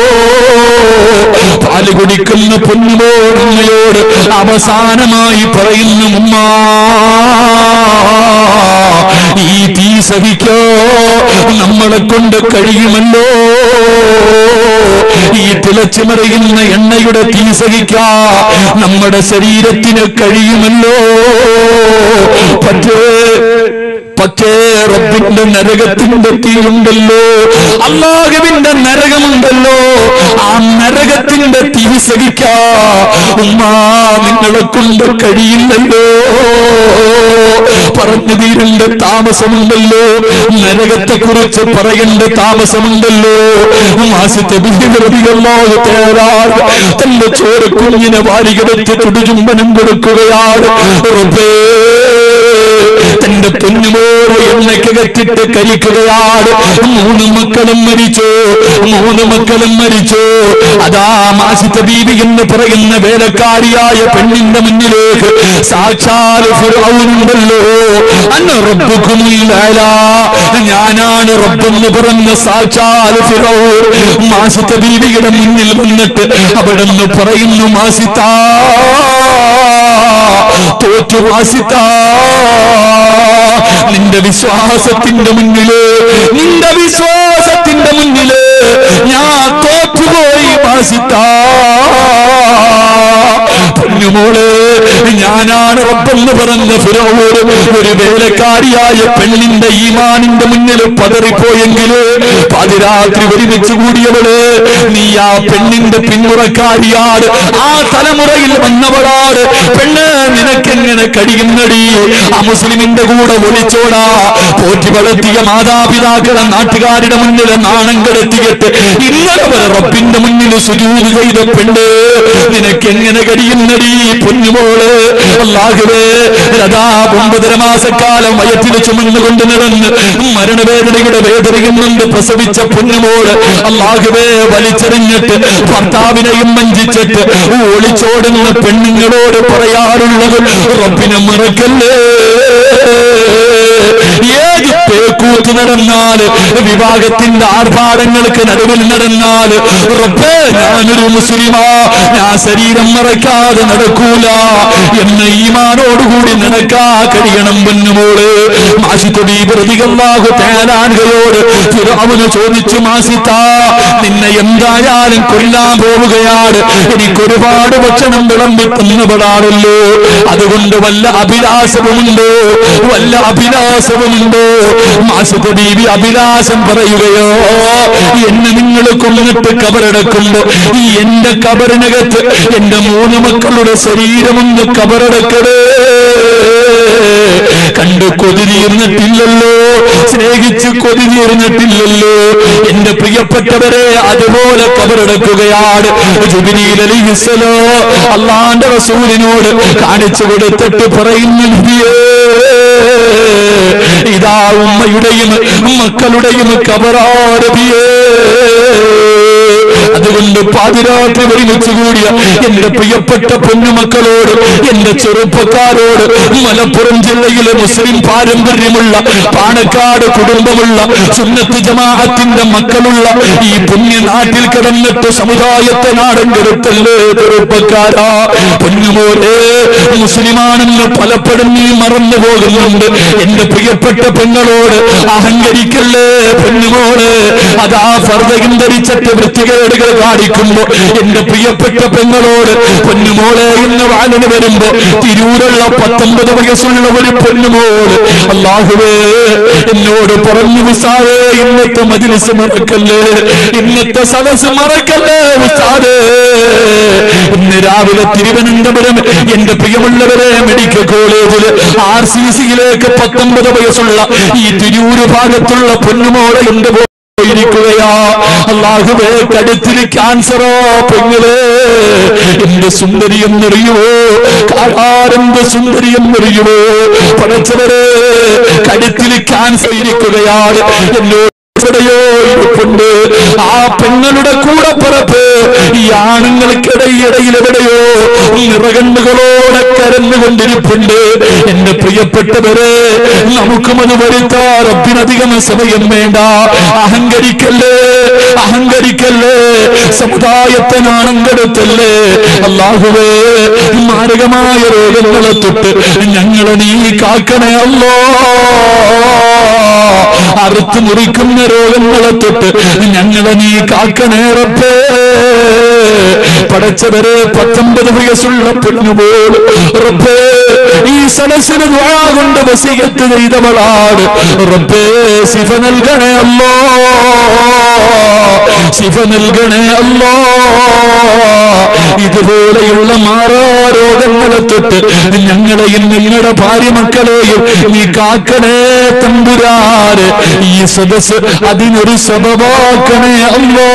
[SPEAKER 1] പാല് കുടിക്കുന്ന പൊന്നുമോ ഉമ്മയോട് അവസാനമായി പറയുന്നു ഉമ്മ ഈ തീ സഹിക്കോ നമ്മളെ കൊണ്ട് കഴിയുമല്ലോ ഈ തിളച്ചു മറിയുന്ന എണ്ണയുടെ തീ സഹിക്കാ നമ്മുടെ ശരീരത്തിന് കഴിയുമല്ലോ പക്ഷേ പക്ഷേ റബ്ബിന്റെ നരകത്തിന്റെ തീയുണ്ടല്ലോ അള്ളാഹുവിന്റെ നരകമുണ്ടല്ലോ ആ നരകത്തിന്റെ തീ സഹിക്കാ ഉമ്മ നിങ്ങളെ കൊണ്ട് കഴിയില്ലല്ലോ പറഞ്ഞു തീരേണ്ട താമസമുണ്ടല്ലോ നരകത്തെ കുറിച്ച് പറയേണ്ട താമസമുണ്ടല്ലോ മാസത്തെ തന്റെ ചോര കുഞ്ഞിനെ വാരിക വെച്ച് ചുടുചുംബനം കൊടുക്കുകയാണ് റബ്ബേ തന്റെ പൊന്നുമോറ് എണ്ണയ്ക്കകത്തിട്ട് കരിക്കുകയാണ് മൂന്ന് മക്കളും മരിച്ചു മൂന്ന് മക്കളും മരിച്ചു അതാ മാസിത്ത ബീവി എന്ന് പറയുന്ന വേലക്കാരിയായ പെണ്ണിന്റെ മുന്നിലേക്ക് സാക്ഷാൽ ഫിറൗനുണ്ടല്ലോ അന്ന് റബ്ബുക്കുമില്ല ഞാനാണ് റബ്ബെന്ന് പറഞ്ഞ സാക്ഷാൽ ഫിറൗൻ മാസിത്ത ബീവിയുടെ മുന്നിൽ വന്നിട്ട് അവിടെ നിന്ന് പറയുന്നു മാസിത്താ തോറ്റു വാസിത്ത നിന്റെ വിശ്വാസത്തിന്റെ മുന്നില് നിന്റെ വിശ്വാസത്തിന്റെ മുന്നില് ഞാൻ തോറ്റുപോയി വാസിത്ത പൊന്നുമോള് ഞാനാണ് റബ്ബെന്ന് പറഞ്ഞ ഫിറോട് ഒരു വേലക്കാരിയായ പെണ്ണിന്റെ ഈമാനിന്റെ മുന്നിൽ പതറിപ്പോയെങ്കില് പതിരാത്രി ഒരുമിച്ച് കൂടിയവള് നീ ആ പെണ്ണിന്റെ പിന്മുറക്കാരിയാണ് ആ തലമുറയിൽ വന്നവളാണ് പെണ്ണ് നിനക്കെങ്ങനെ കഴിയുന്നടി ആ മുസ്ലിമിന്റെ കൂടെ ഒളിച്ചോടാ പോറ്റി വളർത്തിയ മാതാപിതാക്കളെ നാട്ടുകാരുടെ മുന്നിൽ നാണം കെടുത്തിയിട്ട് ഇന്നലെ വരെ റബ്ബിന്റെ മുന്നിൽ സുജൂത് ചെയ്ത പെണ്ണ് നിനക്കെങ്ങനെ കഴിയുന്നടി പൊന്നുമോള് അല്ലാഹുവേ രഥാ ഒമ്പതര മാസക്കാലം വയറ്റിൽ ചുമന്നുകൊണ്ട് നടന്ന് മരണവേദനയുടെ വേദനയും കൊണ്ട് പ്രസവിച്ച പൊന്നുമോള് അല്ലാഹുവേ വലിച്ചെറിഞ്ഞിട്ട് ഭർത്താവിനെയും വഞ്ചിച്ചിട്ട് ഒളിച്ചോടുന്ന പെണ്ണുങ്ങളോട് പറയാറുള്ളത് റബ്ബിനെ മറക്കല്ലേ ഏത് പേക്കൂത്ത് നടന്നാൽ വിവാഹത്തിന്റെ ആർഭാടങ്ങൾക്ക് നടുവിൽ നടന്നാൽ റബ്ബേ ഞാനൊരു മുസ്ലിമാ ഞാൻ ശരീരം മറക്കാതെ നടക്കൂല എന്ന ഈമാനോടുകൂടി നടക്കാ കഴിയണം പൊന്നുമോള് മാസിത്തൊടി പ്രതികല്ലാഹു തേലാൻകയോട് ഫിറോവന് ചോദിച്ചു മാസിത്ത നിന്നെ എന്തായാലും കൊല്ലാൻ പോവുകയാണ് എനിക്കൊരുപാട് ഭക്ഷണം വിളമ്പി തന്നവളാണല്ലോ അതുകൊണ്ട് വല്ല അഭിലാഷവുമുണ്ടോ വല്ല അഭിലാഷവുമുണ്ടോ മാസത്തെ ബീവി അഭിലാഷം പറയുകയോ എന്നെ നിങ്ങൾ കൊന്നിട്ട് കബറടക്കുമ്പോ ഈ എന്റെ കബറിനകത്ത് എന്റെ മൂന്ന് മക്കളുടെ ശരീരമൊന്ന് കബറടക്കടേ കണ്ട് കൊതി തീർന്നിട്ടില്ലല്ലോ സ്നേഹിച്ച് കൊതി തീർന്നിട്ടില്ലല്ലോ എന്റെ പ്രിയപ്പെട്ടവരെ അതുപോലെ കബറടക്കുകയാണ് ജുബിനിയിൽ അലിഹിസലോ അള്ളാന്റെ റസൂലിനോട് കാണിച്ചു കൊടുത്തിട്ട് പറയുന്നു നബിയേ, ഇതാ ഉമ്മയുടെയും മക്കളുടെയും കബറാരബിയേ അതുകൊണ്ട് പാതിരാത്രി ഒരുമിച്ച് കൂടിയ എന്റെ പ്രിയപ്പെട്ട പൊന്നുമക്കളോട് എന്റെ ചെറുപ്പക്കാരോട് മലപ്പുറം ജില്ലയിലെ മുസ്ലിം പാരമ്പര്യമുള്ള പാണക്കാട് കുടുംബമുള്ള സുന്നത്ത് ജമാഅത്തിന്റെ മക്കളുള്ള ഈ പുണ്യ നാട്ടിൽ കിടന്നിട്ട് സമുദായത്തെ നാടൻ കെടുത്തല്ലേ ചെറുപ്പക്കാരാ പൊന്നുപോലെ മുസ്ലിമാണെന്ന് പലപ്പോഴും നീ മറന്നു പോകുന്നുണ്ട് എന്റെ പ്രിയപ്പെട്ട പെങ്ങളോട് അഹങ്കരിക്കല്ലേ പൊന്നുമോള് അതാ ഫർദയും ധരിച്ചിട്ട് വൃത്തികേടുകൾ കാണിക്കുമ്പോ എന്റെ പ്രിയപ്പെട്ട പെങ്ങളോട് പൊന്നുമോളെ എന്ന് വാലിന് വരുമ്പോ തിരൂരുള്ള പത്തൊമ്പത് വയസ്സുള്ള ഒരു പൊന്നുമോള് അള്ളാഹുവേ എന്നോട് പറഞ്ഞു വിസാവേ ഇന്നത്തെ മജിലിസ് മറക്കല്ലേ ഇന്നത്തെ സദസ് മറക്കല്ലേ ഉസ്താദേ ഇന്ന് രാവിലെ തിരുവനന്തപുരം എന്റെ പ്രിയമുള്ളവരെ മെഡിക്കൽ കോളേജിൽ ആർ സി സിയിലേക്ക് പത്തൊമ്പത് വയസ്സുള്ള ഈ തിരൂര് ഭാഗത്തുള്ള പൊന്നുമോളെ കൊണ്ടുപോയി പോയിരിക്കുകയാ അള്ളാഹുവേ കടുത്തിൽ ക്യാൻസറോ പെങ്ങള് എന്റെ സുന്ദരി എന്നറിയുവോ കാരാരെന്റെ സുന്ദരി എന്നറിയുവോ പഠിച്ചവര് കടുത്തിൽ ക്യാൻസർ ഇരിക്കുകയാണ് എന്നോട് എവിടെയോ ഇരിപ്പുണ്ട് ആ പെങ്ങളുടെ കൂടെ പിറപ്പ് ഈ ആണുങ്ങൾക്കിടയിടയിൽ എവിടെയോ നിറകണ്ണുകളോടെ കരന്നുകൊണ്ടിരിപ്പുണ്ട് എന്റെ പ്രിയപ്പെട്ടവരെ നമുക്കും അത് വരുത്താ റബ്ബിനധികം സമയം വേണ്ട അഹങ്കരിക്കല്ലേ അഹങ്കരിക്കല്ലേ സമുദായത്തെ നാണം കെടുത്തല്ലേ അള്ളാഹുവേ മാരകമായ രോഗങ്ങളെ തൊട്ട് ഞങ്ങളെ നീ കാക്കണേ അല്ലോ അറുത്ത് മുറിക്കുന്ന രോഗങ്ങളെ തൊട്ട് ഞങ്ങളെ നീ കാക്കണേറപ്പേ പടച്ചവരെ പത്തൊമ്പത് വയസ്സുള്ള പെണ്ണുപോൾ റബ്ബേ ഈ സദസ്സിന് ദ്വാ കൊണ്ട് വസീയത്ത് ചെയ്തവളാണ് റബ്ബേ ശിഫ നൽകണേ അല്ലോ ശിഫ നൽകണേ അല്ലോ ഇതുപോലെയുള്ള മാറാ രോഗങ്ങളെ തൊട്ട് ഞങ്ങളെയും നിങ്ങളുടെ ഭാര്യ മക്കളെയും നീ കാക്കണേ തമ്പുരാര് ഈ സദസ് അതിനൊരു സബവാക്കണേ അല്ലോ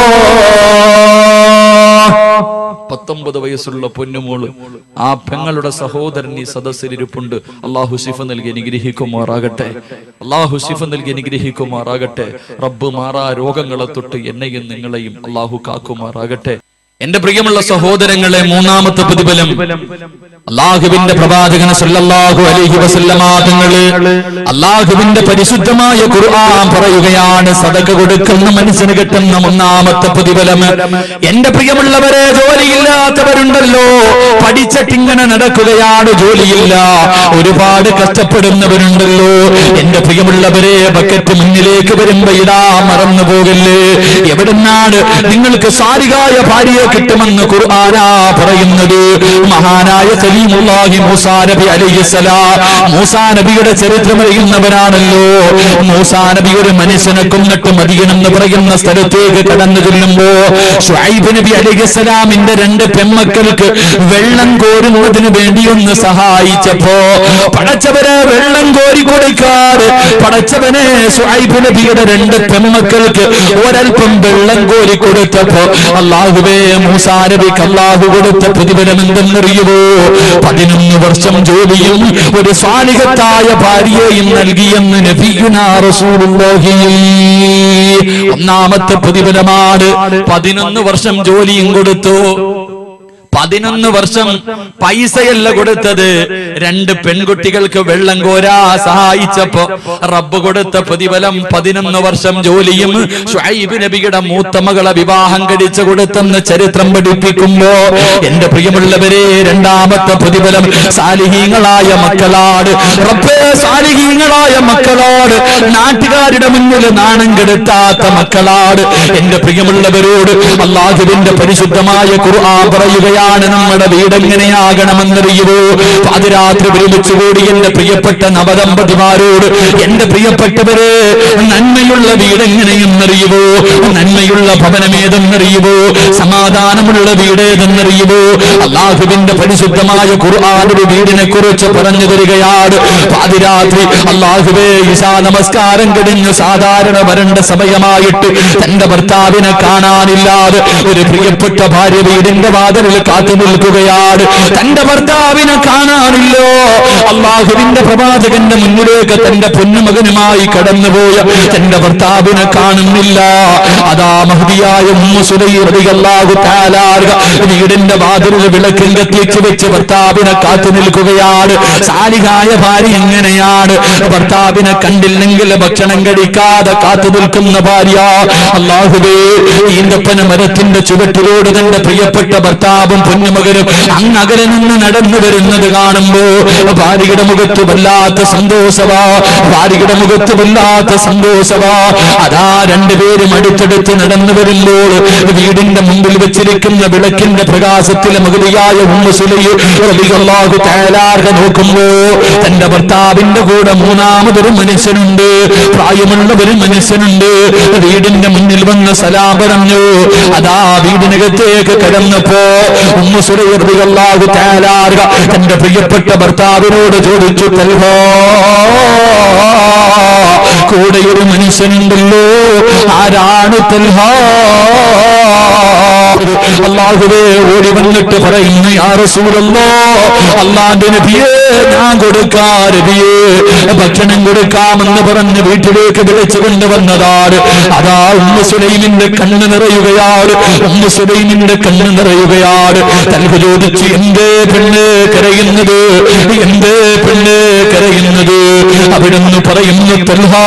[SPEAKER 2] പത്തൊമ്പത് വയസ്സുള്ള പൊന്നുമോള് ആ പെങ്ങളുടെ സഹോദരൻ ഈ സദസ്സിലിരിപ്പുണ്ട് അള്ളാഹു ശിഫ നൽകി അനുഗ്രഹിക്കുമാറാകട്ടെ അള്ളാഹു ശിഫ നൽകി അനുഗ്രഹിക്കുമാറാകട്ടെ റബ്ബ് മാറാ രോഗങ്ങളെ തൊട്ട് എന്നെയും നിങ്ങളെയും അള്ളാഹു കാക്കുമാറാകട്ടെ എന്റെ പ്രിയമുള്ള സഹോദരങ്ങളെ മൂന്നാമത്തെ പ്രതിഫലം അള്ളാഹുവിന്റെ പ്രവാചകൻ സല്ലല്ലാഹു അലൈഹി വസല്ലമ തങ്ങള് അള്ളാഹുവിന്റെ പരിശുദ്ധമായ ഖുർആൻ പറയുകയാണ് സദക കൊടുക്കുന്ന മനുഷ്യന് കിട്ടുന്ന മൂന്നാമത്തെ പ്രതിഫലം എന്റെ പ്രിയമുള്ളവരെ ജോലിയില്ലാത്തവരുണ്ടല്ലോ പഠിച്ചിട്ടിങ്ങനെ നടക്കുകയാണ് ജോലിയില്ല ഒരുപാട് കഷ്ടപ്പെടുന്നവരുണ്ടല്ലോ എന്റെ പ്രിയമുള്ളവരെ ബക്കറ്റ് മുന്നിലേക്ക് വരുമ്പോ ഇടാ മറന്നു പോകല്ലേ എവിടുന്നാണ് നിങ്ങൾക്ക് സാരികായ ഭാര്യയെ കിട്ടുമെന്ന് ഖുർആനാ പറയുന്നത് മഹാനായ സലീമുല്ലാഹി മൂസാ നബി അലൈഹിസ്സലാം മൂസാ നബിയുടെ ചരിത്രം അറിയുന്നവരാണല്ലോ മൂസാ നബി ഒരു മനുഷ്യനെ കൊന്നിട്ട് മതിയനെന്ന് പറയുന്ന സ്ഥലത്തേക്ക് കടന്നു ചെല്ലുമ്പോ ഷുഐബ് നബി അലൈഹിസ്സലാമിന്റെ രണ്ട് പെമ്മക്കൾക്ക് വെള്ളം കോരുന്നതിന് വേണ്ടി ഒന്ന് സഹായിച്ചപ്പോ പടച്ചവരെ വെള്ളം കോരി കൊടുക്കാറ് പടച്ചവനെ ഷുഐബ് നബിയുടെ രണ്ട് പെമ്മക്കൾക്ക് ഒരൽപ്പം വെള്ളം കോരി കൊടുത്തപ്പോ അള്ളാഹുവേ മൂസാ നബിക്ക് അള്ളാഹു കൊടുത്ത പ്രതിഫലം എന്തെന്നറിയുമോ പതിനൊന്ന് വർഷം ജോലിയും ഒരു സ്വാലിഹത്തായ ഭാര്യയും നൽകിയെന്ന് നബിയുനാ റസൂലുള്ളാഹി ഒന്നാമത്തെ പ്രതിഫലമാണ് പതിനൊന്ന് വർഷം ജോലിയും കൊടുത്തു പതിനൊന്ന് വർഷം പൈസയല്ല കൊടുത്തത് രണ്ട് പെൺകുട്ടികൾക്ക് വെള്ളം കോരാ സഹായിച്ചപ്പോ റബ്ബ് കൊടുത്ത പ്രതിഫലം പതിനൊന്ന് വർഷം ജോലിയും ഷുഐബ് നബിയുടെ മൂത്ത മകളെ വിവാഹം കഴിച്ചു കൊടുത്തെന്ന് ചരിത്രം പഠിപ്പിക്കുമ്പോ എന്റെ പ്രിയമുള്ളവരെ രണ്ടാമത്തെ പ്രതിഫലം സാലിഹീങ്ങളായ മക്കളാട് റബ്ബേ സാലിഹീങ്ങളായ മക്കളാട് നാട്ടുകാരുടെ മുന്നിൽ നാണം കെടുത്താത്ത മക്കളാട് എന്റെ പ്രിയമുള്ളവരോട് അള്ളാഹുവിന്റെ പരിശുദ്ധമായ ഖുർആൻ പറയുകയാണ് നമ്മുടെ വീട് എങ്ങനെയാകണമെന്നറിയുമോ പാതിരാത്രി ഒരുമിച്ചുകൂടി എന്റെ പ്രിയപ്പെട്ട നവദമ്പതിമാരോട് എന്റെ പ്രിയപ്പെട്ടവര് നന്മയുള്ള വീട് എങ്ങനെയെന്നറിയുമോ നന്മയുള്ള ഭവനമേതെന്നറിയുമോ സമാധാനമുള്ള വീട് ഏതെന്നറിയുമോ അള്ളാഹുവിന്റെ പരിശുദ്ധമായ ഖുർആൻ ഒരു വീടിനെ കുറിച്ച് പറഞ്ഞു തരികയാണ് പാതിരാത്രി അള്ളാഹുവേ ഇശാ നമസ്കാരം കഴിഞ്ഞ് സാധാരണ വരേണ്ട സമയമായിട്ട് തന്റെ ഭർത്താവിനെ കാണാനില്ലാതെ ഒരു പ്രിയപ്പെട്ട ഭാര്യ വീടിന്റെ വാതിലിൽ കാത്തു നിൽക്കുകയാണ് തന്റെ ഭർത്താവിനെ കാണാനില്ലോ അള്ളാഹുവിന്റെ പ്രവാചകന്റെ മുന്നിലേക്ക് തന്റെ പൊന്നുമകനുമായി കടന്നുപോയ തന്റെ ഭർത്താവിനെ കാണുന്നില്ല അതാ മഹതിയായ അള്ളാഹു താലാർക വീടിന്റെ വാതിലിൽ വിളക്കിൽ കത്തിച്ച് വെച്ച് ഭർത്താവിനെ കാത്തു നിൽക്കുകയാണ് സാലികായ ഭാര്യ എങ്ങനെയാണ് ഭർത്താവിനെ കണ്ടില്ലെങ്കിൽ ഭക്ഷണം കഴിക്കാതെ കാത്തു നിൽക്കുന്ന ഭാര്യ അള്ളാഹുബേ ഈന്തപ്പന മരത്തിന്റെ ചുവട്ടിലോട് തന്റെ പ്രിയപ്പെട്ട ഭർത്താവും പൊന്നുമകനും അങ്ങകലെ നിന്ന് നടന്നു വരുന്നത് കാണുമ്പോ ഭാര്യയുടെ മുഖത്ത് വല്ലാത്ത സന്തോഷവാ ഭാര്യയുടെ മുഖത്ത് വല്ലാത്ത സന്തോഷവാ അതാ രണ്ടുപേരും അടുത്തടുത്ത് നടന്നു വരുമ്പോൾ വീടിന്റെ മുമ്പിൽ വെച്ചിരിക്കുന്ന വിളക്കിന്റെ പ്രകാശത്തിലെ മകുതിയായ ഉമ്മുസുലയ്യാഹു തയ്യാറാക നോക്കുമ്പോ തന്റെ ഭർത്താവിന്റെ കൂടെ മൂന്നാമതൊരു മനുഷ്യനുണ്ട് പ്രായമുള്ള ഒരു മനുഷ്യനുണ്ട് വീടിന്റെ മുന്നിൽ വന്ന് സലാം പറഞ്ഞു അതാ വീടിനകത്തേക്ക് കടന്നപ്പോ ഉമ്മുസുലയ്യാഹു തയ്യാറാക തന്റെ പ്രിയപ്പെട്ട
[SPEAKER 1] ഭർത്താവിനോട് ചോദിച്ചു തൽഹോ കൂടെ ഒരു മനുഷ്യനുണ്ടല്ലോ ആരാണ് തൽഹ അള്ളാഹുവേ ഓടി വന്നിട്ട് പറയുന്നു യാ റസൂലല്ലോ അള്ളാന്റെ നബിയേ ഞാൻ കൊടുക്കാ നബിയേ ഭക്ഷണം കൊടുക്കാമെന്ന് പറഞ്ഞ് വീട്ടിലേക്ക് വിളിച്ചു കൊണ്ടുവന്നതാണ് അതാ ഉമ്മ സുലൈമിന്റെ കണ്ണ് നിറയുകയാണ് ഉമ്മ സുലൈമിന്റെ കണ്ണ് നിറയുകയാണ് തൽഹ ചോദിച്ചു എന്തേ പെണ്ണ് കരയുന്നത് എന്തേ പെണ്ണ് കരയുന്നത് അവിടുന്ന് പറയുന്നു തൽഹാ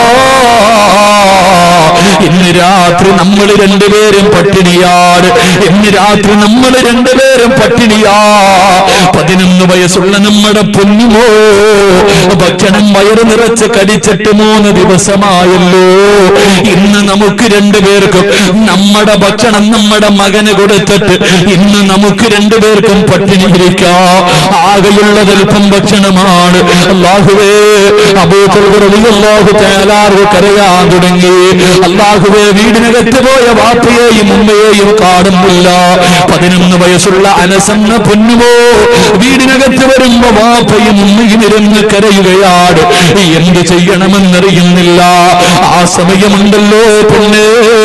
[SPEAKER 1] ഇന്ന് രാത്രി നമ്മൾ രണ്ടുപേരും പട്ടിണിയാണ് ഇന്ന് രാത്രി നമ്മൾ രണ്ടുപേരും പട്ടിണിയാ പതിനൊന്ന് വയസ്സുള്ള നമ്മുടെ പൊന്നുമോ ഭക്ഷണം വയറ് നിറച്ച് കടിച്ചിട്ട് മൂന്ന് ദിവസമായല്ലോ ഇന്ന് നമുക്ക് രണ്ടുപേർക്കും നമ്മുടെ ഭക്ഷണം നമ്മുടെ മകന് കൊടുത്തിട്ട് ഇന്ന് നമുക്ക് രണ്ടുപേർക്കും പട്ടിണി ഇരിക്കാം ആകെയുള്ളതൽപ്പം ഭക്ഷണമാണ് അള്ളാഹുവേ അബൂഹു തേലാറ് കരയാൻ തുടങ്ങി അള്ളാഹുവേ വീടിനകത്ത് പോയ വാപ്പയെയും ഉമ്മയെയും കാണുന്നില്ല പതിനൊന്ന് വയസ്സുള്ള അനസന്ന പൊന്നുമോ വീടിനകത്ത് വരുമ്പോ വാപ്പയും ഉമ്മയും ഇരുന്ന് കരയുകയാണ് എന്ത് ചെയ്യണമെന്നറിയുന്നില്ല ആ സമയമുണ്ടല്ലോ പൊന്നേ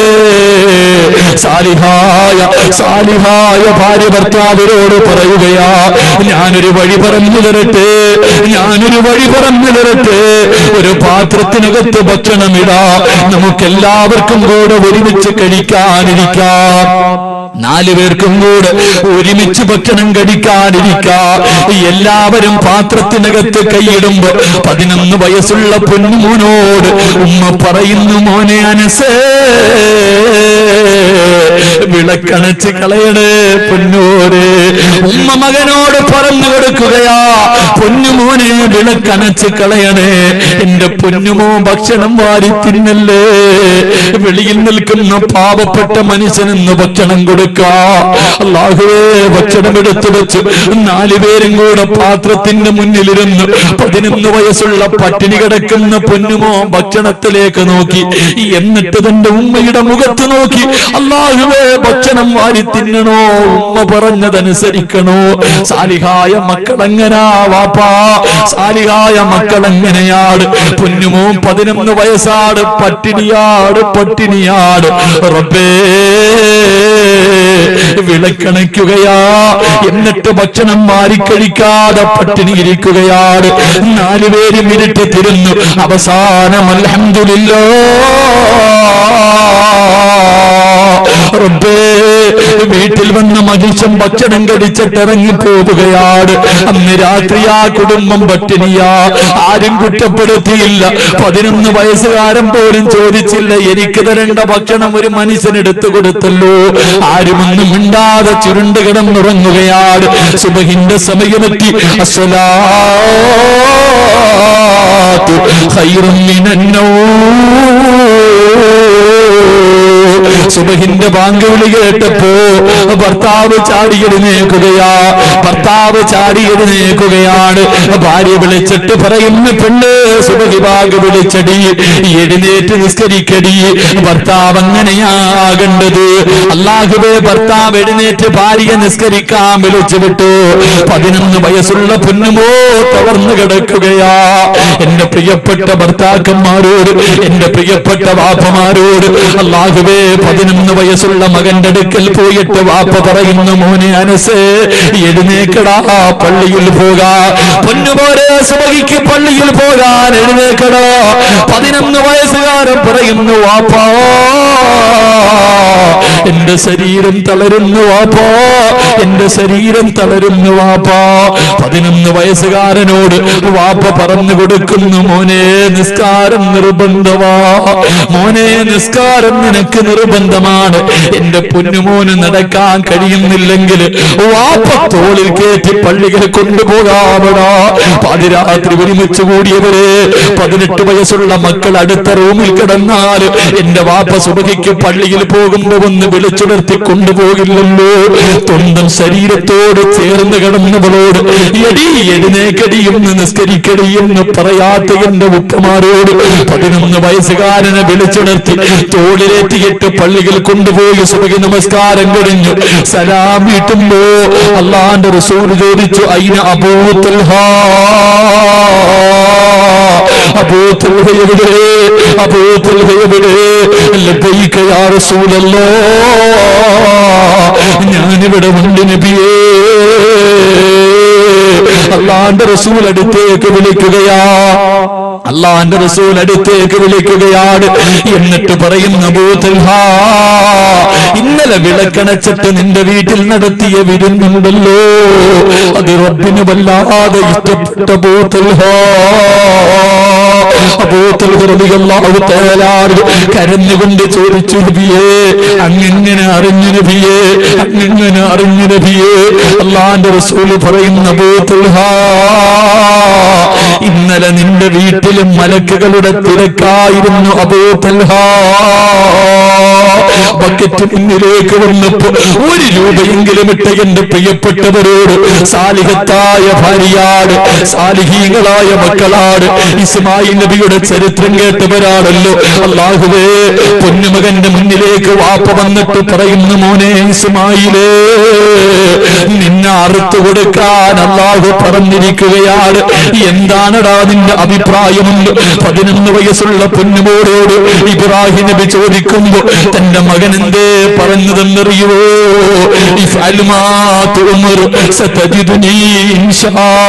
[SPEAKER 1] സാലിഹായ സാലിഹായ ഭാര്യ ഭർത്താവിനോട് പറയുകയാ ഞാനൊരു വഴി പറഞ്ഞു തരട്ടെ ഞാനൊരു വഴി പറഞ്ഞു തരട്ടെ ഒരു പാത്രത്തിനകത്ത് ഭക്ഷണമിടാ നമുക്കെല്ലാവർക്കും കൂടെ ഒരുമിച്ച് കഴിക്കാനിരിക്കാം നാലു പേർക്കും കൂടെ ഒരുമിച്ച് ഭക്ഷണം കഴിക്കാനിരിക്കാം എല്ലാവരും പാത്രത്തിനകത്ത് കൈയിടുമ്പോ പതിനൊന്ന് വയസ്സുള്ള പൊന്നുമോനോട് ഉമ്മ പറയുന്നു മോനെ അനസേ വിളക്കണച്ച് കളയണേ പൊന്നോരെ ഉമ്മ മകനോട് പറഞ്ഞു കൊടുക്കുകയാ പൊന്നുമോനെ വിളക്കണച്ച് കളയണേ എന്റെ പൊന്നുമോ ഭക്ഷണം വാരി തിന്നല്ലേ വെളിയിൽ നിൽക്കുന്ന പാവപ്പെട്ട മനുഷ്യനെന്ന് ഭക്ഷണം കൊടുക്കാ അള്ളാഹുവേ ഭക്ഷണം എടുത്തു വെച്ച് നാലുപേരും കൂടെ പാത്രത്തിന്റെ മുന്നിലിരുന്ന് പതിനൊന്ന് വയസ്സുള്ള പട്ടിണി കിടക്കുന്ന പൊന്നുമോ ഭക്ഷണത്തിലേക്ക് നോക്കി എന്നിട്ട് തന്റെ ഉമ്മയുടെ മുഖത്ത് നോക്കി അള്ളാഹുവേ ഭക്ഷണം വാരി തിന്നണോ ഉമ്മ പറഞ്ഞതനുസരിക്കണോ സാലിഹായ മക്കളെങ്ങനാ വാപ്പാ സാലിഹായ മക്കളെങ്ങനെയാണ് പൊന്നുമോ പതിനൊന്ന് വയസ്സാട് പട്ടിണിയാട് പട്ടിണിയാട് റബ്ബേ വിളക്കണയ്ക്കുകയാ എന്നിട്ട് ഭക്ഷണം മാറിക്കഴിക്കാതെ പട്ടിണി ഇരിക്കുകയാണ് നാലുപേരും ഇരുട്ട് തിരുന്നു അവസാനം അൽഹംദുലില്ലാ റബ്ബേ വീട്ടിൽ വന്ന മനുഷ്യൻ ഭക്ഷണം കഴിച്ചിട്ട് ഇറങ്ങി പോവുകയാണ് അന്ന് രാത്രി ആ കുടുംബം പട്ടിണിയാ ആരും കുറ്റപ്പെടുത്തിയില്ല പതിനൊന്ന് വയസ്സുകാരൻ പോലും ചോദിച്ചില്ല എനിക്ക് തരേണ്ട ഭക്ഷണം ഒരു മനുഷ്യൻ എടുത്തു കൊടുത്തല്ലോ ആരുമൊന്നും മിണ്ടാതെ ചുരുണ്ട് കിടന്നുറങ്ങുകയാണ് സുബഹിന്റെ സമയമെത്തി അസ്വലാത്തു ഖൈറും മിനന്നൗം സുബഹിന്റെ ബാങ്ക് വിളി കേട്ടപ്പോ ഭർത്താവ് ചാടി എഴുന്നേക്കുകയാ ഭർത്താവ് ചാടി എഴുന്നേക്കുകയാണ് ഭാര്യ വിളിച്ചിട്ട് പറയുന്നു പെണ്ണ് സുബഹി ബാങ്ക് വിളിച്ചടി എഴുന്നേറ്റ് നിസ്കരിക്കടി ഭർത്താവ് അങ്ങനെയാകേണ്ടത് അള്ളാഹുബേ ഭർത്താവ് എഴുന്നേറ്റ് ഭാര്യ നിസ്കരിക്കാൻ വിളിച്ചു വിട്ടു പതിനൊന്ന് വയസ്സുള്ള പൊന്നുമോ തവർന്നു കിടക്കുകയാ എന്റെ പ്രിയപ്പെട്ട ഭർത്താക്കന്മാരോട് എന്റെ പ്രിയപ്പെട്ട വാപ്പമാരോട് അള്ളാഹുവേ പതിനൊന്ന് വയസ്സുള്ള മകന്റെ അടുക്കൽ പോയിട്ട് വാപ്പ പറയുന്നു മോനെ അനസ് എഴുന്നേക്കടാ പള്ളിയിൽ പോകാ പൊന്നുപോലെ സുബഹിക്ക് പള്ളിയിൽ പോകാൻ എഴുന്നേക്കടാ പതിനൊന്ന് വയസ്സുകാരൻ പറയുന്നു വാപ്പാ എന്റെ ശരീരം തളരുന്നു വാപ്പാ എന്റെ ശരീരം തളരുന്നു വാപ്പാ പതിനൊന്ന് വയസ്സുകാരനോട് വാപ്പ പറഞ്ഞു കൊടുക്കുന്നു മോനെ നിസ്കാരം നിർബന്ധമാ മോനെ നിസ്കാരം നിനക്ക് നിർബന്ധമാണ് എന്റെ പൊന്നുമോന് നടക്കാൻ കഴിയുന്നില്ലെങ്കിൽ വാപ്പ തോളിൽ കയറ്റി പള്ളികൾ കൊണ്ടുപോകാമടാ പാതിരാത്രി ഒരുമിച്ച് കൂടിയവരെ പതിനെട്ട് വയസ്സുള്ള മക്കൾ അടുത്ത റൂമിൽ കിടന്നാൽ എന്റെ വാപ്പ സുബഹി സുബഹിക്ക് പള്ളിയിൽ പോകുമ്പോ ഒന്ന് വിളിച്ചുണർത്തി കൊണ്ടുപോകില്ലല്ലോ തൊണ്ടം ശരീരത്തോട് ചേർന്ന് കിടന്നവളോട് എടി എഴുന്നേക്കടി എന്ന് നിസ്കരിക്കടി എന്ന് പറയാത്ത എന്റെ ഉപ്പമാരോട് പതിനൊന്ന് വയസ്സുകാരനെ വിളിച്ചുണർത്തി തോളിലേറ്റിയിട്ട് പള്ളിയിൽ കൊണ്ടുപോയി സുബഹി നമസ്കാരം കഴിഞ്ഞു സലാം വീട്ടുമ്പോ അള്ളാന്റെ റസൂൽ ചോദിച്ചു അയിന് അബൂത്തൽഹാ അബൂത്തൽഹയുടെ അബൂത്തൽഹയുടെ ലബൈക യാ റസൂലല്ലോ ഞാനിവിടെ ഉണ്ട് നബിയേ അള്ളാന്റെ റസൂൽ അടുത്തേക്ക് വിളിക്കുകയാ അള്ളാന്റെ റസൂൽ അടുത്തേക്ക് വിളിക്കുകയാണ് എന്നിട്ട് പറയുന്ന ബൂത്തൽഹ ഇന്നലെ വിളക്കണച്ചിട്ട് നിന്റെ വീട്ടിൽ നടത്തിയ വിരുന്നുണ്ടല്ലോ അത് റബ്ബിന് വല്ലാതെ ഇഷ്ടപ്പെട്ട ബൂത്തൽഹ കരഞ്ഞുകൊണ്ട് ചോദിച്ചു നബിയേ അങ്ങനെ അറിഞ്ഞു നബിയേ അങ്ങനെ അറിഞ്ഞു നബിയേ അള്ളാന്റെ റസൂല് പറയുന്ന ബൂത്തുൽഹ ഇന്നലെ നിന്റെ വീട്ടിലും മലക്കുകളുടെ തിരക്കായിരുന്നു അബൂത്തൽഹ ബക്കറ്റ് മുന്നിലേക്ക് വന്നപ്പോ ഒരു രൂപയെങ്കിലും ഇട്ട എന്റെ പ്രിയപ്പെട്ടവരോട് സാലിഹത്തായ ഭാര്യയാണ് സാലിഹീങ്ങളായ മക്കളാണ് ഇസ്മായിൽ നബിയുടെ ചരിത്രം കേട്ടവരാണല്ലോ അള്ളാഹുവേ പൊന്നുമകന്റെ മുന്നിലേക്ക് വാപ്പ വന്നിട്ട് പറയുന്ന മോനെ ഇസ്മായിലേ നിന്നെ അറുത്തു കൊടുക്കാൻ അള്ളാഹു പറഞ്ഞിരിക്കുകയാണ് എന്താണടാ നിന്റെ അഭിപ്രായമുണ്ട് പതിനൊന്ന് വയസ്സുള്ള പൊന്നുമോടോട് ഇബ്രാഹിം നബി ചോദിക്കുമ്പോ തന്റെ മകൻ എന്തേ പറഞ്ഞതെന്നറിയുവോ ഇഫ്അൽ മാ തുഅ്മർ സതജിദുനി ഇൻഷാ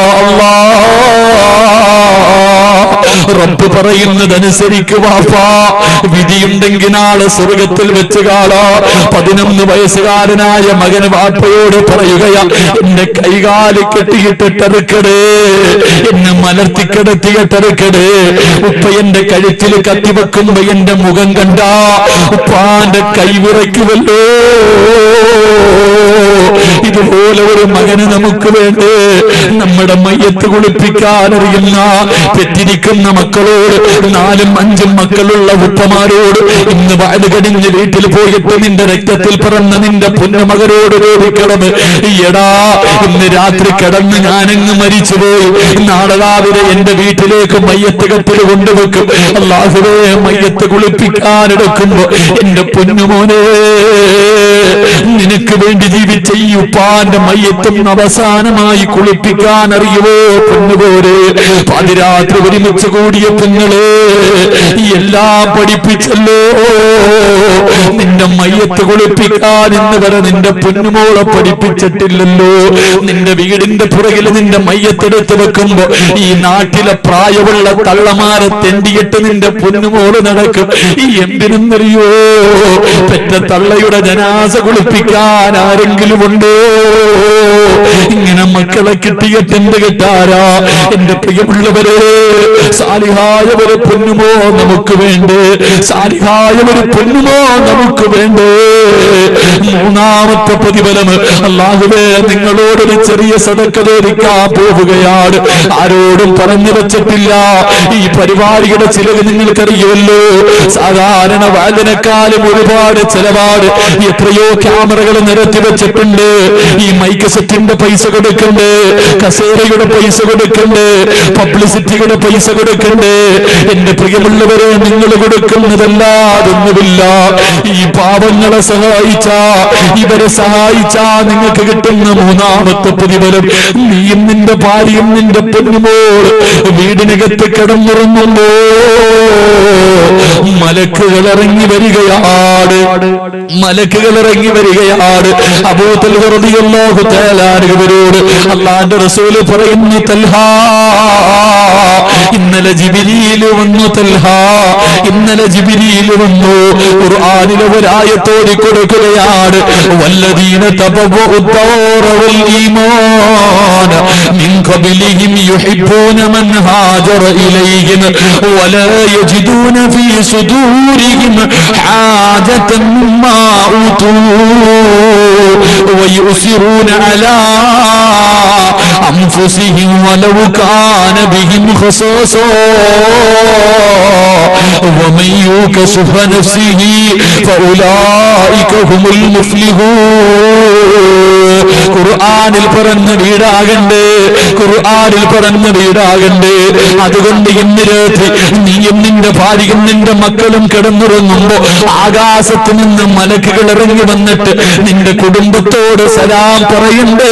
[SPEAKER 1] അല്ലാഹ് റബ്ബ് പറയുന്നതനുസരിക്ക് വാപ്പാ വിധിയുണ്ടെങ്കിൽ നാളെ സ്വർഗത്തിൽ വെച്ച് കാണാ പതിനൊന്ന് വയസ്സുകാരനായ മകൻ വാപ്പയോട് പറയുകയാ എന്നെ കൈകാല് കെട്ടിയിട്ടിട്ടെറുക്കടേ എന്നെ മലർത്തിക്കിടത്തിയിട്ടെറുക്കടേ ഉപ്പ എന്റെ കഴുത്തിൽ കത്തിവെക്കുമ്പോ എന്റെ മുഖം കണ്ട ഉപ്പാന്റെ കൈ വിറയ്ക്കുമല്ലോ ഇതുപോലെ ഒരു മകന് നമുക്ക് വേണ്ടേ നമ്മുടെ മയ്യത്ത് കുളിപ്പിക്കാൻ അറിയുന്ന പെറ്റിരിക്കുന്ന മക്കളോട് നാലും അഞ്ചും മക്കളുള്ള ഉപ്പമാരോട് ഇന്ന് വയത് കടിഞ്ഞ് വീട്ടിൽ പോയിട്ട് നിന്റെ രക്തത്തിൽ പിറന്ന നിന്റെ പുന്നമകരോട് ചോദിക്കണം എടാ ഇന്ന് രാത്രി കിടന്ന് ഞാനങ്ങ് മരിച്ചുപോയി നാളെ രാവിലെ എന്റെ വീട്ടിലേക്ക് മയ്യത്ത് കത്തിൽ കൊണ്ടുവെക്കും അള്ളാഹുവേ മയ്യത്ത് കുളിപ്പിക്കാനെടുക്കുമ്പോ എന്റെ പൊന്നുമോനെ നിനക്ക് വേണ്ടി ജീവിച്ച ഈ ഉപ്പാന്റെ മയ്യത്തും അവസാനമായി കുളിപ്പിക്കാൻ അറിയുവോ പൊന്നുപോരെ പാതിരാത്രി ഒരുമിച്ച് കൂടിയ പെങ്ങളെ എല്ലാം പഠിപ്പിച്ചല്ലോ നിന്റെ മയ്യത്ത് കുളിപ്പിക്കാൻ ഇന്ന് വരെ നിന്റെ പൊന്നുമോളെ പഠിപ്പിച്ചിട്ടില്ലല്ലോ നിന്റെ വീടിന്റെ പുറകിൽ നിന്റെ മയ്യത്തെടുത്ത് വെക്കുമ്പോ ഈ നാട്ടിലെ പ്രായമുള്ള തള്ളമാരെ തെണ്ടിയിട്ട് നിന്റെ പൊന്നുമോള് നടക്കും ഈ എന്തിനെന്നറിയോ പെറ്റ തള്ളയുടെ ജനാസ കുളിപ്പിക്കാൻ ആരെങ്കിലും ഉണ്ടോ ഇങ്ങനെ മക്കളെ കിട്ടിയിട്ട് എന്ത് കിട്ടാരാ എന്റെ പ്രിയമുള്ളവരെ സാലിഹായ ഒരു പൊന്നുമോ നമുക്ക് വേണ്ടേ സാലിഹായ ഒരു പൊന്നുമോ നമുക്ക് വേണ്ടേ മൂന്നാമത്തെ പ്രതിഫലം അള്ളാഹുവേ നിങ്ങളോടൊരു ചെറിയ സദക്ക ചോദിക്കാൻ പോവുകയാണ് ആരോടും പറഞ്ഞു വെച്ചിട്ടില്ല ഈ പരിപാടിയുടെ ചിലവ് നിങ്ങൾക്കറിയുമല്ലോ സാധാരണ വാലിനേക്കാളും ഒരുപാട് ചെലവാട് എത്രയോ ക്യാമറകൾ നിരത്തി വെച്ചിട്ടുണ്ട് ഈ മൈക്ക് സെറ്റിന്റെ പൈസ കൊടുക്കണ്ട് കസേരയുടെ പൈസ കൊടുക്കണ്ട് പബ്ലിസിറ്റിയുടെ പൈസ കൊടുക്കണ്ട് എന്റെ പ്രിയമുള്ളവരെ നിങ്ങൾ കൊടുക്കുന്നതല്ല അതൊന്നുമില്ല ഈ പാവങ്ങളെ സഹായിച്ച ഇവരെ സഹായിച്ച നിങ്ങൾക്ക് കിട്ടുന്ന മൂന്നാമത്തെ പ്രതിഫലം നീയും നിന്റെ ഭാര്യയും നിന്റെ പെണ്ണുമോൾ വീടിനകത്ത് കിടന്നുറങ്ങുമ്പോ മലക്കുകൾ ഇറങ്ങി വരികയാണ് മലക്കുകൾ ഇറങ്ങി വരികയാണ് അബൂത്തൽ റളിയല്ലാഹു തആല അൻഹുവരോട് അള്ളാന്റെ റസൂല് പറയുന്നു തൽഹാ ഇന്നലെ ജിബിരിയിൽ വന്നു തൽഹാ ഇന്നലെ ജിബിരിയിൽ വന്നു ഖുർആനിലെ ഒരായത്തോടി കൊടുക്കുകയാണ് വല്ലദീന തബവ്വഉ الدار والإيمان من قبلهم يحبون من هاجر إليهم ولا يجدون في صدورهم حاجة مما أوتوا ويؤثرون على أنفسهم ولو كان بهم خصاصة ومن يوك شح نفسه فأولئك هم المفلحون ഖുർആനിൽ പറഞ്ഞ വീടാകണ്ടേ ഖുർആനിൽ പറഞ്ഞ വീടാകണ്ടേ അതുകൊണ്ട് ഇന്ന് രാത്രി നീയും നിന്റെ ഭാര്യയും നിന്റെ മക്കളും കിടന്നുറങ്ങുമ്പോ ആകാശത്ത് നിന്ന് മലക്കുകൾ ഇറങ്ങി വന്നിട്ട് നിന്റെ കുടുംബത്തോട് സലാം പറയണ്ടേ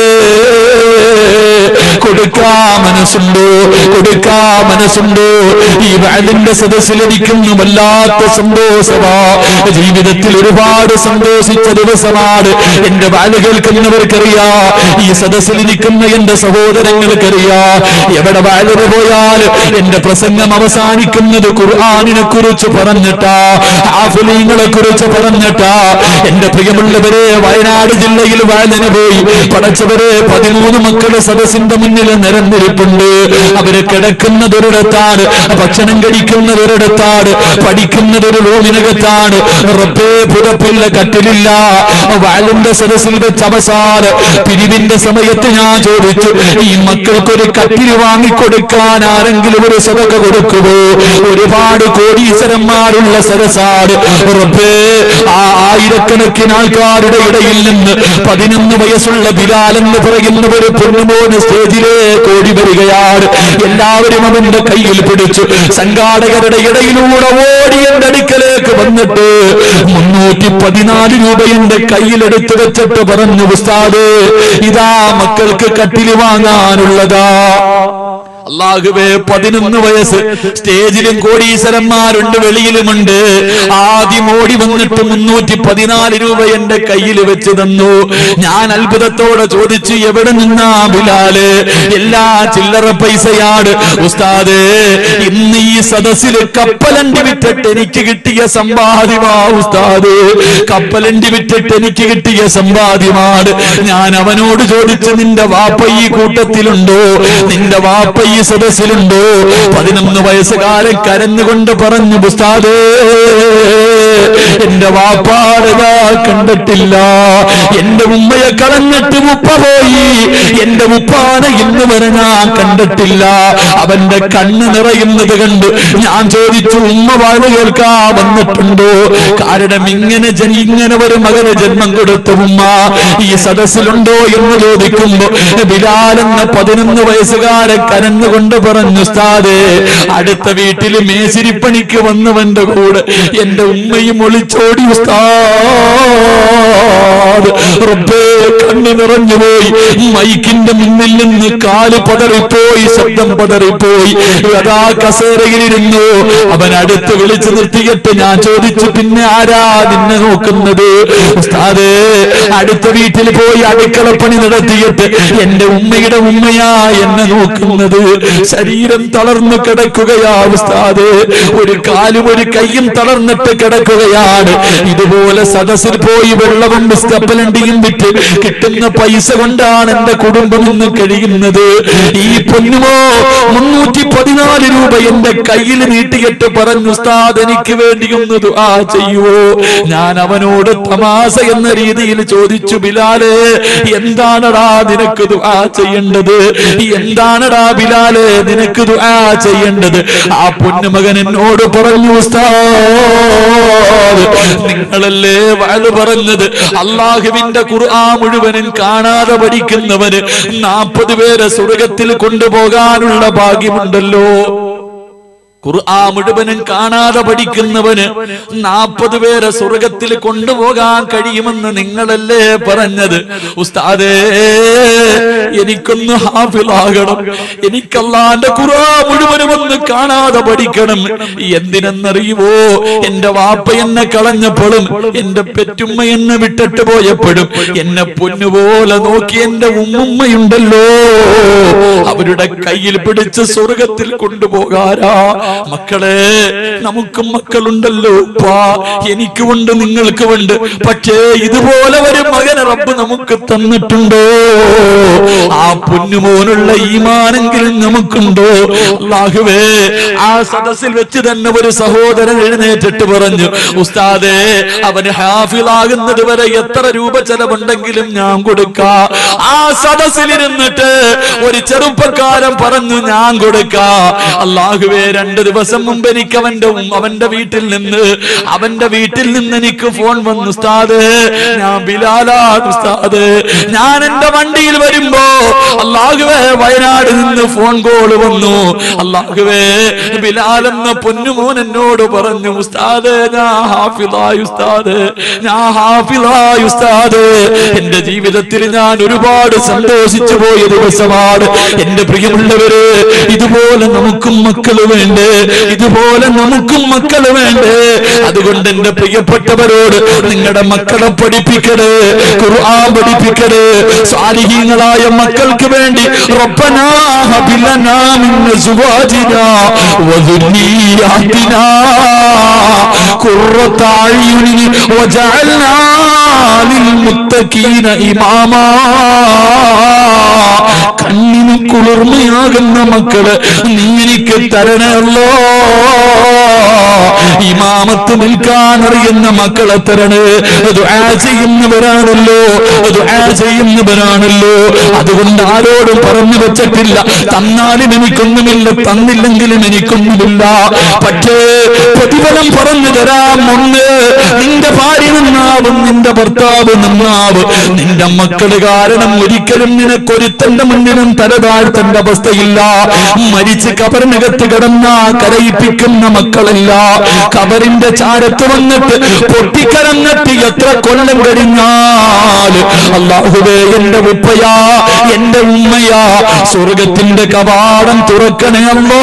[SPEAKER 1] കൊടുക്കാ മനസ്സുണ്ടോ കൊടുക്കാ മനസ്സുണ്ടോ ഈ വാലിന്റെ സദസ്സിലിരിക്കുന്നു വല്ലാത്ത സന്തോഷമാ ജീവിതത്തിൽ ഒരുപാട് സന്തോഷിച്ച ദിവസമാണ് എന്റെ വാല് കേൾക്കുന്നവർക്കറിയാ ഈ സദസ്സിലിരിക്കുന്ന എന്റെ സഹോദരങ്ങൾക്കറിയാ എവിടെ വാലിന് പോയാൽ എന്റെ പ്രസംഗം അവസാനിക്കുന്നത് ഖുർആാനിനെ കുറിച്ച് പറഞ്ഞിട്ടാ ആഫുലീങ്ങളെ കുറിച്ച് പറഞ്ഞിട്ടാ എന്റെ പ്രിയമുള്ളവരെ വയനാട് ജില്ലയിൽ വാലിന് പോയി പടച്ചവരെ പതിമൂന്ന് മക്കളുടെ സദസ്സിന്റെ മുന്നിൽ നിരന്നിരിപ്പുണ്ട് അവര് കിടക്കുന്നതൊരിടത്താണ് ഭക്ഷണം കഴിക്കുന്നതൊരിടത്താണ് പഠിക്കുന്നതൊരു റൂമിനകത്താണ് റബ്ബേ പുറപ്പില്ല കട്ടിലില്ല വാലിന്റെ സദസ്സിൽ വെച്ച് അവസാനം പിരിവിന്റെ സമയത്ത് ഞാൻ ചോദിച്ചു ഈ മക്കൾക്കൊരു കട്ടിൽ വാങ്ങിക്കൊടുക്കാൻ ആരെങ്കിലും ഒരു സദക കൊടുക്കുമോ ഒരുപാട് കോടീശ്വരന്മാരുള്ള സദസ്സാണ് റബ്ബേ ആ ആയിരക്കണക്കിന് ആൾക്കാരുടെ ഇടയിൽ നിന്ന് പതിനൊന്ന് വയസ്സുള്ള ബിലാൽ എന്ന് പറയുന്ന ഒരു പൊന്നുമോന് സ്റ്റേജിലേക്ക് ഓടി വരികയാണ് എല്ലാവരും അവന്റെ കയ്യിൽ പിടിച്ചു സംഘാടകരുടെ ഇടയിലൂടെ ഓടി എന്റെ അടുക്കലേക്ക് വന്നിട്ട് മുന്നൂറ്റി പതിനാല് രൂപ എന്റെ കയ്യിലെടുത്ത് വെച്ചിട്ട് പറഞ്ഞു ഉസ്താദ് ഇതാ മക്കൾക്ക് കട്ടില് വാങ്ങാനുള്ളതാ അള്ളാഹുവേ പതിനൊന്ന് വയസ്സ് സ്റ്റേജിലും കോടീശ്വരന്മാരുണ്ട് വെളിയിലുമുണ്ട് ആദ്യം ഓടി വന്നിട്ട് മുന്നൂറ്റി പതിനാല് രൂപ എന്റെ കയ്യിൽ വെച്ച് തന്നു ഞാൻ അത്ഭുതത്തോടെ ചോദിച്ചു എവിടെ നിന്നാ ബിലാല് എല്ലാ ചില്ലറ പൈസയാണ് ഉസ്താദ് ഇന്ന് ഈ സദസ്സിൽ കപ്പലണ്ടി വിറ്റിട്ട് എനിക്ക് കിട്ടിയ സമ്പാദ്യമാ ഉസ്താദ് കപ്പലണ്ടി വിറ്റിട്ട് എനിക്ക് കിട്ടിയ സമ്പാദ്യമാണ് ഞാൻ അവനോട് ചോദിച്ചു നിന്റെ വാപ്പ ഈ കൂട്ടത്തിലുണ്ടോ നിന്റെ വാപ്പ ഈ സദസ്സിലുണ്ടോ പതിനൊന്ന് വയസ്സുകാരൻ കരഞ്ഞുകൊണ്ട് പറഞ്ഞു ഉസ്താദേ എന്റെ വാപ്പാടതാ കണ്ടിട്ടില്ല എന്റെ ഉമ്മയെ കളഞ്ഞിട്ട് ഉപ്പ പോയി എന്റെ ഉപ്പാനെ ഇന്ന് വരെ ഞാൻ കണ്ടിട്ടില്ല അവന്റെ കണ്ണ് നിറയുന്നത് കണ്ട് ഞാൻ ചോദിച്ചു ഉമ്മ വാഴ കേൾക്കാ വന്നിട്ടുണ്ടോ കാരണം ഇങ്ങനെ ജനി ഇങ്ങനെ ഒരു മകന് ജന്മം കൊടുത്ത ഉമ്മ ഈ സദസ്സിലുണ്ടോ എന്ന് ചോദിക്കുമ്പോ ബിലാൽ എന്ന പതിനൊന്ന് വയസ്സുകാരെ കരഞ്ഞുകൊണ്ട് പറഞ്ഞു ഉസ്താദേ അടുത്ത വീട്ടിൽ മേശിരിപ്പണിക്ക് വന്നവന്റെ കൂടെ എന്റെ ഉമ്മയും ഒളിച്ചോടി ഉസ്താദ് റബ്ബേ കണ്ണു നിറഞ്ഞുപോയി മൈക്കിന്റെ മുന്നിൽ നിന്ന് കാല് പതറിപ്പോയി ശബ്ദം പതറിപ്പോയി അതാ കസേരയിലിരുന്നു അവൻ അടുത്ത് വിളിച്ചു നിർത്തിയിട്ട് ഞാൻ ചോദിച്ചു പിന്നെ ആരാ നിന്നെ നോക്കുന്നത് ഉസ്താദേ അടുത്ത വീട്ടിൽ പോയി അടുക്കളപ്പണി നടത്തിയിട്ട് എന്റെ ഉമ്മയുടെ ഉമ്മയാ എന്നെ നോക്കുന്നത് ശരീരം തളർന്നു കിടക്കുകയാ ഉസ്താദ് ഒരു കാലും ഒരു കൈയും തളർന്നിട്ട് കിടക്കുകയാണ് ഇതുപോലെ സദസ്സിൽ പോയി വെള്ളവും കപ്പലണ്ടിയും വിറ്റ് കിട്ടുന്ന പൈസ കൊണ്ടാണ് എന്റെ കുടുംബം ഇന്ന് കഴിയുന്നത് ഈ പൊന്നുമോ മുന്നൂറ്റി പതിനാല് രൂപ എന്റെ കയ്യിൽ നീട്ടിയിട്ട് പറഞ്ഞു ഉസ്താദ് എനിക്ക് വേണ്ടി ഒന്ന് ദുആ ചെയ്യുവോ ഞാൻ അവനോട് തമാശ എന്ന രീതിയിൽ ചോദിച്ചു ബിലാലെ എന്താണടാ നിനക്ക് ദുആ ചെയ്യേണ്ടത് എന്താണടാ ബിലാലെ നിനക്ക് ദുആ ചെയ്യേണ്ടത് ആ പൊന്നുമകൻ എന്നോട് പറഞ്ഞു ഉസ്താദ് നിങ്ങളല്ലേ വാഴ് പറഞ്ഞത് അള്ളാഹുവിന്റെ ഖുർആ മുഴുവനും കാണാതെ പഠിക്കുന്നവന് നാൽപ്പത് പേരെ സ്വർഗത്തിൽ കൊണ്ടുപോകാനുള്ള ഭാഗ്യമുണ്ടല്ലോ ഖുർആ മുഴുവനും കാണാതെ പഠിക്കുന്നവന് നാൽപ്പത് പേരെ സ്വർഗത്തിൽ കൊണ്ടുപോകാൻ കഴിയുമെന്ന് നിങ്ങളല്ലേ പറഞ്ഞത് ഉസ്താദേ എനിക്കൊന്ന് ഹാഫിലാകണം എനിക്കല്ലാന്റെ ഖുർആ മുഴുവനും ഒന്ന് കാണാതെ പഠിക്കണം എന്തിനെന്നറിയുവോ എന്റെ വാപ്പ എന്നെ കളഞ്ഞപ്പോഴും എന്റെ പെറ്റുമ്മ എന്നെ വിട്ടിട്ട് പോയപ്പോഴും എന്നെ പൊന്നുപോലെ നോക്കി എന്റെ ഉമ്മുമ്മയുണ്ടല്ലോ അവരുടെ കയ്യിൽ പിടിച്ച് സ്വർഗത്തിൽ കൊണ്ടുപോകാരാ
[SPEAKER 2] മക്കളെ നമുക്കും മക്കളുണ്ടല്ലോ ഉപ്പാ എനിക്കുമുണ്ട് നിങ്ങൾക്കുമുണ്ട് പക്ഷേ ഇതുപോലെ ഒരു മകനെ റബ്ബ് നമുക്ക് തന്നിട്ടുണ്ടോ ആ പൊന്നുമോനുള്ള ഈമാനെങ്കിലും നമുക്കുണ്ടോ അല്ലാഹുവേ ആ സദസ്സിൽ വെച്ച് തന്നെ ഒരു സഹോദരൻ എഴുന്നേറ്റിട്ട് പറഞ്ഞു ഉസ്താദേ അവന് ഹാഫിലാകുന്നത് വരെ എത്ര രൂപ ചെലവുണ്ടെങ്കിലും ഞാൻ കൊടുക്കാ ആ സദസ്സിലിരുന്നിട്ട് ഒരു ചെറുപ്പക്കാരൻ പറഞ്ഞു ഞാൻ കൊടുക്കാ അള്ളാഹുവേ രണ്ട് ദിവസം മുമ്പ് എനിക്ക് അവന്റെ ഉം- അവന്റെ വീട്ടിൽ നിന്ന് അവന്റെ വീട്ടിൽ നിന്ന് എനിക്ക് ഫോൺ വന്നു ഉസ്താദ് ഞാൻ ബിലാലാണ് ഉസ്താദ് ഞാൻ എന്റെ വണ്ടിയിൽ വരുമ്പോ അള്ളാഹുവേ വയനാട് നിന്ന് ഫോൺ കോൾ വന്നു അള്ളാഹുവേ ബിലാൽ എന്ന പൊന്നുമോൻ എന്നോട് പറഞ്ഞു ഉസ്താദ് ഞാൻ ഹാഫിലായി ഉസ്താദ് ഞാൻ ഹാഫിലായി ഉസ്താദ് എന്റെ ജീവിതത്തിൽ ഞാൻ ഒരുപാട് സന്തോഷിച്ചു പോയ ദിവസമാണ് എന്റെ പ്രിയമുള്ളവര് ഇതുപോലെ നമുക്കും മക്കള് വേണ്ടേ ഇതുപോലെ നമുക്കും മക്കള് വേണ്ടേ അതുകൊണ്ട് എന്റെ പ്രിയപ്പെട്ടവരോട് നിങ്ങളുടെ മക്കളെ പഠിപ്പിക്കട് ഖുർആൻ പഠിപ്പിക്കട് സ്വാലിഹീങ്ങളായ മക്കൾക്ക് വേണ്ടി റബ്ബനാ ഹബിലനാ മിൻ അസ്വാജിനാ വദുർരിയാതിനാ ഖുർറത അയ്യുനി വജഅൽനാ ലിൽമുത്തഖീന ഇമാമാ കണ്ണിന് കുളിർമയാകുന്ന മക്കള് നീ എനിക്ക് തരണല്ലോ ഇമാമത്ത് നിൽക്കാൻ അറിയുന്ന മക്കളെ തരണേ ദുആ ചെയ്യുന്നവരാണല്ലോ ദുആ ചെയ്യുന്നവരാണല്ലോ അതുകൊണ്ട് ആരോടും പറഞ്ഞു വെച്ചിട്ടില്ല തന്നാലും എനിക്കൊന്നുമില്ല തന്നില്ലെങ്കിലും എനിക്കൊന്നുമില്ല പക്ഷേ പ്രതിഫലം പറഞ്ഞു തരാം ഒന്ന് നിന്റെ ഭാര്യ നന്നാവും നിന്റെ ഭർത്താവ് നന്നാവും നിന്റെ മക്കള് കാരണം ഒരിക്കലും നിനക്കൊരുത്തന്റെ മുന്നിലും തലതാഴ്ത്തേണ്ട അവസ്ഥയില്ല മരിച്ച് കബറിനകത്ത് കിടന്ന കരയിപ്പിക്കുന്ന മക്കളല്ല കബറിന്റെ ചാരത്ത് വന്നിട്ട് പൊട്ടിക്കരന്നിട്ട് എത്ര കൊല്ലം കഴിഞ്ഞാൽ അള്ളാഹുവേ എന്റെ ഉപ്പയാ എന്റെ ഉമ്മയാ സ്വർഗത്തിന്റെ കവാടം തുറക്കണേ അല്ലോ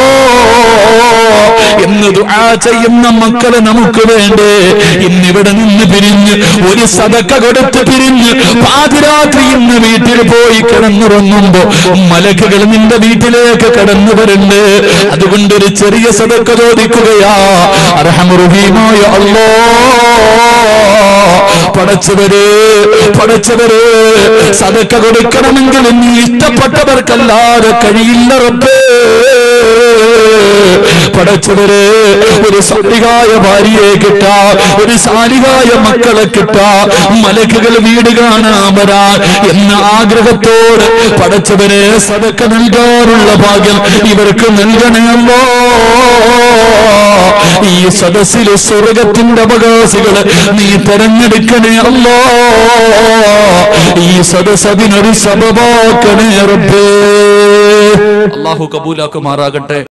[SPEAKER 2] എന്ന് ദുആ ചെയ്യുന്ന മക്കളെ നമുക്ക് വേണ്ടേ ഇന്നിവിടെ നിന്ന് പിരിഞ്ഞ് ഒരു സതക്ക കൊടുത്ത് പിരിഞ്ഞ് പാതിരാത്രി ഇന്ന് വീട്ടിൽ പോയി കിടന്നുറങ്ങുമ്പോ മലക്കുകൾ നിന്റെ വീട്ടിലേക്ക് കടന്നു വരുന്നുണ്ട് അതുകൊണ്ട് ഒരു ചെറിയ സതക്ക ചോദിക്കുകയാ അർഹമുറുഹീമായ അല്ലോ പടച്ചവര് പടച്ചവര് സതക്ക കൊടുക്കണമെങ്കിൽ നീ ഇഷ്ടപ്പെട്ടവർക്കല്ലാതെ കഴിയില്ല റബ്ബേ പടച്ചവര് ഒരു സാലികായ ഭാര്യയെ കിട്ടാ ഒരു സാലികായ മക്കളെ കിട്ടാ മലക്കുകൾ വീട് കാണാൻ വരാൻ എന്ന ആഗ്രഹത്തോട് പടച്ചവരെ സതക്ക നൽകാറുള്ള ഭാഗ്യം ഇവർക്ക് നൽകണമല്ലോ ഈ സദസ്സിലെ സ്വർഗത്തിന്റെ അവകാശികള് നീ തെരഞ്ഞെടുക്കണേ അല്ലോ ഈ സദസ് അതിനൊരു സബവാക്കണേ റബ്ബേ
[SPEAKER 1] അള്ളാഹു കബൂലാക്കുമാറാകട്ടെ